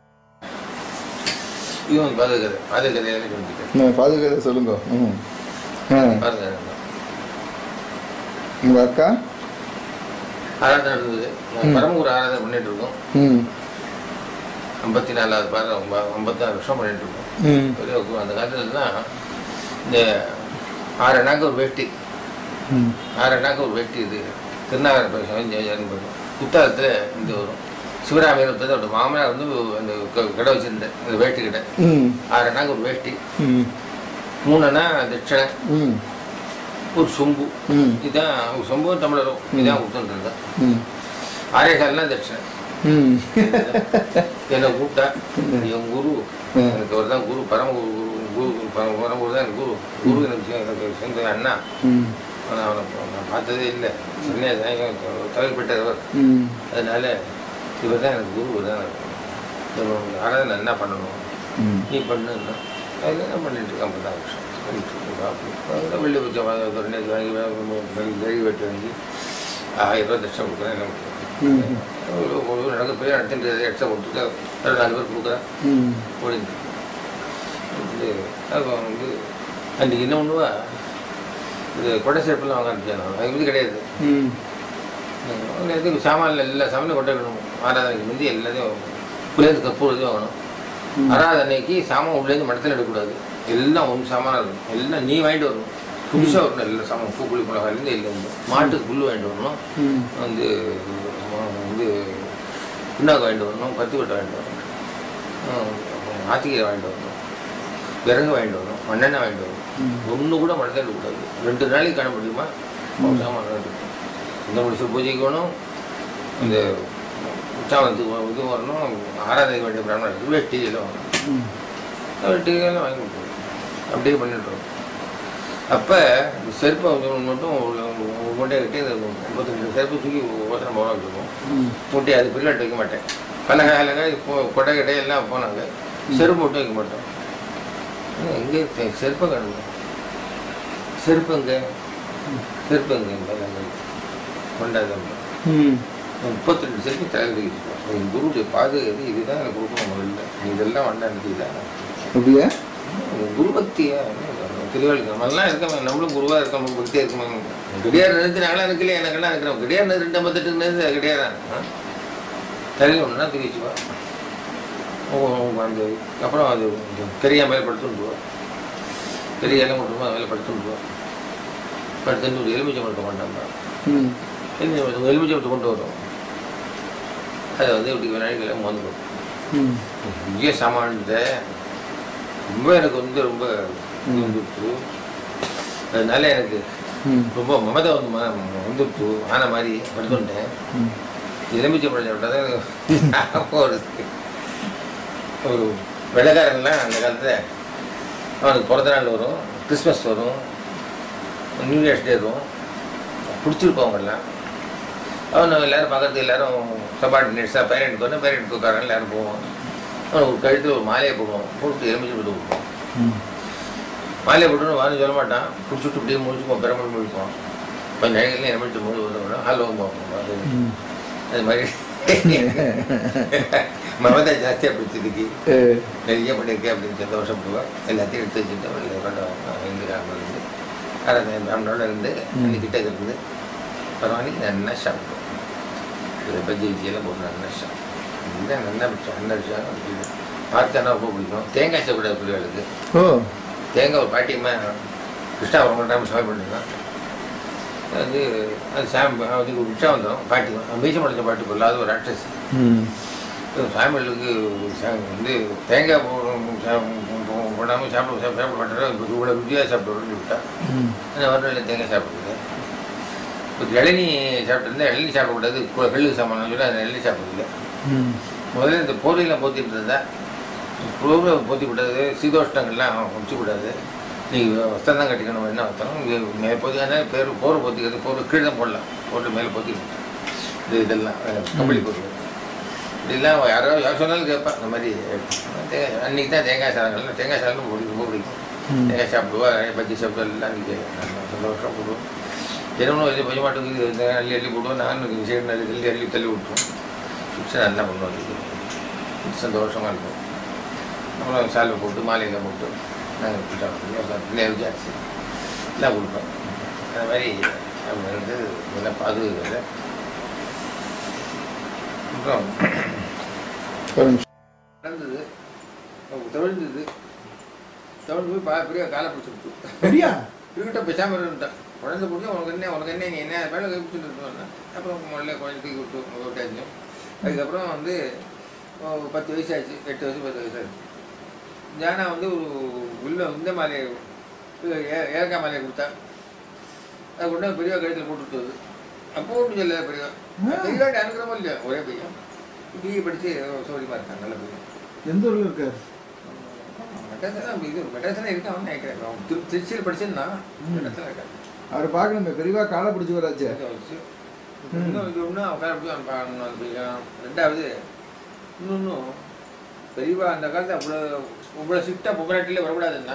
இவன் பாதுகாது பாதுகாதை சொல்லிட்டு நான் பாதுகாத்து சொல்லுங்க ம் ஆ பாருங்க உங்கள் அக்கா ஆராதனை இருந்தது பரமூர் ஆராதனை பண்ணிட்டு இருக்கோம் ம் ஐம்பத்தி நாலாவது பாரு ஐம்பத்தாறு வருஷம் பண்ணிட்டு இருக்கோம் ம் பெரிய கு- அந்த காலத்துலலாம் இந்த ஆறு அண்ணாக்கு ஒரு வேட்டி ம் ஆறு அண்ணாக்கு ஒரு வேட்டி இது திருநாகர குத்தாலத்தில் இந்த வரும் சிவராமையர் வந்து அவரோட மாமனார் வந்து அந்த க- கடை வச்சிருந்தேன் அந்த வேட்டி கடை ம் ஆறு அண்ணாக்கு ஒரு வேட்டி ம் மூணு அண்ணா தட்சணை ம் ஒரு சொம்பு ம் இதுதான் ஒரு சொம்பு தமிழரும் இதான் கொடுத்துட்டு இருந்தேன் ம் ஆறே கால்லாம் தட்சணை ம் என்னை கூப்பிட்டா என் குரு எனக்கு அவர் தான் குரு பரம குரு குரு குரு பரம பரமகுரு தான் எனக்கு குரு குரு எனக்கு எனக்கு சொந்த அண்ணா ம் ஆனால் அவனை நான் பார்த்ததே இல்லை சென்னை தலைப்பட்டவர் ம் அதனால இவர் தான் எனக்கு குரு தான் ஆராதனை என்ன பண்ணணும் ம் நீ பண்ணுன்னா அதில் என்ன பண்ணிட்டு இருக்கேன் ஐம்பதாம் வருஷம் பண்ணிட்டு இருக்கேன் அப்படி வெள்ளி பூஜை வாங்கி நேற்று வாங்கி வாங்கி கறி வெட்டி வாங்கி ஆயிரம் ரூபா தட்சம் கொடுக்குறேன் என்ன பண்ணுறேன் ம் ஒரு ஒரு நடக்க போய் நடத்திட்டு எக்ஸ்ட்ரா கொடுத்துட்டு ஒரு நாலு பேர் கொடுக்குறேன் ம் ஓடிந்து வந்து அப்போ வந்து அன்றைக்கி என்ன பண்ணுவா இது கொடை சேர்ப்பெல்லாம் வாங்க ஆரம்பிச்சேன் நான் அது வந்து கிடையாது ம் அவங்க எதுக்கு சாமான்ல எல்லா சாமானும் கொட்டை வேணும் ஆராதனைக்கு முந்தி எல்லாத்தையும் உள்ளேருந்து கற்பூரத்தையும் வாங்கணும் ஆராதனைக்கு சாமான் உள்ளேருந்து மடத்தில் எடுக்கக்கூடாது எல்லாம் ஒன்று சாமானாக இருக்கும் எல்லாம் நீ வாங்கிட்டு வரணும் புதுசாக வரணும் எல்லா சாமான் பூ புளி மிளகாயிலேருந்து எல்லாம் வரணும். மாட்டுக்கு புல் வாங்கிட்டு வரணும் ம் வந்து ம- வந்து புண்ணாக்கு வாங்கிட்டு வரணும் பத்து கொட்டை வாங்கிட்டு வரணும் ஹம், அப்புறம் ஆத்திக்கீரை வாங்கிட்டு வரணும் விறகு வாங்கிட்டு வரணும் மண்ணெண்ணெய் வாங்கிட்டு வரணும் ஒன்று கூட மடத்தில் எடுக்கக்கூடாது ரெண்டு நாளைக்கு காண முடியுமா சாமான் வாங்கிட்டு வரணும். இந்த முடிச்ச பூஜைக்கு வேணும் இந்த உற்சாகத்துக்கு இது வரணும் ஆராதனை வேண்டிய பிராமணருக்கு வேஷ்டி எல்லாம் வரணும் ம் வெட்டி எல்லாம் வாங்கி கொடுத்துருவோம் அப்படியே பண்ணிட்டுருவோம் அப்போ இந்த செருப்பை கொஞ்சம் மட்டும் மூட்டை கட்டி இந்த முப்பத்தஞ்சு செருப்பு தூக்கி ஓசனம் போக வச்சுருவோம் ம் மூட்டை அது பிள்ளாட்டு வைக்க மாட்டேன் பலகை அலகை இப்போ கொடை கடை எல்லாம் போனாங்க செருப்பு மட்டும் வைக்க மாட்டோம் எங்கே செருப்பை காணுங்க செருப்பு எங்கே செருப்பு எங்கே கொண்டாதான் ம் முப்பத்தி ரெண்டு செருப்பு தலையில் தூக்கிட்டு என் குருடைய பாதுகாப்பு இதுதான் எனக்கு கொடுக்கணும் முதல்ல நீ இதெல்லாம் வண்டா எனக்கு இதான் அப்படியா குரு பக்தியா திருவாளி நம்மளாம் இருக்கோம் நம்மளும் குருவா இருக்கோம் நமக்கு பக்தியா இருக்கோம் கிடையாது நிறுத்தி நாங்களாம் இருக்கலையே எனக்கெல்லாம் இருக்கிறோம் கிடையாது ரெண்டு ஐம்பத்தெட்டு நிறுத்து கிடையாது தலையில் ஒன்றுனா தூக்கி வச்சுப்பா ஓ, அந்த அப்புறம் அது கரியா மேலே படுத்துட்டுருவா பெரிய இலை மட்டுமா மேலே படுத்துட்டுருவா படுத்துட்டு ஒரு எலுமிச்சை மட்டும் கொண்டாம்பா ம் எலுமிச்சை எலுமிச்சை மட்டும் கொண்டு வரும் அதை வந்து இப்படி விநாயகர் மோந்து ம் பெரிய சாமான்த ரொம்ப எனக்கு வந்து ரொம்ப வந்துடுச்சு அதனால எனக்கு ம் ரொம்ப மமதை வந்து ம- வந்துடுச்சு ஆன மாதிரி படுத்துட்டேன் ம் எலுமிச்சை பழம் சாப்பிட்டா தான் ஞாபகம் வருது ஒரு வெள்ளக்காரங்களாம் அந்த காலத்தில் அவனுக்கு பிறந்த நாள் வரும் கிறிஸ்மஸ் வரும் நியூ இயர்ஸ் டே வரும் பிடிச்சிருப்பவங்க எல்லாம் அவன் எல்லாரும் பார்க்கறதுக்கு எல்லாரும் சபார்டினேட்ஸாக பேரண்ட் பண்ண பேரண்ட் உட்காரன் எல்லாரும் போவோம் அவன் ஒரு கழுத்தில் ஒரு மாலையை போடுவோம் போட்டு எலுமிச்சை போட்டு கொடுப்போம் ம் மாலையை போட்டுன்னு வான்னு சொல்ல மாட்டான் பிடிச்சிட்டு இப்படியே முடிச்சுப்போம் பெருமல் முடிப்போம் கொஞ்சம் நேரங்களில் எலுமிச்சை மூணு வந்து ஹலோ அது ம் அது மாதிரி மமதா ஜாஸ்தியாக பிடிச்சதுக்கு ஏ நிறைய பண்ணியிருக்கேன் அப்படின்னு சந்தோஷம் போவா எல்லாத்தையும் எடுத்து வச்சுட்டு வெளியில் கொண்டு எங்கள் இருந்து அரை பிராமணோட இருந்து கிட்ட இருந்து பரவாயில்ல நல்லா சாப்பிடுவோம் இது பஜ்ஜி கிஜியெல்லாம் போட்டு நல்லா சாப்பிடுவோம் இதுதான் நல்லா பிடிச்சோம் நல்ல விஷயம் பார்த்தா ரொம்ப பிடிக்கும் தேங்காய் சாப்பிடாது பிள்ளைகளுக்கு ஓ தேங்காய் ஒரு பாட்டியம்மா கிருஷ்ணாபுரம் டைம் சமையல் பண்ணிருந்தான் அது அது சாமி அதுக்கு ஒரு உற்சாகம் வந்துடும் பாட்டி மீசம் முடிச்ச பாட்டு போடல அது ஒரு ராட்சஸ் ம் சாமிகளுக்கு வந்து தேங்காய் போடாமல் சாப்பிட சாப்பிட சாப்பிட மாட்டேன் இப்போ இவ்வளோ ருச்சியாக சாப்பிடுறோம்னு விட்டா ம் அந்த வரல தேங்காய் சாப்பிடுறது இப்போ இளநீ சாப்பிட்டுருந்தா இளநீ சாப்பிடக்கூடாது கு- கல்லு சாமான் சொல்லி அந்த இளநீ சாப்பிடுறதில்ல ம் முதல்ல இந்த போர்வையில் போத்திட்டு இருந்தா போர்வை போத்தி விடாது சீதோஷ்டங்கள்லாம் வச்சு விடாது நீங்கள் வஸ்திரம் தான் கட்டிக்கணும் என்ன வஸ்திரம் இது மேலே போத்தி ஆனால் பேர் போர்வை போத்திக்கிறது போர்வை கீழே தான் போடலாம் போட்டு மேலே போத்திக்கணும் இது இதெல்லாம் அஹ், கம்பளி போர்வை இப்படிலாம் யாரோ யார் சொன்னாலும் கேட்பேன் இந்த மாதிரி தேங்காய் அன்றைக்கி தான் தேங்காய் சாதங்கள்லாம் தேங்காய் சாதம் பிடிக்கும் ரொம்ப பிடிக்கும் ம். தேங்காய் சாப்பிடுவா நிறைய பஜ்ஜி சாப்பிடுவா எல்லாம் இன்றைக்கி சந்தோஷம் போடுவோம் தினமும் வச்சு கொஞ்சம் மாட்டுக்கு தேங்காய் அள்ளி அள்ளி போடுவோம் நானும் சைடு அள்ளி அள்ளி அள்ளி தள்ளி விட்டுருவோம் சுவிட்சை நல்லா பண்ணுவோம் அதுக்கு சந்தோஷமாக இருக்கும் அப்புறம் சால்வை போட்டு மாலையில் போட்டு நாங்கள் சாப்பிடுவோம் பிள்ளைய ஜாஸ்தி எல்லாம் கொடுப்பேன் அந்த மாதிரி அவங்க வந்து இதெல்லாம் பாதுகாக்கிறது அப்புறம் ஒரு நிமிஷம் நடந்தது தவிழ்ந்தது தவிழ்ந்து போய் பா பெரிய காலை பிடிச்சிருக்கு சரியா இருக்கிட்ட பேசாமல் இருந்துட்டான் குழந்தை பிடிச்சி உனக்கு என்ன உனக்கு என்ன நீ என்ன மேலே பிடிச்சிட்டு இருந்தோன்னா அப்புறம் முதல்ல குழந்தை தூக்கி விட்டு விட்டாச்சு அதுக்கப்புறம் வந்து ஒரு பத்து வயசு ஆச்சு எட்டு வயசு பத்து வயசு ஆச்சு ஜானா வந்து ஒரு உள்ள இந்த மாலையை ஏ- ஏலக்காய் மாலையை கொடுத்தா அதை கொண்டு வந்து பெரியவா கழுத்தில் போட்டுட்டு அப்போ ஒன்றும் சொல்ல பெரியவா பெரியவாட்டி அனுக்கிறமோ இல்லையா ஒரே பையன் பிஏ படித்து சௌரியமாக இருக்கான் நல்ல பையன் எந்த ஊர்ல இருக்காரு மெட்ராஸில் இது மெட்ராஸில் இருக்கான்னு நினைக்கிறேன் அவன் திரு திருச்சியில் படிச்சிருந்தான் மெட்ராஸில் இருக்கான் அவர் பார்க்கணுமே பெரியவா காலை பிடிச்சி வராச்சே இன்னும் இது ஒன்று அவன் பார்க்கணும் அது பிடிக்கும் ரெண்டாவது இன்னொன்றும் பெரியவா அந்த காலத்தில் அவ்வளோ இவ்வளோ ஸ்ட்ரிக்டாக பொங்கலாட்டிலே வரக்கூடாதுன்னா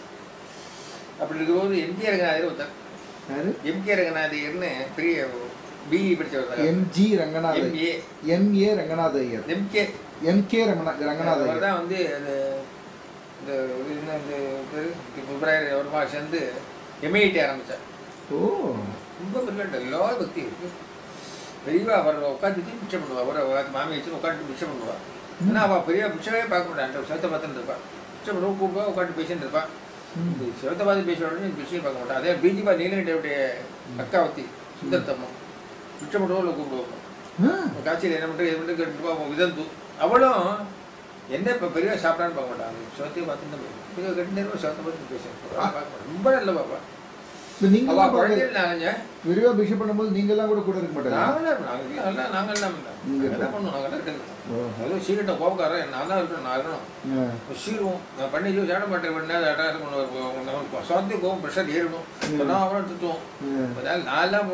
அப்படி இருக்கும்போது எம்கே ரங்கநாதர் ஒருத்தர் யாரு எம்கே ரங்கநாதர்னு பெரிய பிஇ படித்தவர் MG Ranganatha MA MA Ranganatha Iyer MK MK ரங்கநா ரங்கநாத அவர் ஐயர் தான் வந்து அது இந்த இது என்ன இந்த பேர் பிப்ரவரி ஒரு மாதம் சேர்ந்து எம்ஐடி ஆரம்பித்தார் ஓ ரொம்ப பிரில்லண்ட் எல்லா பக்தி இருக்கு பெரியவா அவர் உட்காந்துட்டு பிச்சை பண்ணுவா அவர் மாமி வச்சு உட்காந்து பிச்சை பண்ணுவா ஆனால் அவள் பெரிய பிச்சையே பார்க்க மாட்டான் சிவத்தை பார்த்துட்டு இருப்பான் பிச்சை பண்ணுவா கூப்பிடுவா உட்காந்து பேசிட்டு இருப்பான் ம். இந்த சிவத்தை பார்த்து பேச உடனே பிச்சையை பார்க்க மாட்டான் அதே பிஜிபா நீலகண்டையுடைய அக்காவத்தி சுந்தரத்தம்மா பிச்சை பண்ணுவோம் இல்லை கூப்பிடுவோம் ஆ, காட்சியில் என்ன பண்ணுறது எது பண்ணுறது கேட்டுப்பா விதந்து அவளும் என்ன இப்போ பெரிய சாப்பிடான்னு பார்க்க மாட்டாங்க சிவத்தையும் பார்த்துட்டு தான் பேசுவான். பெரிய கட்டு நேரம் சிவத்தை பார்த்து பேசுவேன் ரொம்ப நல்ல பாப்பா இப்ப நீங்க அவள் எல்லாம் பாக்க- குழந்தைகள் நாங்க பெரியவா பிஷை பண்ணும்போது நீங்க எல்லாம் கூட கூட இருக்க மாட்டாங்க நாங்களாம் நாங்கள் எல்லாம் நாங்கள் எல்லாம் நீங்க என்ன பண்ணுவோம் நாங்கள் எல்லாம் இருக்கிறது ஓ. அதுவும் சீக்கிட்ட கோபக்காரன் நான் தான் இருக்கணும் நான் இருக்கணும் ஆ. சீருவோம் நான் பண்ணி சொல்லி சாட மாட்டேன் பண்ணா அட்டாசம் பண்ணுவார் சாந்தி கோபம் ப்ரெஷர் ஏறிடும் ம். நான் அவனும் திட்டுவோம் ம். அதனால நான் எல்லாம்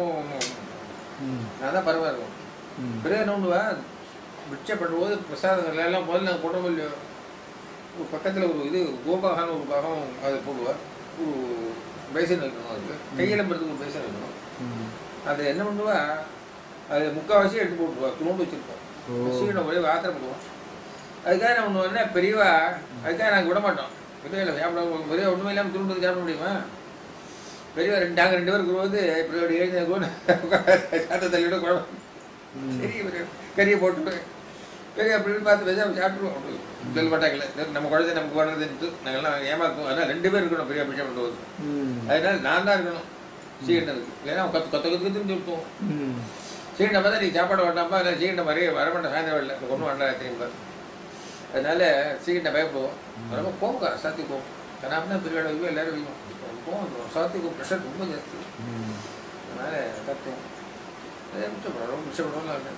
ம். நான் தான் பரவாயில்ல இருக்கும் ம். பிறகு என்ன பண்ணுவேன் பிச்சை பண்ணும்போது பிரசாதங்கள் எல்லாம் முதல்ல நாங்கள் போட முடியும் ஒரு பக்கத்தில் ஒரு இது கோபாகான்னு ஒரு பாகம் அதை போடுவேன் ஒரு பேசன் வைக்கணும் அதுக்கு கையெழும்புறதுக்கு ஒரு பேசன் வைக்கணும் ம். அதை என்ன பண்ணுவா அது முக்கால்வாசி எடுத்து போட்டுருவா துணோண்டு வச்சிருப்போம் ஓ. சீக்கிரம் ஒரே ஆத்திரப்படுவோம் அதுக்காக நம்ம ஒன்று என்ன பெரியவா அதுக்காக நாங்கள் விட மாட்டோம் பெரியவா சாப்பிட பெரிய ஒன்றுமே இல்லாமல் துருண்டு சாப்பிட முடியுமா பெரியவா ரெண்டு நாங்கள் ரெண்டு பேருக்கு போது பெரியவோட எழுந்த கூட சாத்த தள்ளிவிட குழம்பு ம். பெரிய பெரிய கறியை போட்டு பெரிய அப்படின்னு பார்த்து வச்சா சாப்பிட்ருவோம் அப்படி சொல்ல மாட்டாங்களே நம்ம குழந்தை நமக்கு வர்றதுன்ட்டு நாங்கள்லாம் ஏமாத்துவோம் அதனால் ரெண்டு பேர் இருக்கணும் பெரிய பிச்சை பண்ணுறது ம். அதனால நான் தான் இருக்கணும் சீக்கிரத்துக்கு இல்லைன்னா கொத்து கொத்த கொத்து கொத்துன்னு சொல்லுவோம் ம். சீக்கிரம் பார்த்தா நீ சாப்பாடு வேண்டாமா இல்லை சீக்கிரம் மாதிரி வரமாட்டேன் சாயந்தரம் வரல இந்த ஒன்றும் வேண்டாம் திரும்ப அதனால சீக்கிரம் பயப்படுவோம் ரொம்ப கோவக்கார சாத்தி கோவம் கனாப்னா பிரியாட வைக்கும் எல்லாரும் வைக்கும் கோவம் சாத்தி கோவம் ப்ரெஷர் ரொம்ப ஜாஸ்தி ம். அதனால கத்துவோம் அதே மிச்சப்படுறோம் ரொம்ப மிச்சப்படுவோம்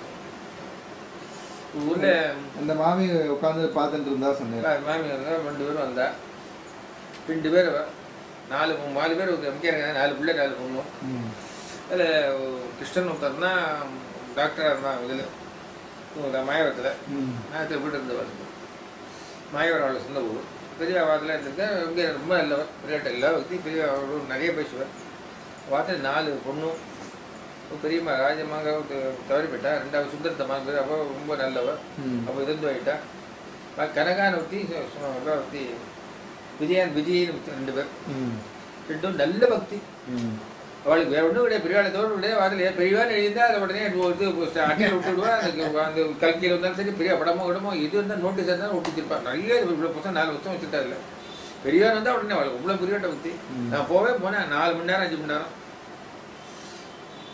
ஊரில் அந்த மாமி உட்காந்து பார்த்துட்டு இருந்தா சொன்னேன் மாமி வந்தா ரெண்டு பேரும் வந்தா ரெண்டு பேர் வ- நாலு மூ- நாலு பேர் எம்கே நாலு பிள்ளை நாலு பொண்ணு ம். அதில் கிருஷ்ணன் ஒருத்தர்னா டாக்டராக இருந்தான் இதில் மாயவரத்தில் ம். நான் திருப்பி இருந்தவர் மாயவரம் அவளை சொந்த ஊர் பெரிய வாரத்தில் இருந்திருக்கேன் இங்கே ரொம்ப நல்லவர் பெரிய எல்லா பற்றி பெரிய அவரும் நிறைய பேசுவார் வார்த்தை நாலு பொண்ணும் ஒரு பெரியம்மா ராஜம்மாங்க தவறி போயிட்டா ரெண்டாவது சுந்தரத்தம்மா பேர் அப்போ ரொம்ப நல்லவர் ம். அப்போ இருந்து போயிட்டா கனகான ஒத்தி ஒத்தி விஜயன் விஜயன் ரெண்டு பேர் ம். ரெண்டும் நல்ல பக்தி ம். அவளுக்கு வேற ஒன்றும் கிடையாது பெரியவாளை தோடு கிடையாது வாரத்தில் பெரியவான்னு எழுதியிருந்தா அதை உடனே இது அட்டையில் விட்டுடுவா அந்த அந்த கல்கியில் இருந்தாலும் சரி பெரிய படமோ இடமோ இது இருந்தால் நோட்டீஸ் இருந்தாலும் ஒட்டிச்சிருப்பான் நிறைய இவ்வளோ புத்தகம் நாலு புத்தகம் வச்சுட்டா இல்லை பெரியவான் வந்தால் உடனே அவளுக்கு இவ்வளோ பெரியவாட்ட பக்தி ம். நான் போவே போனேன் நாலு மணி நேரம் அஞ்சு மணி நேரம்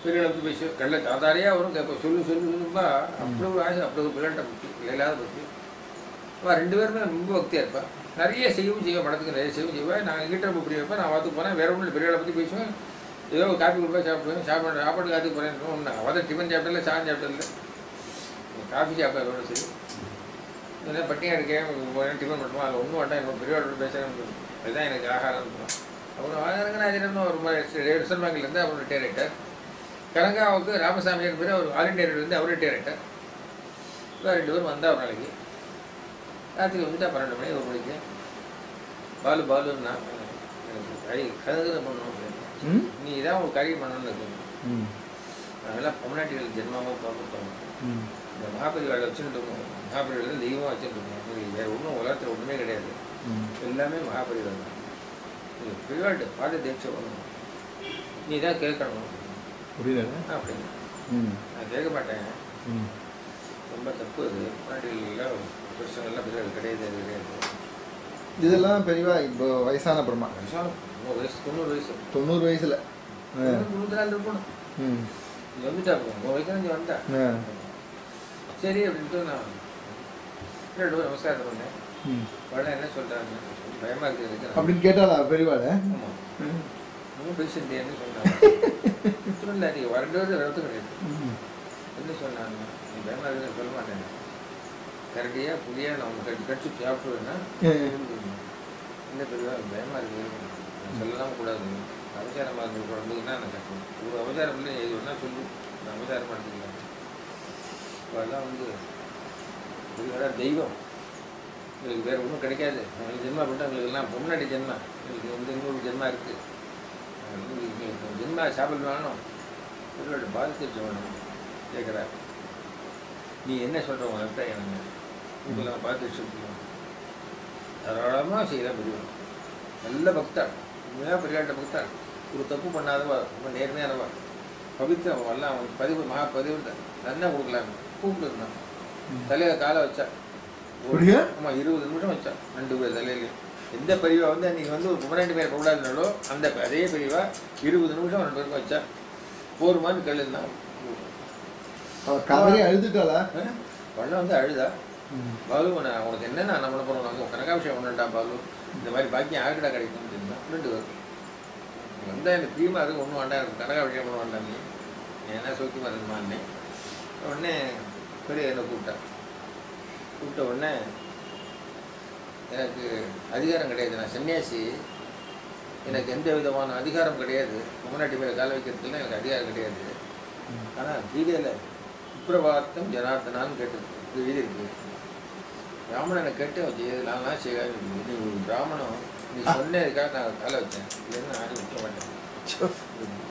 பெரியவளை பற்றி பேசி கள்ள தாத்தாரியாக வரும் கேட்ப சொல்லு சொல்லு சொல்லும்பா அப்படி ஒரு ஆசை அப்படி ஒரு பிள்ளைகிட்ட பற்றி இல்லாத பற்றி அவள் ரெண்டு பேருமே ரொம்ப பக்தியாக இருப்பா நிறைய செய்யவும் செய்வா படத்துக்கு நிறைய செய்யவும் செய்வேன் நான் எங்கிட்ட ரொம்ப பிரிய வைப்பேன் நான் பார்த்து போனேன் வேற ஒன்றும் பெரியவளை பற்றி பேசுவேன் ஏதோ ஒரு காப்பி கொடுப்பா சாப்பிடுவேன் சாப்பாடு சாப்பாடு காத்துக்கு போகிறேன் ஒன்று அவள் தான் டிஃபன் சாப்பிடல சாதம் சாப்பிடல காஃபி சாப்பிட அதோட சரி இல்லை பட்டியாக இருக்கேன் போய் டிஃபன் பண்ணுவோம் அது ஒன்றும் வேண்டாம் என்னோட பெரியவாளோட பேசுகிறேன் அதுதான் எனக்கு ஆகாரம் இருக்கும் அப்புறம் ஆகாரங்கநாதன் ஒரு ரிசர்வ் பேங்க்லேருந்து அவர் ரிட்டையர் ஆகிட்டார் கனகாவுக்கு ராமசாமியார் பேர் அவர் ஆல் இண்டியா இருந்து அவர் ரிட்டையர் ஆகிட்டார் இவன் ரெண்டு பேரும் வந்தா ஒரு நாளைக்கு ராத்திரி வந்துட்டா பன்னெண்டு மணி ஒரு மணிக்கு பாலு பாலுன்னா எனக்கு கறி கதகு பண்ணணும் ம் நீ தான் ஒரு கறி பண்ணணும்னு இருக்கு ம் அதெல்லாம் பொம்னாட்டிகள் ஜென்மாவும் பார்ப்போம் ம் இந்த மகாபரிவாளை வச்சுட்டு இருக்கோம் மகாபரிவாளை தெய்வமாக வச்சுட்டு இருக்கோம் இது வேறு ஒன்றும் உலகத்தில் ஒன்றுமே கிடையாது ம் எல்லாமே மகாபரிவாள் தான் இது பிரிவாட்டு பாத தீட்சை வரணும் நீ தான் கேட்கணும் புரியல அப்படின்னு ம் நான் கேட்க மாட்டேன் ம் ரொம்ப தப்பு அது முன்னாடிலாம் புருஷங்கள்லாம் பிரிவாள் கிடையாது அது கிடையாது இதெல்லாம் பெரியவா இப்போ வயசான அப்புறமா வயசாலும் தொண்ணூறு வயசு தொண்ணூறு வயசு தொண்ணூறு வயசுல ஆ. தொண்ணூற்றி நாலு இருக்கணும் ம் நீ வந்துட்டா உங்கள் வயசு நீ வந்தா ஆ. சரி அப்படின்ட்டு நான் ரெண்டு பேரும் நமஸ்காரம் பண்ணேன் ம் உடனே என்ன சொல்கிறாங்க பயமாக இருக்குது எனக்கு நான் அப்படின்னு கேட்டாளா பெரியவாள ஆமாம் ரொம்ப பேசிட்டேன்னு சொன்னாங்க இல்லை நீ ரெண்டு வருஷம் ரத்து கிடையாது ம் என்ன சொன்னாங்க நீ பயமா இருக்குன்னு சொல்ல மாட்டேன் கரெக்டியாக புளியாக நான் உங்க கட்டி கடிச்சு சாப்பிடுவேன்னா என்ன பெரியவா பயமா இருக்கு நான் சொல்லலாம் கூடாது அவசாரமாக இருந்த குழம்புக்குன்னா நான் கட்டுவேன் ஒரு அவசாரம் இல்லை எது வேணா சொல்லு நான் அவசாரம் பண்ணிக்கலாம் அதெல்லாம் வந்து பெரியவரா தெய்வம் எங்களுக்கு வேறு ஒன்றும் கிடைக்காது எங்களுக்கு ஜென்மா பண்ணிட்டு எங்களுக்கு எல்லாம் முன்னாடி ஜென்மா எங்களுக்கு வந்து இன்னொரு ஜென்மா இருக்குது எங்களுக்கு ஜென்மா சாப்பிட வேணும் பெரியவரோட பாதித்து வேணும் கேட்குறாரு நீ என்ன சொல்கிற உன் அபிப்பிராயம் என்ன உங்களை பார்த்து வச்சுருக்கோம் தாராளமாக செய்யலாம் பெரியவன் நல்ல பக்தர் உண்மையாக பெரியாட்ட பக்தர் ஒரு தப்பு பண்ணாதவா ரொம்ப நேர்மையானவா பவித்திரம் எல்லாம் அவன் பதிவு மகா பதிவு நல்லா கொடுக்கலாமே கூப்பிட்டு இருந்தான் தலையில காலை வச்சா அப்படியா? ஆமாம் இருபது நிமிஷம் வச்சா ரெண்டு பேர் தலையிலையும் எந்த பெரியவா வந்து அன்றைக்கி வந்து ஒரு பன்னெண்டு பேர் கூடாதுனாலோ அந்த அதே பெரியவா இருபது நிமிஷம் ரெண்டு பேருக்கும் வச்சா போருமான்னு கேளுன்னா அவ கதறி அழுதுட்டாளா பண்ண வந்து அழுதா ம் பாலு நான் உனக்கு என்ன நான் பண்ண போகிறோம் நாங்கள் கனகாபிஷேகம் பண்ணட்டா பாலு இந்த மாதிரி பாக்கியம் யாருக்கிட்ட கிடைக்கும் அப்படின்னா ரெண்டு பேர் வந்தால் எனக்கு பிரியமாக இருக்கு ஒன்றும் வேண்டாம் எனக்கு கனகாபிஷேகம் பண்ண வேண்டாம் நீ நீ என்ன சௌக்கியமாக இருக்குமான்னே உடனே பெரிய என்னை கூப்பிட்டா கூப்பிட்ட உடனே எனக்கு அதிகாரம் கிடையாது நான் சன்னியாசி எனக்கு எந்த விதமான அதிகாரம் கிடையாது முன்னாடி மேலே கால வைக்கிறதுக்குலாம் எனக்கு அதிகாரம் கிடையாது ஆனால் கீதையில் சுப்பிரபாத்தம் ஜனார்த்தனான்னு கேட்டிருக்கு இது எழுதியிருக்கு பிராமணனை கேட்டு வச்சு நான்லாம் செய்யாது நீ ஒரு பிராமணம் நீ சொன்னதுக்காக நான் தலை வச்சேன் இல்லைன்னா நானும் வைக்க மாட்டேன்